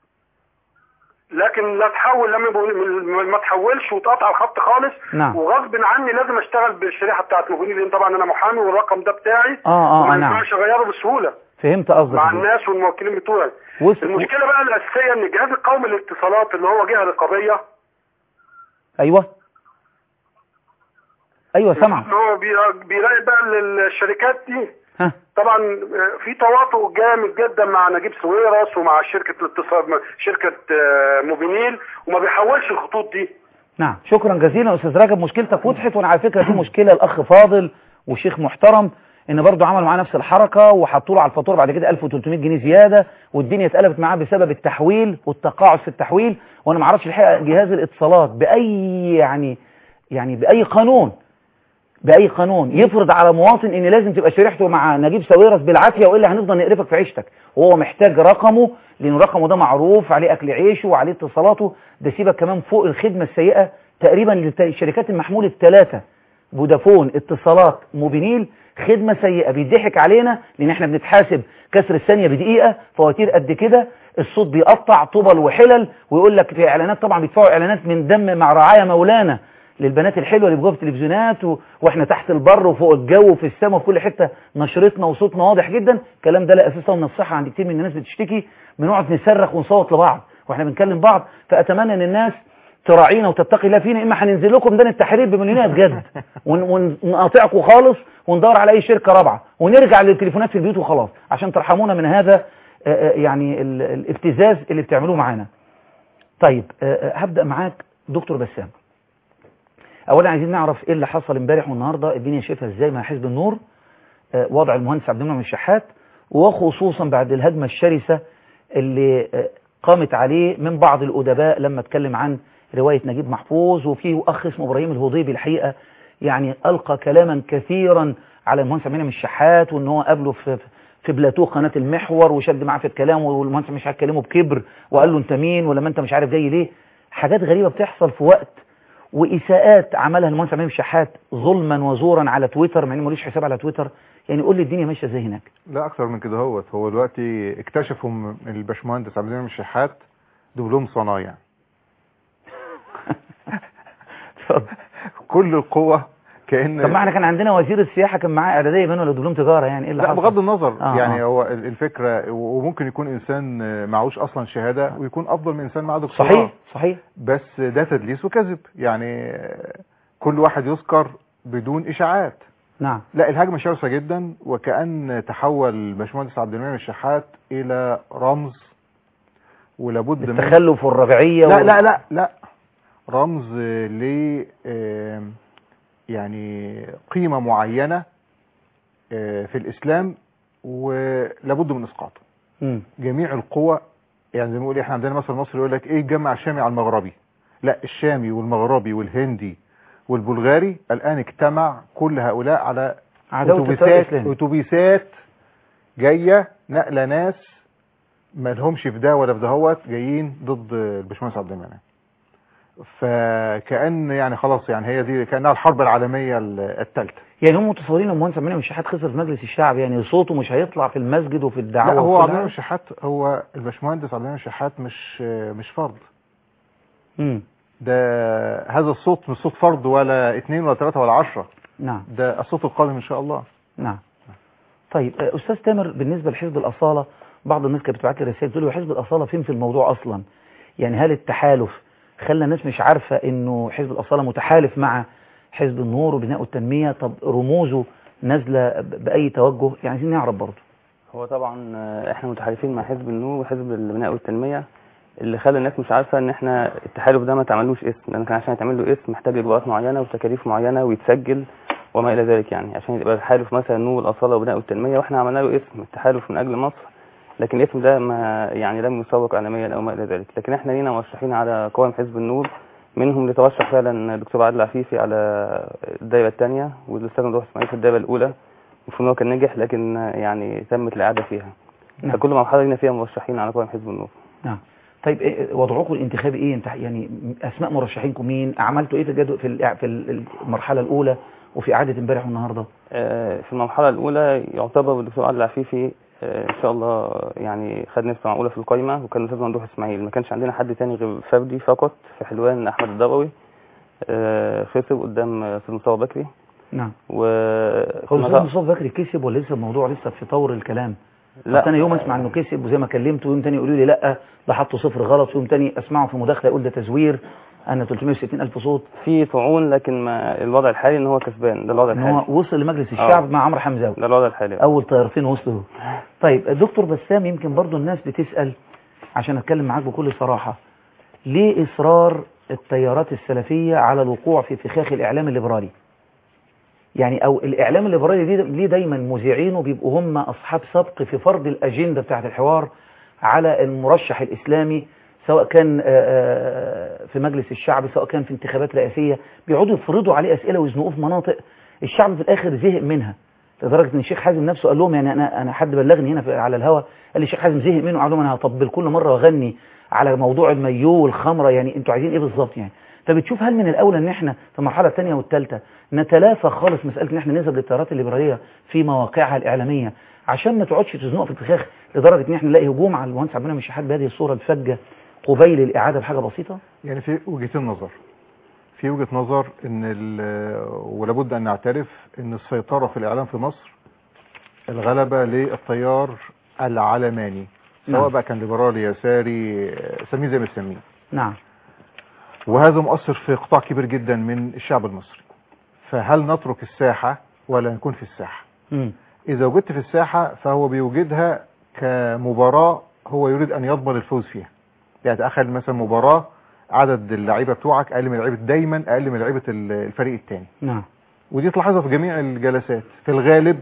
لكن لا تحول لما ما تحولش وتقطع الخط خالص نعم. وغصب عني لازم اشتغل بالشريحه بتاعت موبينيل لان طبعا انا محامي والرقم ده بتاعي اه اه وما آه، نعم ينفعش اغيره بسهوله فهمت قصدك مع يا حبيبي. الناس والموكلين بتوعي وص... المشكله بقى الاساسيه ان الجهاز القومي للاتصالات اللي هو جهه رقابيه ايوه ايوه سامعك ان هو بيرا- بيراقب بقى ال- الشركات دي ها طبعا آه، في تواطؤ جامد جدا مع نجيب سويرس ومع شركه الاتصال مع شركه آه، موبينيل وما بيحولش الخطوط دي نعم شكرا جزيلا استاذ رجب مشكلتك وضحت وانا على فكره دي مشكله الاخ فاضل وشيخ محترم ان برضه عملوا معاه نفس الحركه وحطوا له على الفاتوره بعد كده 1300 جنيه زياده والدنيا اتقلبت معاه بسبب التحويل والتقاعس في التحويل وانا ما اعرفش الحقيقه جهاز الاتصالات باي يعني يعني باي قانون باي قانون يفرض على مواطن ان لازم تبقى شريحته مع نجيب ساويرس بالعافيه والا هنفضل نقرفك في عيشتك وهو محتاج رقمه لان رقمه ده معروف عليه اكل عيشه وعليه اتصالاته ده سيبك كمان فوق الخدمه السيئه تقريبا للشركات المحمول الثلاثه فودافون اتصالات موبينيل خدمه سيئه بيضحك علينا لان احنا بنتحاسب كسر الثانيه بدقيقه فواتير قد كده الصوت بيقطع طبل وحلل ويقول لك في اعلانات طبعا بيدفعوا اعلانات من دم مع رعايه مولانا للبنات الحلوه اللي بيجوا في التلفزيونات و... واحنا تحت البر وفوق الجو وفي السماء وفي كل حته نشرتنا وصوتنا واضح جدا الكلام ده لا اساس له من الصحه عند كتير من الناس بتشتكي بنقعد نصرخ ونصوت لبعض واحنا بنكلم بعض فاتمنى ان الناس تراعينا وتتقي الله فينا اما هننزل لكم ده التحرير بمليونات جد ون- ونقاطعكم خالص وندور على اي شركه رابعه ونرجع للتليفونات في البيوت وخلاص عشان ترحمونا من هذا آه، آه، يعني ال- الابتزاز اللي بتعملوه معانا طيب آه، آه، هبدا معاك دكتور بسام اولا عايزين نعرف ايه اللي حصل امبارح والنهارده الدنيا شايفها ازاي مع حزب النور آه، وضع المهندس عبد المنعم الشحات وخصوصا بعد الهجمه الشرسه اللي آه، قامت عليه من بعض الادباء لما اتكلم عن روايه نجيب محفوظ وفي اخ اسمه ابراهيم الهضيبي الحقيقه يعني القى كلاما كثيرا على المهندس عبد المنعم الشحات وان هو قابله في في بلاتو قناه المحور وشد معاه في الكلام والمهندس مش هيكلمه بكبر وقال له انت مين ولا ما انت مش عارف جاي ليه حاجات غريبه بتحصل في وقت وإساءات عملها المهندس عمام الشحات ظلما وزورا على تويتر مع انه ملوش حساب على تويتر يعني قول لي الدنيا ماشيه ازاي هناك لا اكتر من كده هوت هو دلوقتي اكتشفوا من الباشمهندس عبد المنعم الشحات دبلوم صنايع كل القوة كأن طب ما احنا كان عندنا وزير السياحه كان معاه اعداديه بان ولا دبلوم تجاره يعني ايه اللي لا حصل بغض النظر آه، يعني آه. هو ال- الفكرة وممكن يكون انسان معهوش اصلا شهادة ويكون افضل من انسان معاه دكتوراه صحيح صحيح بس ده تدليس وكذب يعني كل واحد يذكر بدون اشاعات نعم لا الهجمة شرسة جدا وكأن تحول باشمهندس عبد المنعم الشحات إلى رمز ولابد من التخلف والرجعيه لا وال- لا لا لا رمز ل آم، يعني قيمة معينة آه، في الإسلام ولابد من إسقاطه مم. جميع القوى يعني زي ما بنقول احنا عندنا مثل مصري يقول لك ايه الجمع الشامي على المغربي لا الشامي والمغربي والهندي والبلغاري الآن اجتمع كل هؤلاء على عداوة التيار أتوبيسات الإسلامي. أتوبيسات جاية نقلة ناس ما لهمش في ده ولا في دهوت جايين ضد الباشمهندس عبد المنعم فكأن يعني خلاص يعني هي دي كأنها الحرب العالمية الثالثة يعني هم متصورين ان المهندس عبد المنعم الشحات خسر في مجلس الشعب يعني صوته مش هيطلع في المسجد وفي الدعوه لا هو وفي عبد كل المنعم حاجة. الشحات هو الباشمهندس عبد المنعم الشحات مش مش فرد مم. ده هذا الصوت مش صوت فرد ولا اثنين ولا ثلاثة ولا عشرة نعم ده الصوت القادم ان شاء الله نعم طيب آه، استاذ تامر بالنسبه لحزب الاصاله بعض الناس كانت بتبعت لي رسائل تقول لي حزب الاصاله فين في الموضوع اصلا يعني هل التحالف خلى الناس مش عارفه انه حزب الاصاله متحالف مع حزب النور وبناء التنميه طب رموزه نازله ب- باي توجه يعني عايزين نعرف برضه هو طبعا آه، احنا متحالفين مع حزب النور وحزب البناء والتنميه اللي خلى الناس مش عارفه ان احنا التحالف ده ما تعملوش اسم لان كان عشان يتعمل له اسم محتاج اجراءات معينه وتكاليف معينه ويتسجل وما الى ذلك يعني عشان يبقى تحالف مثلا نور والاصاله وبناء والتنميه واحنا عملنا له اسم التحالف من اجل مصر لكن الاسم ده ما يعني لم يسوق اعلاميا او ما الى ذلك لكن احنا لينا مرشحين على قوائم حزب النور منهم اللي ترشح فعلا الدكتور عادل عفيفي على الدائره الثانيه والاستاذ ممدوح اسماعيل في الدائره الاولى المفروض ان هو كان نجح لكن يعني تمت الاعاده فيها نعم. فكل مرحله لنا فيها مرشحين على قوائم حزب النور نعم طيب إيه- وضعكم الانتخابي ايه انت يعني اسماء مرشحينكم مين عملتوا ايه في الجدول في الإع- في المرحله الاولى وفي اعاده امبارح والنهارده آه، في المرحله الاولى يعتبر الدكتور عادل عفيفي آه، ان شاء الله يعني خد نسبه معقوله في القائمه وكان الاستاذ ممدوح اسماعيل ما كانش عندنا حد تاني غير فردي فقط في حلوان احمد الضبوي آه، خسر قدام استاذ مصطفى بكري نعم و هو الاستاذ مصطفى بكري كسب ولا لسه الموضوع لسه في طور الكلام لا. لا انا يوم اسمع انه كسب وزي ما كلمته يوم تاني يقولوا لي لا ده حطوا صفر غلط ويوم تاني اسمعه في مداخله يقول ده تزوير أن 360 ألف صوت في طعون لكن ما الوضع الحالي ان هو كسبان ده الوضع إن الحالي هو وصل لمجلس الشعب آه. مع عمرو حمزاوي ده الوضع الحالي أول طيارتين وصلوا طيب دكتور بسام يمكن برضو الناس بتسأل عشان أتكلم معاك بكل صراحة ليه إصرار التيارات السلفية على الوقوع في فخاخ الإعلام الليبرالي يعني أو الإعلام الليبرالي دي ليه دايما مذيعينه بيبقوا هم أصحاب سبق في فرض الأجندة بتاعة الحوار على المرشح الإسلامي سواء كان آه، آه، في مجلس الشعب سواء كان في انتخابات رئاسية بيقعدوا يفرضوا عليه أسئلة ويزنقوه في مناطق الشعب في الآخر زهق منها لدرجة ان الشيخ حازم نفسه قال لهم يعني انا انا حد بلغني هنا في على الهوا قال لي الشيخ حازم زهق منه قال لهم انا هطبل كل مرة واغني على موضوع المايو والخمرة يعني انتوا عايزين ايه بالظبط يعني فبتشوف هل من الاولى ان احنا في المرحلة الثانية والثالثة نتلافى خالص مسألة ان احنا نذهب للتيارات الليبرالية في مواقعها الاعلامية عشان ما تقعدش تزنق في الفخاخ لدرجة ان احنا نلاقي هجوم على المهندس عبد المنعم الشحات بهذه الصورة الفجة قبيل الاعادة بحاجة بسيطة يعني في وجهتين نظر في وجهة نظر ان ال- ولابد ان نعترف ان السيطرة في الاعلام في مصر الغلبة للتيار العلماني سواء نعم. بقى كان ليبرالي يساري سميه زي ما تسميه نعم وهذا مؤثر في قطاع كبير جدا من الشعب المصري فهل نترك الساحة ولا نكون في الساحة مم. إذا وجدت في الساحة فهو بيوجدها كمباراة هو يريد أن يضمن الفوز فيها يعني تأخذ مثلا مباراة عدد اللعيبة بتوعك أقل من لعيبة دايما أقل من لعيبة ال- الفريق الثاني نعم ودي تلاحظها في جميع الجلسات في الغالب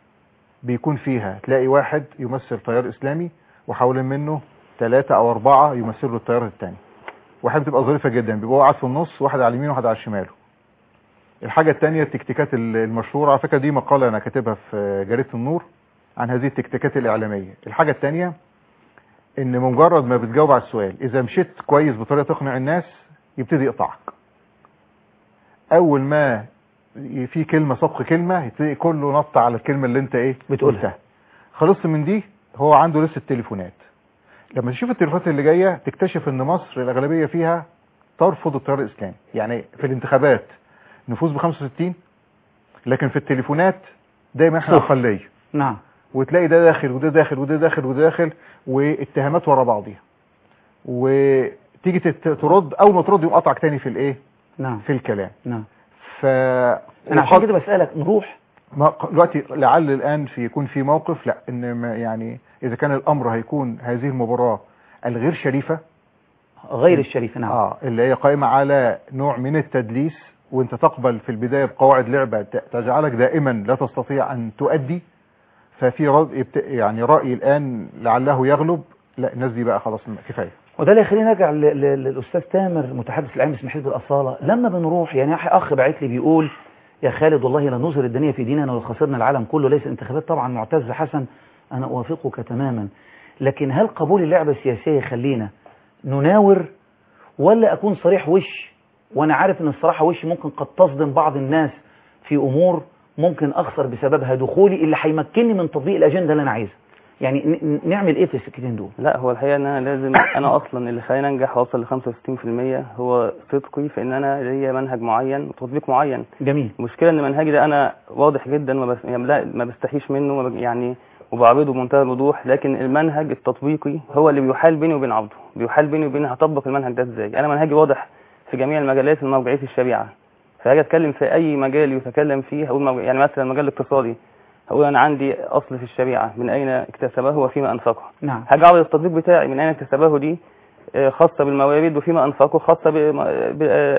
بيكون فيها تلاقي واحد يمثل تيار إسلامي وحوالين منه ثلاثة أو أربعة يمثلوا التيار الثاني واحد بتبقى ظريفة جدا بيبقى قاعد في النص واحد على اليمين وواحد على شماله الحاجة الثانية التكتيكات ال- المشهورة على فكرة دي مقالة أنا كاتبها في جريدة النور عن هذه التكتيكات الإعلامية الحاجة الثانية إن مجرد ما بتجاوب على السؤال إذا مشيت كويس بطريقة تقنع الناس يبتدي يقطعك أول ما ي- في كلمة صدق كلمة يبتدي كله نط على الكلمة اللي أنت إيه بتقولها. قلتها. خلصت من دي هو عنده لسه التليفونات لما تشوف التليفونات اللي جاية تكتشف ان مصر الأغلبية فيها ترفض التيار الإسلامي يعني في الانتخابات نفوز ب 65 لكن في التليفونات دايما احنا صفر. أقلية نعم وتلاقي ده داخل وده داخل وده داخل وده داخل واتهامات ورا بعضيها وتيجي تت- ترد اول ما ترد يقوم قطعك تاني في الايه نعم في الكلام نعم ف انا عشان كده بسألك نروح ما دلوقتي لعل الان في يكون في موقف لا ان ما يعني اذا كان الامر هيكون هذه المباراه الغير شريفه غير الشريف نعم اه اللي هي قائمه على نوع من التدليس وانت تقبل في البدايه بقواعد لعبه ت- تجعلك دائما لا تستطيع ان تؤدي ففي رد يبت- يعني رايي الان لعله يغلب لا الناس دي بقى خلاص كفايه وده اللي يخليني ارجع ل- ل- للاستاذ تامر متحدث العام اسم حزب الاصاله لما بنروح يعني اخ بعت لي بيقول يا خالد والله لنظهر الدنيا في ديننا ولو خسرنا العالم كله ليس الانتخابات طبعا معتز حسن انا اوافقك تماما لكن هل قبول اللعبه السياسيه يخلينا نناور ولا اكون صريح وش وانا عارف ان الصراحه وش ممكن قد تصدم بعض الناس في امور ممكن اخسر بسببها دخولي اللي هيمكنني من تطبيق الاجنده اللي انا عايزها يعني ن- ن- نعمل ايه في السكتين دول لا هو الحقيقه ان انا لازم انا اصلا اللي خلاني انجح واوصل ل 65% هو صدقي في ان انا ليا منهج معين وتطبيق معين جميل المشكله ان منهجي ده انا واضح جدا ما بس يعني لا ما بستحيش منه ما ب- يعني وبعرضه بمنتهى الوضوح لكن المنهج التطبيقي هو اللي بيحال بيني وبين عبده بيحال بيني وبين هطبق المنهج ده ازاي انا منهجي واضح في جميع المجالات من مرجعيه الشريعه فهاجي اتكلم في اي مجال يتكلم فيه هقول مرجع- يعني مثلا المجال الاقتصادي هقول انا عندي اصل في الشريعه من اين اكتسبه وفيما انفقه نعم هاجي اعرض التطبيق بتاعي من اين اكتسبه دي آه، خاصه بالموارد وفيما انفقه خاصه ب- ب- آه،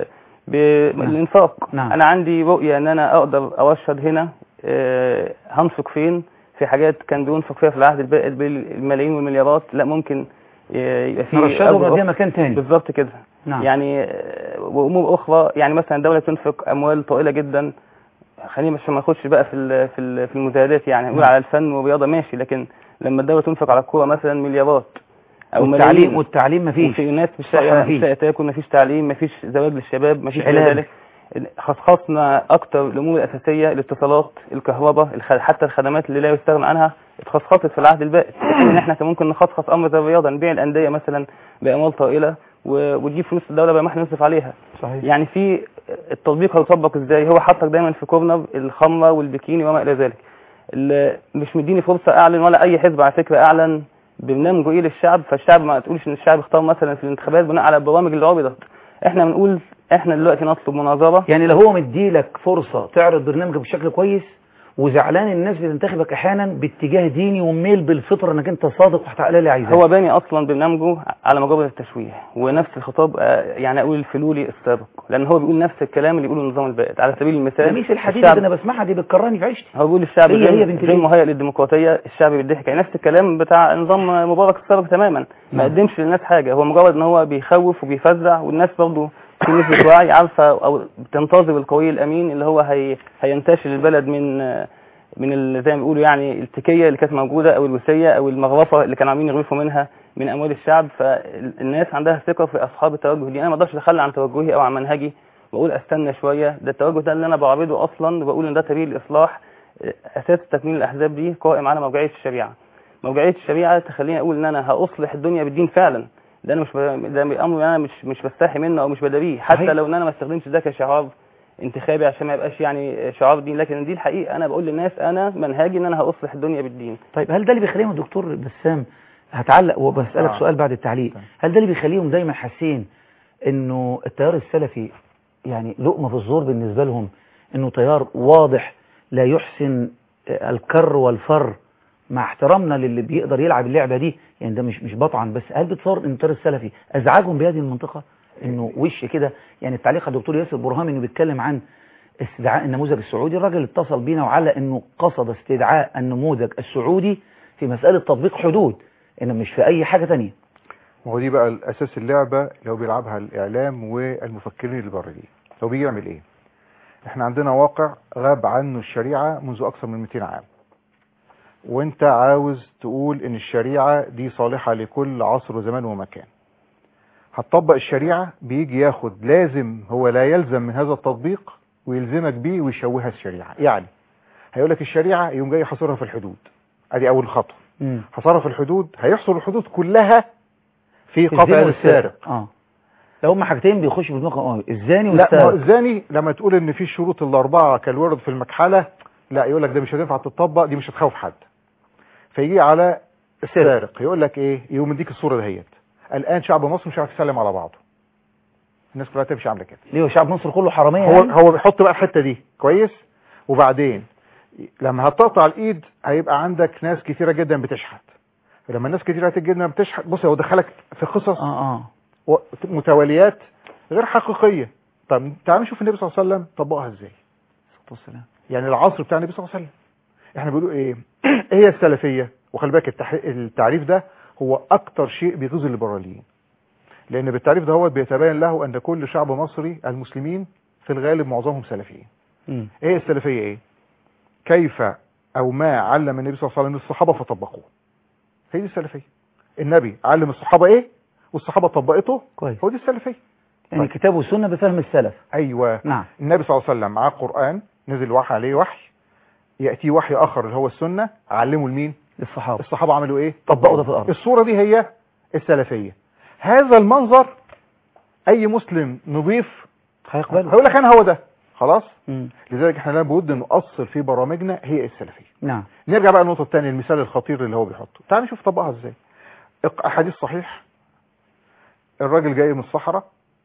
بالانفاق نعم. انا عندي رؤيه ان انا اقدر اوشد هنا آه، هنفق فين في حاجات كان بينفق فيها في العهد الباقي بالملايين والمليارات لا ممكن آه، يبقى في نرشده أجر ونوديها أخ- مكان تاني بالظبط كده نعم يعني آه، وامور اخرى يعني مثلا الدوله تنفق اموال طائله جدا خلينا مش ما نخش بقى في ال- في ال- في المزايدات يعني نقول نعم. على الفن والرياضه ماشي لكن لما الدوله تنفق على الكوره مثلا مليارات او والتعليم ملايين والتعليم مفيش وفي ناس مش صح، مفيش. لاقيه مش لاقيه تاكل مفيش تعليم مفيش زواج للشباب مفيش علاج. ذلك خصصنا اكتر الامور الاساسيه الاتصالات الكهرباء الخ... حتى الخدمات اللي لا يستغنى عنها اتخصصت في العهد البائد في حين ان احنا كان ممكن نخصص امر زي الرياضه نبيع الانديه مثلا باموال طائله و... وتجيب فلوس الدوله بقى ما احنا نصرف عليها صحيح يعني في التطبيق هيطبق ازاي هو حطك دايما في كورنر الخمره والبكيني وما الى ذلك ال- مش مديني فرصه اعلن ولا اي حزب على فكره اعلن برنامجه ايه للشعب فالشعب ما تقولش ان الشعب اختار مثلا في الانتخابات بناء على البرامج اللي عرضت احنا بنقول احنا دلوقتي نطلب مناظره يعني لو هو مديلك فرصة تعرض برنامجك بشكل كويس وزعلان الناس بتنتخبك احيانا باتجاه ديني وميل بالفطره انك انت صادق وهتحقق لي اللي عايزاه هو باني اصلا برنامجه على مجرد التشويه ونفس الخطاب آه، يعني اقول الفلولي السابق لان هو بيقول نفس الكلام اللي بيقوله النظام البائد على سبيل المثال لميس الحديد الشعب- اللي انا بسمعها دي بتكرهني في عيشتي هو بيقول الشعب هي- غير هي بنت غير ليه؟ مهيئ للديمقراطيه الشعب بيضحك يعني نفس الكلام بتاع نظام مبارك السابق تماما ما نعم. قدمش للناس حاجه هو مجرد ان هو بيخوف وبيفزع والناس برضه في نسبه وعي عارفه او بتنتظر القوي الامين اللي هو هي هينتشل البلد من من ال- زي ما بيقولوا يعني التكيه اللي كانت موجوده او الوصيه او المغرفه اللي كانوا عاملين يغرفوا منها من اموال الشعب فالناس عندها ثقه في اصحاب التوجه دي انا ما اقدرش اتخلى عن توجهي او عن منهجي واقول استنى شويه ده التوجه ده اللي انا بعرضه اصلا وبقول ان ده سبيل الاصلاح اساس تكوين الاحزاب دي قائم على موجعيه الشريعه موجعيه الشريعه تخليني اقول ان انا هاصلح الدنيا بالدين فعلا ده انا مش ب... ده امر انا مش مش بستحي منه او مش بداريه حتى صحيح. لو ان انا ما استخدمش ده كشعار انتخابي عشان ما يبقاش يعني شعار دين لكن دي الحقيقه انا بقول للناس انا منهجي ان انا هاصلح الدنيا بالدين طيب هل ده اللي بيخليهم الدكتور بسام هتعلق وبسألك آه. سؤال بعد التعليق هل ده اللي بيخليهم دايما حاسين انه التيار السلفي يعني لقمة في الزور بالنسبة لهم انه تيار واضح لا يحسن آه، الكر والفر مع احترامنا للي بيقدر يلعب اللعبة دي يعني ده مش مش بطعن بس هل بتصور ان التيار السلفي ازعجهم بهذه المنطقة انه وش كده يعني التعليق على الدكتور ياسر برهام انه بيتكلم عن استدعاء النموذج السعودي الراجل اتصل بينا وعلى انه قصد استدعاء النموذج السعودي في مسألة تطبيق حدود انه مش في اي حاجة تانية وهو دي بقى الاساس اللعبه اللي هو بيلعبها الاعلام والمفكرين البريين هو بيجي يعمل ايه احنا عندنا واقع غاب عنه الشريعه منذ اكثر من 200 عام وانت عاوز تقول ان الشريعه دي صالحه لكل عصر وزمان ومكان هتطبق الشريعه بيجي ياخد لازم هو لا يلزم من هذا التطبيق ويلزمك بيه ويشوهها الشريعه يعني هيقول لك الشريعه يقوم جاي حاصرها في الحدود ادي اول خطوه حصرها في الحدود هيحصر الحدود كلها في الزنا قطع والسارق. السارق اه لو هم حاجتين بيخشوا في دماغهم اه الزاني لا ما هو والسارق الزاني لما تقول ان في الشروط الاربعه كالورد في المكحله لا يقول لك ده مش هتنفع تطبق دي مش هتخوف حد فيجي على السارق يقول لك ايه يقوم يديك الصوره دهيت الان شعب مصر مش عارف يسلم على بعضه الناس كلها تمشي عامله كده ليه هو شعب مصر كله حرامية هو يعني؟ هو بيحط بقى الحته دي كويس وبعدين لما هتقطع الايد هيبقى عندك ناس كتيره جدا بتشحت لما الناس كتيره جدا بتشحت بص هو دخلك في قصص اه اه و- متواليات غير حقيقيه طب تعال نشوف النبي صلى الله عليه وسلم طبقها ازاي والسلام يعني العصر بتاع النبي صلى الله عليه وسلم احنا بنقولوا ايه ايه هي السلفيه وخلي بالك التح... التعريف ده هو اكتر شيء بيغيظ الليبراليين لان بالتعريف ده هو بيتبين له ان كل شعب مصري المسلمين في الغالب معظمهم سلفيين مم. ايه السلفيه ايه كيف او ما علم النبي صلى الله عليه وسلم الصحابه فطبقوه هي دي السلفيه النبي علم الصحابه ايه والصحابه طبقته كويس هو دي السلفيه يعني كتاب والسنة بفهم السلف ايوه نعم النبي صلى الله عليه وسلم معاه قرآن نزل وحي عليه وحي يأتيه وحي آخر اللي هو السنة علمه لمين للصحابة الصحابة عملوا ايه طبقوا ده في الأرض الصورة دي هي السلفية هذا المنظر أي مسلم نظيف هيقبلوا هيقول لك أنا هو ده خلاص مم. لذلك احنا لابد نؤصل في برامجنا هي السلفية نعم نرجع بقى للنقطة الثانية المثال الخطير اللي هو بيحطه تعال نشوف طبقها ازاي اق- حديث صحيح الراجل جاي من الصحراء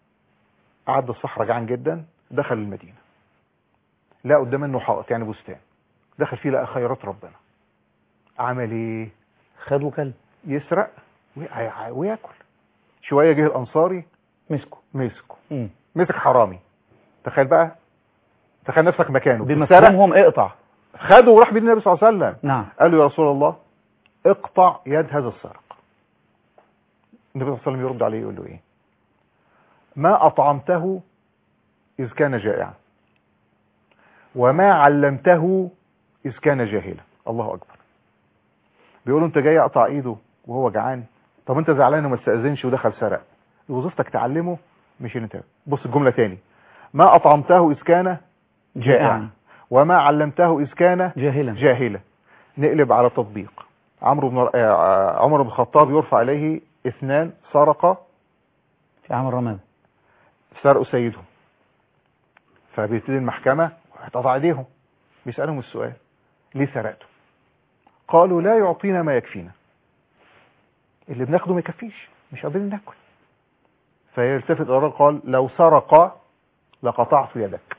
عدى الصحراء جعان جدا دخل المدينة لا قدام منه حائط يعني بستان دخل فيه لقى خيرات ربنا عمل ايه خدوا كلب يسرق وي- وياكل شوية جه الانصاري مسكوا مسكه مم. مسك حرامي تخيل بقى تخيل نفسك مكانه سرق بمفهومهم اقطع خده وراح بيه النبي صلى الله عليه وسلم نعم قال له يا رسول الله اقطع يد هذا السارق النبي صلى الله عليه وسلم يرد عليه يقول له ايه ما اطعمته اذ كان جائعا وما علمته اذ كان جاهلا الله اكبر بيقولوا انت جاي اقطع ايده وهو جعان طب انت زعلان وما استاذنش ودخل سرق وظيفتك تعلمه مش ان انت بص الجمله تاني ما اطعمته اذ كان جائعا وما علمته اذ كان جاهلا جاهلا نقلب على تطبيق عمرو بن آه، عمر بن الخطاب يرفع عليه اثنان سرق في عام الرماد سرقوا سيدهم فبيبتدي المحكمة وهتقطع ايديهم بيسألهم السؤال ليه سرقتوا قالوا لا يعطينا ما يكفينا اللي بناخده ما يكفيش مش قادرين ناكل فيلتفت الى الرجل قال لو سرق لقطعت يدك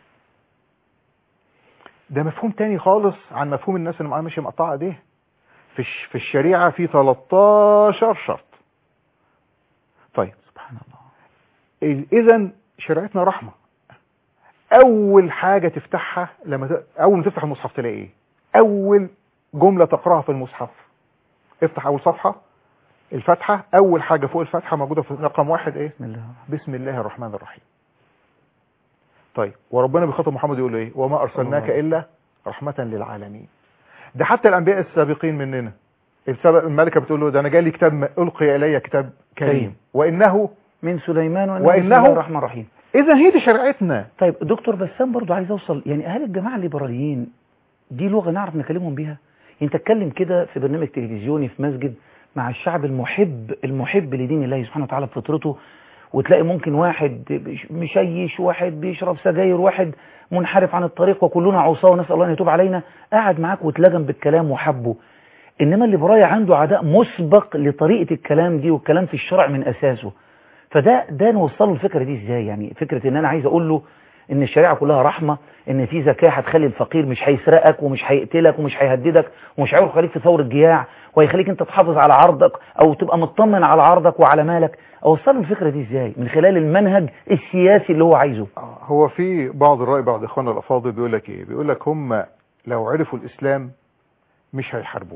ده مفهوم تاني خالص عن مفهوم الناس اللي معاها ماشيه مقطعه ايديها في الش- في الشريعه في 13 شرط طيب سبحان الله اذا شريعتنا رحمه اول حاجه تفتحها لما ت... اول ما تفتح المصحف تلاقي ايه اول جمله تقراها في المصحف افتح اول صفحه الفاتحه اول حاجه فوق الفاتحه موجوده في رقم واحد ايه بسم الله بسم الله الرحمن الرحيم طيب وربنا بيخاطب محمد يقول له ايه وما ارسلناك الا رحمه للعالمين ده حتى الانبياء السابقين مننا السابق الملكه بتقول له ده انا جالي كتاب م- القي الي كتاب كريم كريم. وانه من سليمان وإنه, وإنه- بسم الله الرحمن الرحيم اذا هي دي شريعتنا طيب دكتور بسام برضو عايز اوصل يعني هل الجماعه الليبراليين دي لغه نعرف نكلمهم بيها انت تتكلم كده في برنامج تلفزيوني في مسجد مع الشعب المحب المحب لدين الله سبحانه وتعالى بفطرته وتلاقي ممكن واحد بيش- مشيش واحد بيشرب سجاير واحد منحرف عن الطريق وكلنا عصاه ونسال الله ان يتوب علينا قاعد معاك واتلجم بالكلام وحبه انما الليبرالي عنده عداء مسبق لطريقه الكلام دي والكلام في الشرع من اساسه فده ده نوصله الفكره دي ازاي يعني فكره ان انا عايز اقول له ان الشريعه كلها رحمه ان في زكاه هتخلي الفقير مش هيسرقك ومش هيقتلك ومش هيهددك ومش هيخليك في ثور الجياع وهيخليك انت تحافظ على عرضك او تبقى مطمن على عرضك وعلى مالك اوصله الفكره دي ازاي من خلال المنهج السياسي اللي هو عايزه آه، هو في بعض الرأي بعض اخواننا الافاضل بيقول لك ايه بيقول لك هم لو عرفوا الاسلام مش هيحاربوه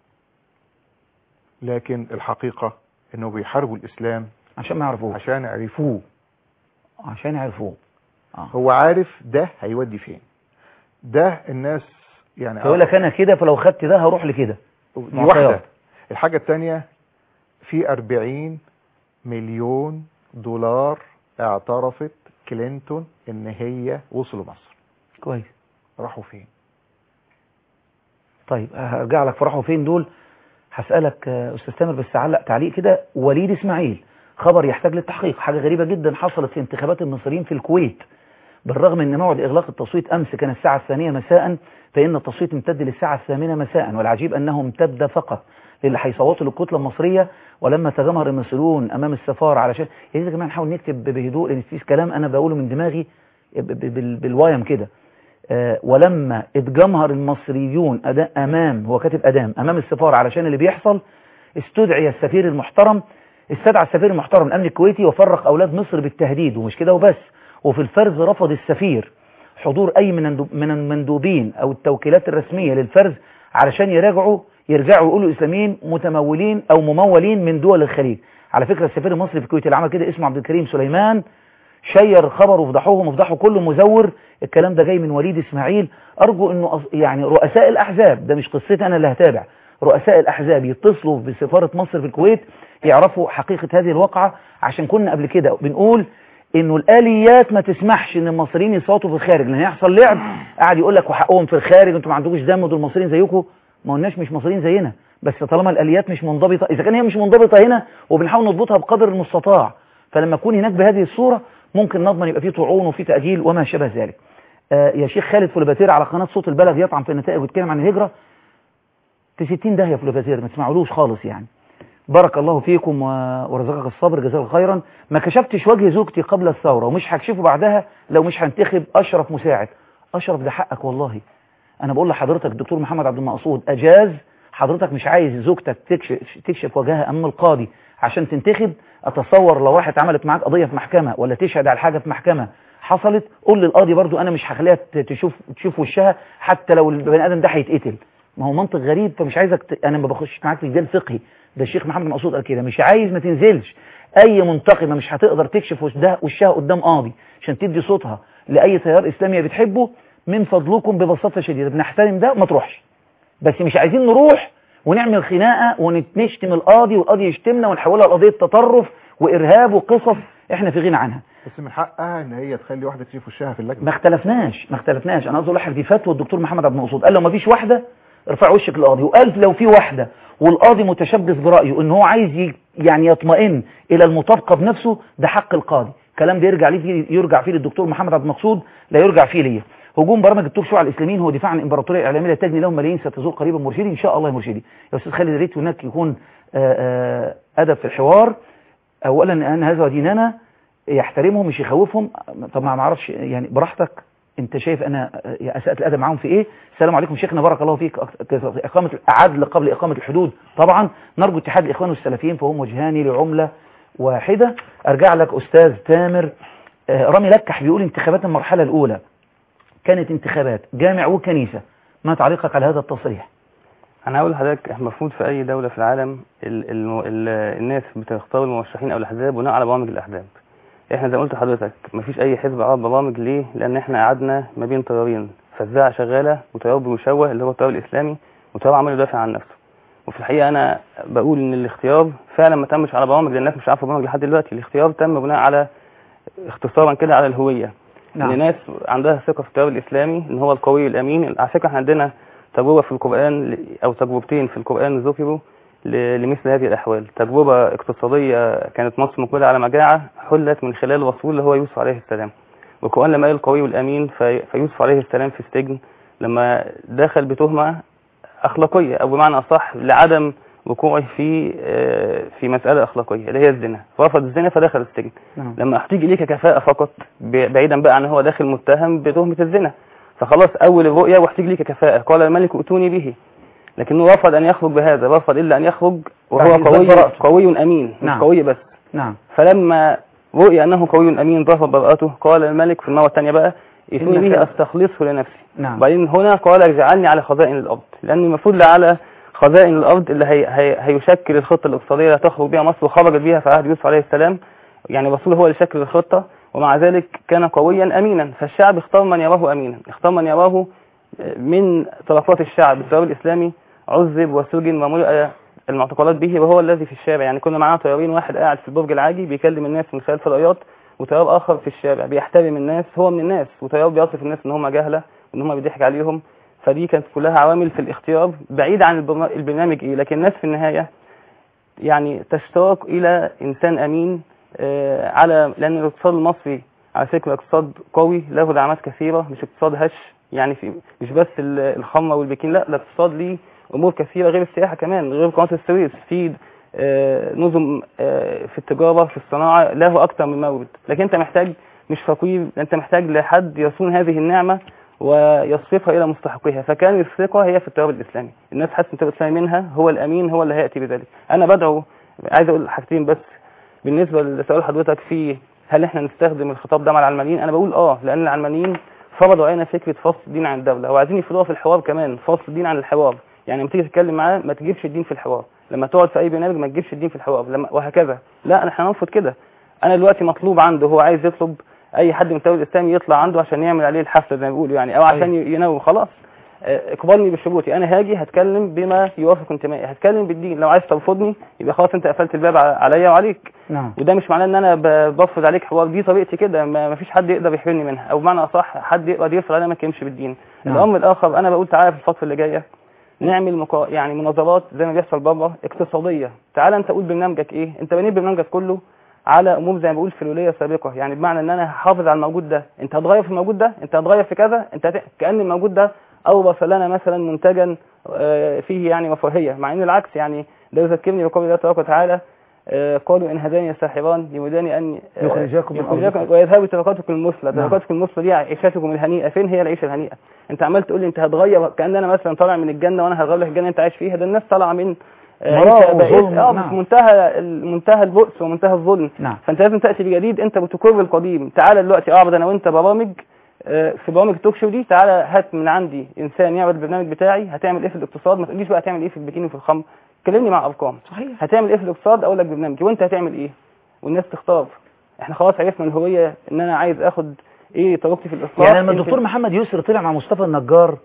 لكن الحقيقة انه بيحاربوا الاسلام عشان ما يعرفوه عشان يعرفوه عشان يعرفوه آه. هو عارف ده هيودي فين ده الناس يعني فيقول لك انا كده فلو خدت ده هروح لكده دي واحدة الحاجة التانية في 40 مليون دولار اعترفت كلينتون ان هي وصلوا مصر كويس راحوا فين طيب هرجع لك فرحوا فين دول هسألك آه، أستاذ تامر بس علق تعليق كده وليد إسماعيل خبر يحتاج للتحقيق حاجة غريبة جدا حصلت في انتخابات المصريين في الكويت بالرغم ان موعد اغلاق التصويت امس كان الساعة الثانية مساء فان التصويت امتد للساعة الثامنة مساء والعجيب انه امتد فقط للي هيصوتوا للكتلة المصرية ولما تجمهر المصريون امام السفارة علشان يا ريت يا جماعة نحاول نكتب بهدوء لان في كلام انا بقوله من دماغي ب- ب- بال- بالوايم كده آه، ولما اتجمهر المصريون أدا- امام هو كاتب ادام امام السفارة علشان اللي بيحصل استدعي السفير المحترم استدعى السفير المحترم الامن الكويتي وفرق اولاد مصر بالتهديد ومش كده وبس وفي الفرز رفض السفير حضور اي من الندو- من المندوبين او التوكيلات الرسميه للفرز علشان يراجعوا يرجعوا يقولوا اسلاميين متمولين او ممولين من دول الخليج على فكره السفير المصري في الكويت اللي عمل كده اسمه عبد الكريم سليمان شير خبر وفضحوهم وفضحوا كله مزور الكلام ده جاي من وليد اسماعيل ارجو انه أص- يعني رؤساء الاحزاب ده مش قصتي انا اللي هتابع رؤساء الاحزاب يتصلوا بسفاره مصر في الكويت يعرفوا حقيقه هذه الواقعه عشان كنا قبل كده بنقول انه الاليات ما تسمحش ان المصريين يصوتوا في الخارج لان هيحصل لعب قاعد يقول لك وحقهم في الخارج انتوا ما عندكوش دم دول مصريين زيكم ما قلناش مش مصريين زينا بس طالما الاليات مش منضبطه اذا كان هي مش منضبطه هنا وبنحاول نضبطها بقدر المستطاع فلما اكون هناك بهذه الصوره ممكن نضمن يبقى فيه طعون وفيه تاجيل وما شابه ذلك آه يا شيخ خالد فلوباتير على قناه صوت البلد يطعن في النتائج ويتكلم عن الهجره في 60 داهيه فلوباتير ما تسمعولوش خالص يعني بارك الله فيكم و- ورزقك الصبر جزاك الله خيرا ما كشفتش وجه زوجتي قبل الثورة ومش هكشفه بعدها لو مش هنتخب أشرف مساعد أشرف ده حقك والله أنا بقول لحضرتك الدكتور محمد عبد المقصود أجاز حضرتك مش عايز زوجتك تكشف, تكشف وجهها أمام القاضي عشان تنتخب أتصور لو واحد عملت معاك قضية في محكمة ولا تشهد على حاجة في محكمة حصلت قول للقاضي برضو أنا مش هخليها ت- تشوف تشوف وشها حتى لو البني آدم ده هيتقتل ما هو منطق غريب فمش عايزك ت... انا ما بخش معاك في جدال فقهي ده الشيخ محمد مقصود قال كده مش عايز ما تنزلش اي منتقمه مش هتقدر تكشف وشها وشها قدام قاضي عشان تدي صوتها لاي تيار اسلامي بتحبه من فضلكم ببساطه شديده بنحترم ده ما تروحش بس مش عايزين نروح ونعمل خناقه ونشتم القاضي والقاضي يشتمنا ونحولها لقضيه تطرف وارهاب وقصص احنا في غنى عنها بس من حقها ان هي تخلي واحده تشوف وشها في اللجنه ما اختلفناش ما اختلفناش انا عايز اقول لك دي فتوى الدكتور محمد عبد المقصود قال لو ما فيش واحده ارفع وشك للقاضي وقال لو في واحده والقاضي متشبث برايه ان هو عايز ي- يعني يطمئن الى المطابقه بنفسه ده حق القاضي الكلام ده يرجع ليه فيه يرجع فيه للدكتور محمد عبد المقصود لا يرجع فيه ليا هجوم برامج التوك شو على الاسلاميين هو دفاع عن الامبراطوريه الاعلاميه لا تجني لهم ملايين ستزول قريبا مرشدي ان شاء الله يا مرشدي يا استاذ خالد يا ريت هناك يكون آه، آه، ادب في الحوار اولا ان هذا ديننا يحترمهم مش يخوفهم طب ما اعرفش يعني براحتك انت شايف انا اسأت الادب معاهم في ايه السلام عليكم شيخنا بارك الله فيك اقامه العدل قبل اقامه الحدود طبعا نرجو اتحاد الاخوان والسلفيين فهم وجهان لعمله واحده ارجع لك استاذ تامر آه، رامي لكح بيقول انتخابات المرحله الاولى كانت انتخابات جامع وكنيسه ما تعليقك على هذا التصريح انا هقول لحضرتك المفروض في اي دوله في العالم ال ال ال الناس بتختار المرشحين او الاحزاب بناء على برامج الاحزاب احنا زي ما قلت لحضرتك مفيش اي حزب عرض برامج ليه لان احنا قعدنا ما بين تيارين فزاعه شغاله وتيار بمشوه اللي هو التيار الاسلامي وتيار عمال يدافع عن نفسه وفي الحقيقه انا بقول ان الاختيار فعلا ما تمش على برامج لان الناس مش عارفه برامج لحد دلوقتي الاختيار تم بناء على اختصارا كده على الهويه نعم. ان ناس عندها ثقه في التيار الاسلامي ان هو القوي الامين على فكره احنا عندنا تجربه في القران ل- او تجربتين في القران ذكروا ل- لمثل هذه الاحوال تجربه اقتصاديه كانت مصر مقبله على مجاعه حلت من خلال الرسول اللي هو يوسف عليه السلام والقران لما قال القوي الامين في فيوسف عليه السلام في السجن لما دخل بتهمه اخلاقيه او بمعنى اصح لعدم وقوعه في آه، في مساله اخلاقيه اللي هي الزنا رفض الزنا فدخل السجن نعم. لما احتاج اليك كفاءه فقط ب- بعيدا بقى عن هو داخل متهم بتهمه الزنا فخلاص اول الرؤيا واحتاج ليك كفاءه قال الملك ائتوني به لكنه رفض ان يخرج بهذا رفض الا ان يخرج وهو بعد إثبات قوي براءته. قوي امين مش نعم. قوي بس نعم فلما رؤي انه قوي امين ظهر براءته قال الملك في المره الثانيه بقى ائتوني إنك- به استخلصه لنفسي نعم بعدين هنا قال اجعلني على خزائن الارض لان المفروض على خزائن الارض اللي هي هي هيشكل الخطه الاقتصاديه اللي هتخرج بها مصر وخرجت بها في عهد يوسف عليه السلام يعني الرسول هو اللي شكل الخطه ومع ذلك كان قويا امينا فالشعب اختار من يراه امينا اختار من يراه من طرفات الشعب التيار الاسلامي عذب وسجن وملئ المعتقلات به وهو الذي في الشارع يعني كنا معانا طيارين واحد قاعد في البرج العاجي بيكلم الناس من خلال فضائيات وتيار اخر في الشارع بيحترم الناس هو من الناس وتيار بيصف الناس ان هم جهله وان هم بيضحك عليهم فدي كانت كلها عوامل في الاختيار بعيد عن البرنا- البرنامج ايه لكن الناس في النهايه يعني تشتاق الى انسان امين آه، على لان الاقتصاد المصري على فكره اقتصاد قوي له دعامات كثيره مش اقتصاد هش يعني في مش بس ال- الخمره والبكين لا ده اقتصاد ليه امور كثيره غير السياحه كمان غير قناه السويس في آه، نظم آه، في التجاره في الصناعه له اكثر من مورد لكن انت محتاج مش فقير انت محتاج لحد يصون هذه النعمه ويصرفها الى مستحقها فكان الثقه هي في التيار الاسلامي الناس حاسه ان التيار الاسلامي منها هو الامين هو اللي هياتي بذلك انا بدعو عايز اقول حاجتين بس بالنسبه لسؤال حضرتك في هل احنا نستخدم الخطاب ده مع العلمانيين انا بقول اه لان العلمانيين فرضوا علينا فكره فصل الدين عن الدوله وعايزين يفرضوها في الحوار كمان فصل الدين عن الحوار يعني لما تيجي تتكلم معاه ما تجيبش الدين في الحوار لما تقعد في اي برنامج ما تجيبش الدين في الحوار لما وهكذا لا احنا هنرفض كده انا دلوقتي مطلوب عنده هو عايز يطلب اي حد من التيار الاسلامي يطلع عنده عشان يعمل عليه الحفله زي ما بيقولوا يعني او عشان ينوم خلاص آه، اقبلني بشروطي انا هاجي هتكلم بما يوافق انتمائي هتكلم بالدين لو عايز ترفضني يبقى خلاص انت قفلت الباب ع- عليا وعليك نعم وده مش معناه ان انا ب- بفرض عليك حوار دي طريقتي كده ما ما فيش حد يقدر يحرمني منها او بمعنى اصح حد يقدر يفرض عليا ما يكلمش بالدين نعم. الامر الاخر انا بقول تعالى في الفتره اللي جايه نعمل مقا... يعني مناظرات زي ما بيحصل بره اقتصاديه تعالى انت قول برنامجك ايه انت بنيت برنامجك كله على امور زي ما بقول فلوليه سابقه يعني بمعنى ان انا هحافظ على الموجود ده انت هتغير في الموجود ده انت هتغير في كذا انت هت... كان الموجود ده اورث لنا مثلا منتجا آه، فيه يعني رفاهيه مع ان العكس يعني ده يذكرني بقول الله تبارك وتعالى آه، قالوا ان هداني الساحران يريدان ان آه، يخرجاكم من يخرجاكم أرضكم. ويذهبوا طرقاتكم المثلى نعم. طرقاتكم المثلى دي عيشتكم الهنيئه فين هي العيشه الهنيئه انت عمال تقول لي انت هتغير كان انا مثلا طالع من الجنه وانا هغير لك الجنه اللي انت عايش فيها ده الناس طالعه من آه، مرار عيشة بائسة. وظلم، اه نعم. في منتهى منتهى البؤس ومنتهى الظلم نعم فانت لازم تاتي بجديد انت بتكر القديم تعالى دلوقتي اعرض انا وانت برامج آه، في برامج توك شو دي تعالى هات من عندي انسان يعرض البرنامج بتاعي هتعمل ايه في الاقتصاد ما تقوليش بقى هتعمل ايه في البكين وفي الخمر كلمني مع ارقام صحيح هتعمل ايه في الاقتصاد اقول لك برنامجي وانت هتعمل ايه والناس تختار احنا خلاص عرفنا الهويه ان انا عايز اخد ايه طريقتي في الاصلاح يعني لما يمكن- الدكتور محمد يسر طلع مع مصطفى النجار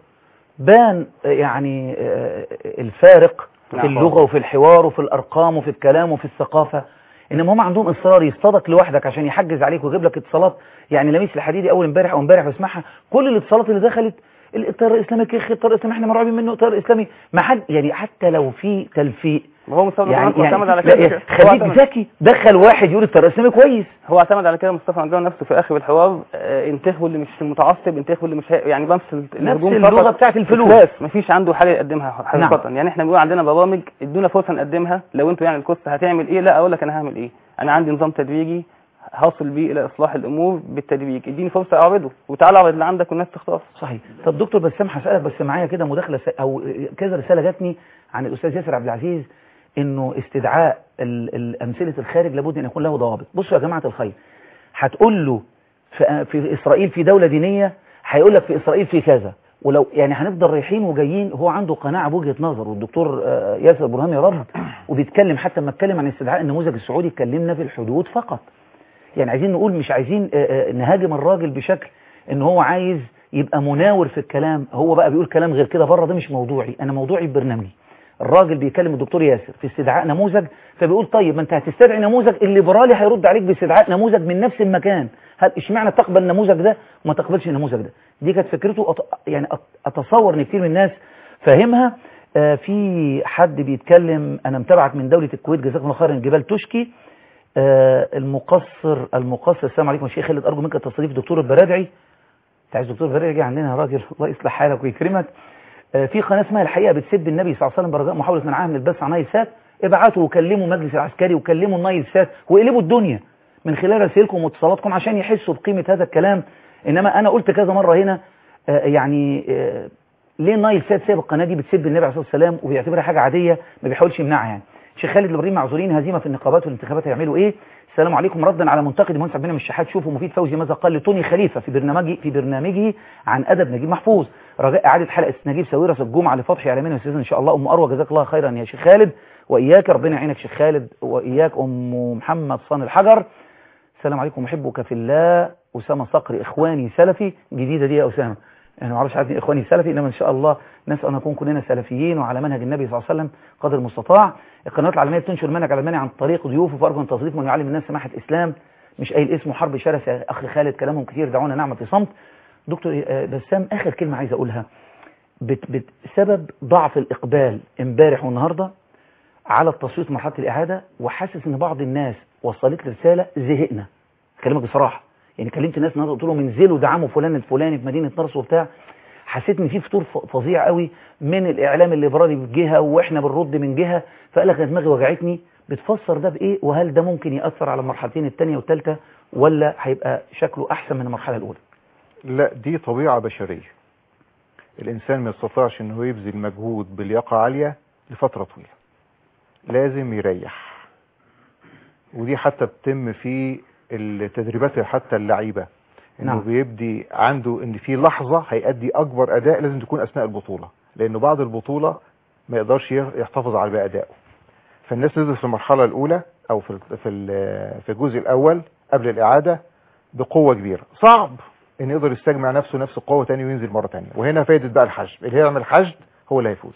بان آه، يعني آه، الفارق في نعم. اللغة وفي الحوار وفي الأرقام وفي الكلام وفي الثقافة إنما هم عندهم إصرار يصطادك لوحدك عشان يحجز عليك ويجيب لك اتصالات يعني لميس الحديدي أول امبارح أو امبارح بسمعها كل الاتصالات اللي دخلت الطيار الإسلامي كيخ الطيار الإسلامي إحنا مرعوبين منه الطيار الإسلامي ما حد يعني حتى لو في تلفيق ما هو مصطفى يعني, يعني يعني اعتمد على لا، كده يعني هو خليك اعتمد- ذكي دخل واحد يقول الطيار الإسلامي كويس هو اعتمد على كده مصطفى نجار نفسه في اخر الحوار آه، انتخبوا اللي مش المتعصب انتخبوا اللي مش هي- يعني بنفس الهجوم اللغة فقط. بتاعت الفلوس. إفلاس، مفيش عنده حاجه يقدمها حقيقه يعني احنا بنقول عندنا برامج ادونا فرصه نقدمها لو انتوا يعني الكوست هتعمل ايه لا اقول لك انا هعمل ايه انا عندي نظام تدريجي هصل بيه الى اصلاح الامور بالتدريج اديني فرصه اعرضه وتعالى اعرض اللي عندك والناس تختار صحيح طب دكتور بسام هسألك بس معايا كده مداخلة س- أو كذا رسالة جاتني عن الأستاذ ياسر عبد العزيز إنه استدعاء ال- ال- أمثلة الخارج لابد أن يكون له ضوابط بصوا يا جماعة الخير هتقول له في, في إسرائيل في دولة دينية هيقول لك في إسرائيل في كذا ولو يعني هنفضل رايحين وجايين هو عنده قناعة بوجهة نظر والدكتور آه، ياسر برهامي رد وبيتكلم حتى لما اتكلم عن استدعاء النموذج السعودي اتكلمنا في الحدود فقط يعني عايزين نقول مش عايزين آه، آه، نهاجم الراجل بشكل ان هو عايز يبقى مناور في الكلام هو بقى بيقول كلام غير كده بره ده مش موضوعي انا موضوعي ببرنامجي الراجل بيكلم الدكتور ياسر في استدعاء نموذج فبيقول طيب ما انت هتستدعي نموذج الليبرالي هيرد عليك باستدعاء نموذج من نفس المكان هل اشمعنى تقبل النموذج ده وما تقبلش النموذج ده دي كانت فكرته أط... يعني أت- اتصور ان كتير من الناس فاهمها آه في حد بيتكلم انا متابعك من دولة الكويت جزاكم الله خيرا جبال تشكي آه المقصر المقصر السلام عليكم يا شيخ خالد ارجو منك تستضيف دكتور البرادعي انت عايز دكتور البرادعي عندنا يا راجل الله يصلح حالك ويكرمك آه في قناه اسمها الحقيقه بتسب النبي صلى الله عليه وسلم برجاء محاوله منعها من البث عن نايل سات ابعتوا وكلموا المجلس العسكري وكلموا النايل سات واقلبوا الدنيا من خلال رسائلكم واتصالاتكم عشان يحسوا بقيمه هذا الكلام انما انا قلت كذا مره هنا آه يعني آه ليه النايل سات ساب القناه دي بتسب النبي عليه الصلاه والسلام وبيعتبرها حاجه عاديه ما بيحاولش يمنعها يعني شيخ خالد الابراهيم معذورين هزيمه في النقابات والانتخابات هيعملوا ايه السلام عليكم ردا على منتقد المهندس عبد المنعم الشحات شوفوا مفيد فوزي ماذا قال لتوني خليفه في برنامجه في برنامجه عن ادب نجيب محفوظ رجاء اعاده حلقه نجيب ساويرس الجمعه لفتح اعلامنا الاستاذ ان شاء الله ام اروى جزاك الله خيرا يا شيخ خالد واياك ربنا يعينك شيخ خالد واياك ام محمد صان الحجر السلام عليكم احبك في الله اسامه صقري اخواني سلفي جديده دي يا اسامه انا ما اعرفش عارفين اخواني سلفي انما ان شاء الله نسال ان نكون كلنا سلفيين وعلى منهج النبي صلى الله عليه وسلم قدر المستطاع القنوات العالميه بتنشر المنهج العلماني عن طريق ضيوفه فارجو ان تستضيف من يعلم الناس سماحه اسلام مش قايل اسمه حرب شرسه يا اخي خالد كلامهم كتير دعونا نعمل في صمت دكتور آه، بسام اخر كلمه عايز اقولها بت بت سبب ضعف الاقبال امبارح والنهارده على التصويت في مرحله الاعاده وحاسس ان بعض الناس وصلت لي رساله زهقنا كلامك بصراحه يعني كلمت ناس النهارده قلت لهم انزلوا دعموا فلان الفلاني في مدينه نرس وبتاع حسيت ان في فطور ف- فظيع قوي من الاعلام الليبرالي بجهه واحنا بنرد من جهه فقال لك أنا دماغي وجعتني بتفسر ده بايه وهل ده ممكن ياثر على المرحلتين الثانيه والثالثه ولا هيبقى شكله احسن من المرحله الاولى لا دي طبيعة بشرية الإنسان ما يستطيعش إنه يبذل مجهود بلياقة عالية لفترة طويلة لازم يريح ودي حتى بتتم في التدريبات حتى اللعيبة إنه نعم. بيبدي عنده إن في لحظة هيأدي أكبر أداء لازم تكون أثناء البطولة لأنه بعد البطولة ما يقدرش يحتفظ على باقي أدائه فالناس نزلت في المرحلة الأولى أو في ال- في ال- في الجزء الأول قبل الإعادة بقوة كبيرة صعب ان يقدر يستجمع نفسه نفس القوة تاني وينزل مرة تانية وهنا فايدة بقى الحشد اللي هيعمل حشد هو اللي هيفوز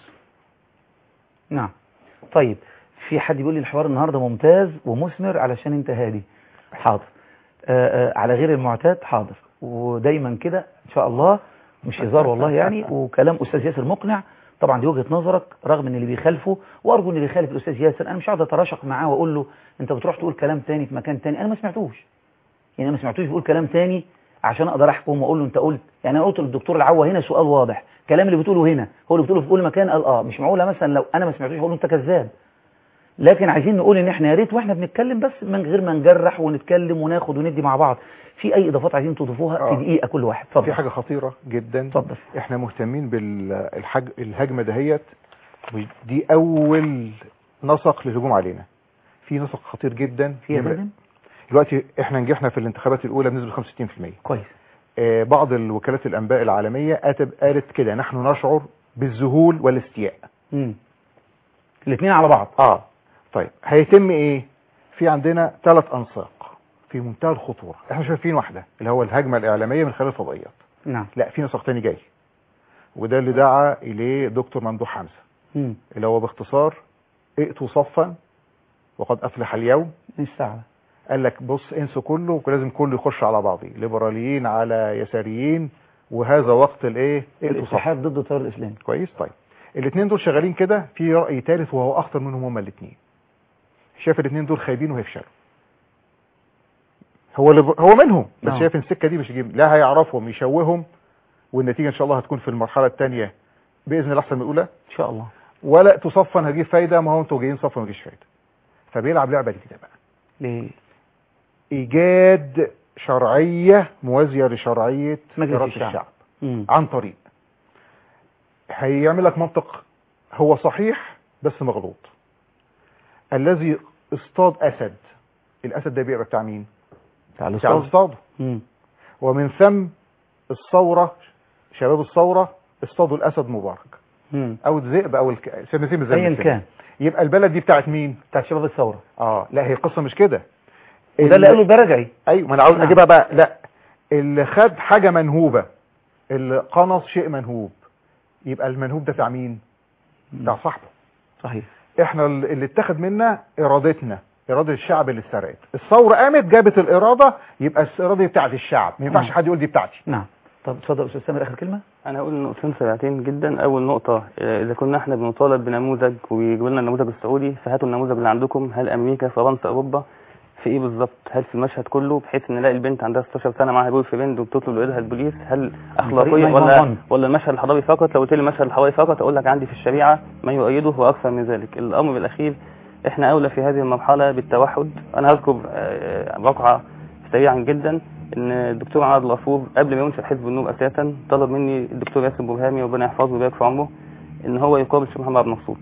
نعم طيب في حد بيقول لي الحوار النهارده ممتاز ومثمر علشان انت هادي حاضر آآ آآ على غير المعتاد حاضر ودايما كده ان شاء الله مش هزار والله يعني وكلام استاذ ياسر مقنع طبعا دي وجهه نظرك رغم ان اللي بيخالفه وارجو ان اللي يخالف الاستاذ ياسر انا مش هقعد اتراشق معاه واقول له انت بتروح تقول كلام تاني في مكان تاني انا ما سمعتوش يعني انا ما سمعتوش بيقول كلام تاني عشان اقدر احكم واقول له انت قلت يعني انا قلت للدكتور العوا هنا سؤال واضح الكلام اللي بتقوله هنا هو اللي بتقوله في كل مكان قال اه مش معقوله مثلا لو انا ما سمعتوش اقول له انت كذاب لكن عايزين نقول ان احنا يا ريت واحنا بنتكلم بس من غير ما نجرح ونتكلم وناخد وندي مع بعض في اي اضافات عايزين تضيفوها آه. في دقيقه كل واحد اتفضل في حاجة خطيرة جدا اتفضل احنا مهتمين بالحج الهجمة دهيت ودي اول نسق للهجوم علينا في نسق خطير جدا في يا نمرة- فندم دلوقتي احنا نجحنا في الانتخابات الاولى بنسبة 65% كويس آه، بعض الوكالات الانباء العالمية أتب- قالت كده نحن نشعر بالذهول والاستياء امم الاثنين على بعض اه طيب هيتم ايه في عندنا ثلاث انساق في منتهى الخطوره احنا شايفين واحده اللي هو الهجمه الاعلاميه من خلال الفضائيات نعم لا في نسق تاني جاي وده اللي دعا اليه دكتور ممدوح حمزه امم اللي هو باختصار ائتوا صفا وقد افلح اليوم نستعلى قال لك بص انسوا كله ولازم كله يخش على بعضه ليبراليين على يساريين وهذا وقت الايه ائتوا صفا الاتحاد ضد التيار الاسلامي كويس طيب الاثنين دول شغالين كده في رأي ثالث وهو اخطر منهم هما الاثنين شايف الاثنين دول خايبين وهيفشلوا هو اللي ب... هو منهم بس نعم. شايف إن السكه دي مش هيجيب لا هيعرفهم يشوههم والنتيجه ان شاء الله هتكون في المرحله الثانيه باذن الله احسن من الاولى ان شاء الله ولا تصفن هجيب فايده ما هو انتوا جايين صفا ما فايده فبيلعب لعبه جديده بقى ليه ايجاد شرعيه موازيه لشرعيه مجلس اراده الشعب. الشعب مم. عن طريق هيعمل لك منطق هو صحيح بس مغلوط الذي اصطاد اسد الاسد ده بيبقى بتاع مين بتاع بتاع الاستاذ اصطاده مم. ومن ثم الثوره شباب الثوره اصطادوا الاسد مبارك مم. او الذئب او الك... سنتين زي ايا ما كان يبقى البلد دي بتاعت مين بتاع شباب الثوره اه لا هي القصه مش كده وده اللي قاله البرجعي ايوه ما انا عاوز نعم. اجيبها بقى لا اللي خد حاجه منهوبه اللي قنص شيء منهوب يبقى المنهوب ده بتاع مين بتاع صاحبه صحيح احنا اللي اللي اتخذ منا ارادتنا اراده الشعب اللي اتسرقت الثوره قامت جابت الاراده يبقى الاراده دي بتاعت الشعب ما ينفعش نعم. حد يقول دي بتاعتي نعم طب اتفضل استاذ سامر اخر كلمه انا هقول نقطتين سريعتين جدا اول نقطه آه، اذا كنا احنا بنطالب بنموذج ويجيبوا لنا النموذج السعودي فهاتوا النموذج اللي عندكم هل امريكا فرنسا اوروبا في ايه بالظبط هل في المشهد كله بحيث ان نلاقي البنت عندها 16 سنه معاها بول في بند وبتطلب لايدها البوليس هل اخلاقيه طريق ولا 911. ولا المشهد الحضاري فقط لو قلت لي المشهد الحضاري فقط اقول لك عندي في الشريعه ما يؤيده واكثر من ذلك الامر الاخير احنا اولى في هذه المرحله بالتوحد انا هذكر آه، واقعه سريعا جدا ان الدكتور عادل الغفور قبل ما ينشئ حزب النور اساسا طلب مني الدكتور ياسر برهامي ربنا يحفظه ويبارك في عمره ان هو يقابل الشيخ محمد عبد المقصود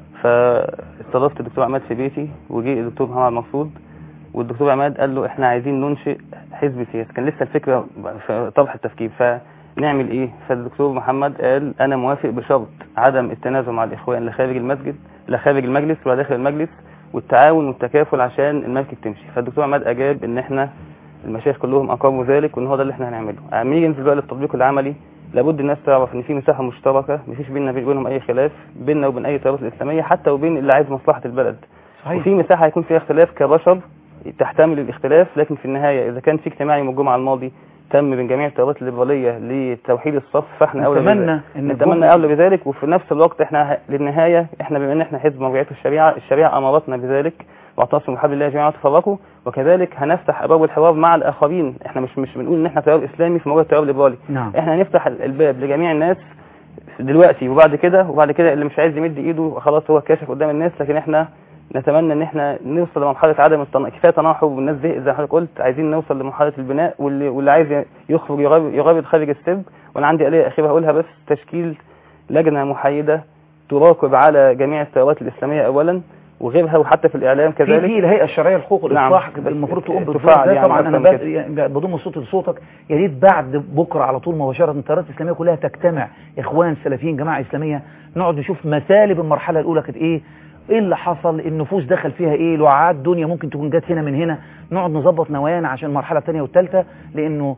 فاستضفت الدكتور عماد في بيتي وجي الدكتور محمد عبد المقصود والدكتور عماد قال له احنا عايزين ننشئ حزب سياسي كان لسه الفكره في طرح التفكير فنعمل ايه فالدكتور محمد قال انا موافق بشرط عدم التنازل مع الاخوان لا خارج المسجد لا خارج المجلس ولا داخل المجلس والتعاون والتكافل عشان المركب تمشي فالدكتور عماد اجاب ان احنا المشايخ كلهم اقروا ذلك وان هو ده اللي احنا هنعمله عم نيجي ننزل بقى للتطبيق العملي لابد الناس تعرف ان في مساحه مشتركه مفيش بيننا وبينهم اي خلاف بيننا وبين اي تيارات الاسلاميه حتى وبين اللي عايز مصلحه البلد صحيح وفي مساحه هيكون فيها اختلاف كبشر تحتمل الاختلاف لكن في النهايه اذا كان في اجتماع يوم الجمعه الماضي تم من جميع التيارات الليبراليه لتوحيد الصف فاحنا اولى نتمنى بذلك. ان نتمنى الجمهور- اولى بذلك وفي نفس الوقت احنا ه- للنهايه احنا بما ان احنا حزب مرجعيه الشريعه الشريعه امرتنا بذلك واعتصموا بحبل الله جميعا وتفرقوا وكذلك هنفتح ابواب الحوار مع الاخرين احنا مش مش بنقول ان احنا تيار اسلامي في مجرد تيار ليبرالي نعم احنا هنفتح ال- الباب لجميع الناس دلوقتي وبعد كده وبعد كده اللي مش عايز يمد ايده خلاص هو كاشف قدام الناس لكن احنا نتمنى ان احنا نوصل لمرحله عدم التنا... كفايه تناحر والناس زهقت زي ما حضرتك قلت عايزين نوصل لمرحله البناء واللي, واللي عايز يخرج يغرب يغرب خارج السب وانا عندي آلية اخيره هقولها بس تشكيل لجنه محايده تراقب على جميع التيارات الاسلاميه اولا وغيرها وحتى في الاعلام في كذلك في الهيئه الشرعيه للحقوق نعم، والاصلاح بس المفروض تقوم بالدور تفعل ده يعني طبعا أكتر انا من بد- كده. يعني بضم صوتي لصوتك يا ريت بعد بكره على طول مباشره التيارات الاسلاميه كلها تجتمع اخوان سلفيين جماعه اسلاميه نقعد نشوف مسالب المرحله الاولى كانت ايه ايه اللي حصل النفوس دخل فيها ايه لوعات دنيا ممكن تكون جت هنا من هنا نقعد نظبط نوايانا عشان المرحله الثانيه والثالثه لانه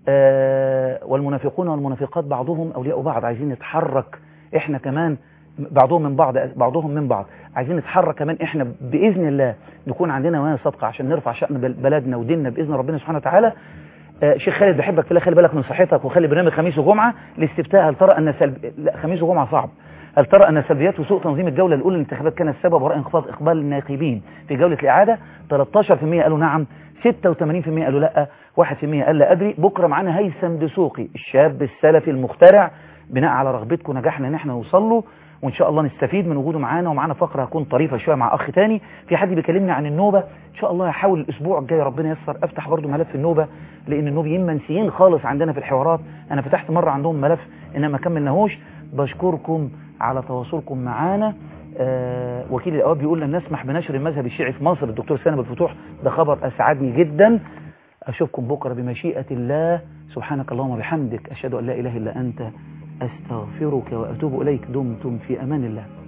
آه والمنافقون والمنافقات بعضهم اولياء بعض عايزين نتحرك احنا كمان بعضهم من بعض بعضهم من بعض عايزين نتحرك كمان احنا باذن الله نكون عندنا نوايا صادقه عشان نرفع شأن بل- بلدنا وديننا باذن ربنا سبحانه وتعالى آه شيخ خالد بحبك في الله خلي بالك من صحتك وخلي برنامج خميس وجمعه الاستفتاء هل ترى ان سلب لا خميس وجمعه صعب هل ترى ان سلبيات وسوء تنظيم الجوله الاولى للانتخابات كان السبب وراء انخفاض اقبال الناخبين في جوله الاعاده 13% قالوا نعم 86% قالوا لا 1% قال لا ادري بكره معانا هيثم دسوقي الشاب السلفي المخترع بناء على رغبتكم ونجاحنا ان احنا نوصل له وان شاء الله نستفيد من وجوده معانا ومعانا فقره هتكون طريفه شويه مع اخ تاني في حد بيكلمني عن النوبه ان شاء الله هحاول الاسبوع الجاي ربنا ييسر افتح برضو ملف النوبه لان النوبيين منسيين خالص عندنا في الحوارات انا فتحت مره عندهم ملف انما ما كملناهوش بشكركم على تواصلكم معانا آه وكيل الاواب بيقول لن نسمح بنشر المذهب الشيعي في مصر الدكتور سالم الفتوح ده خبر اسعدني جدا اشوفكم بكره بمشيئه الله سبحانك اللهم وبحمدك اشهد ان لا اله الا انت استغفرك واتوب اليك دمتم في امان الله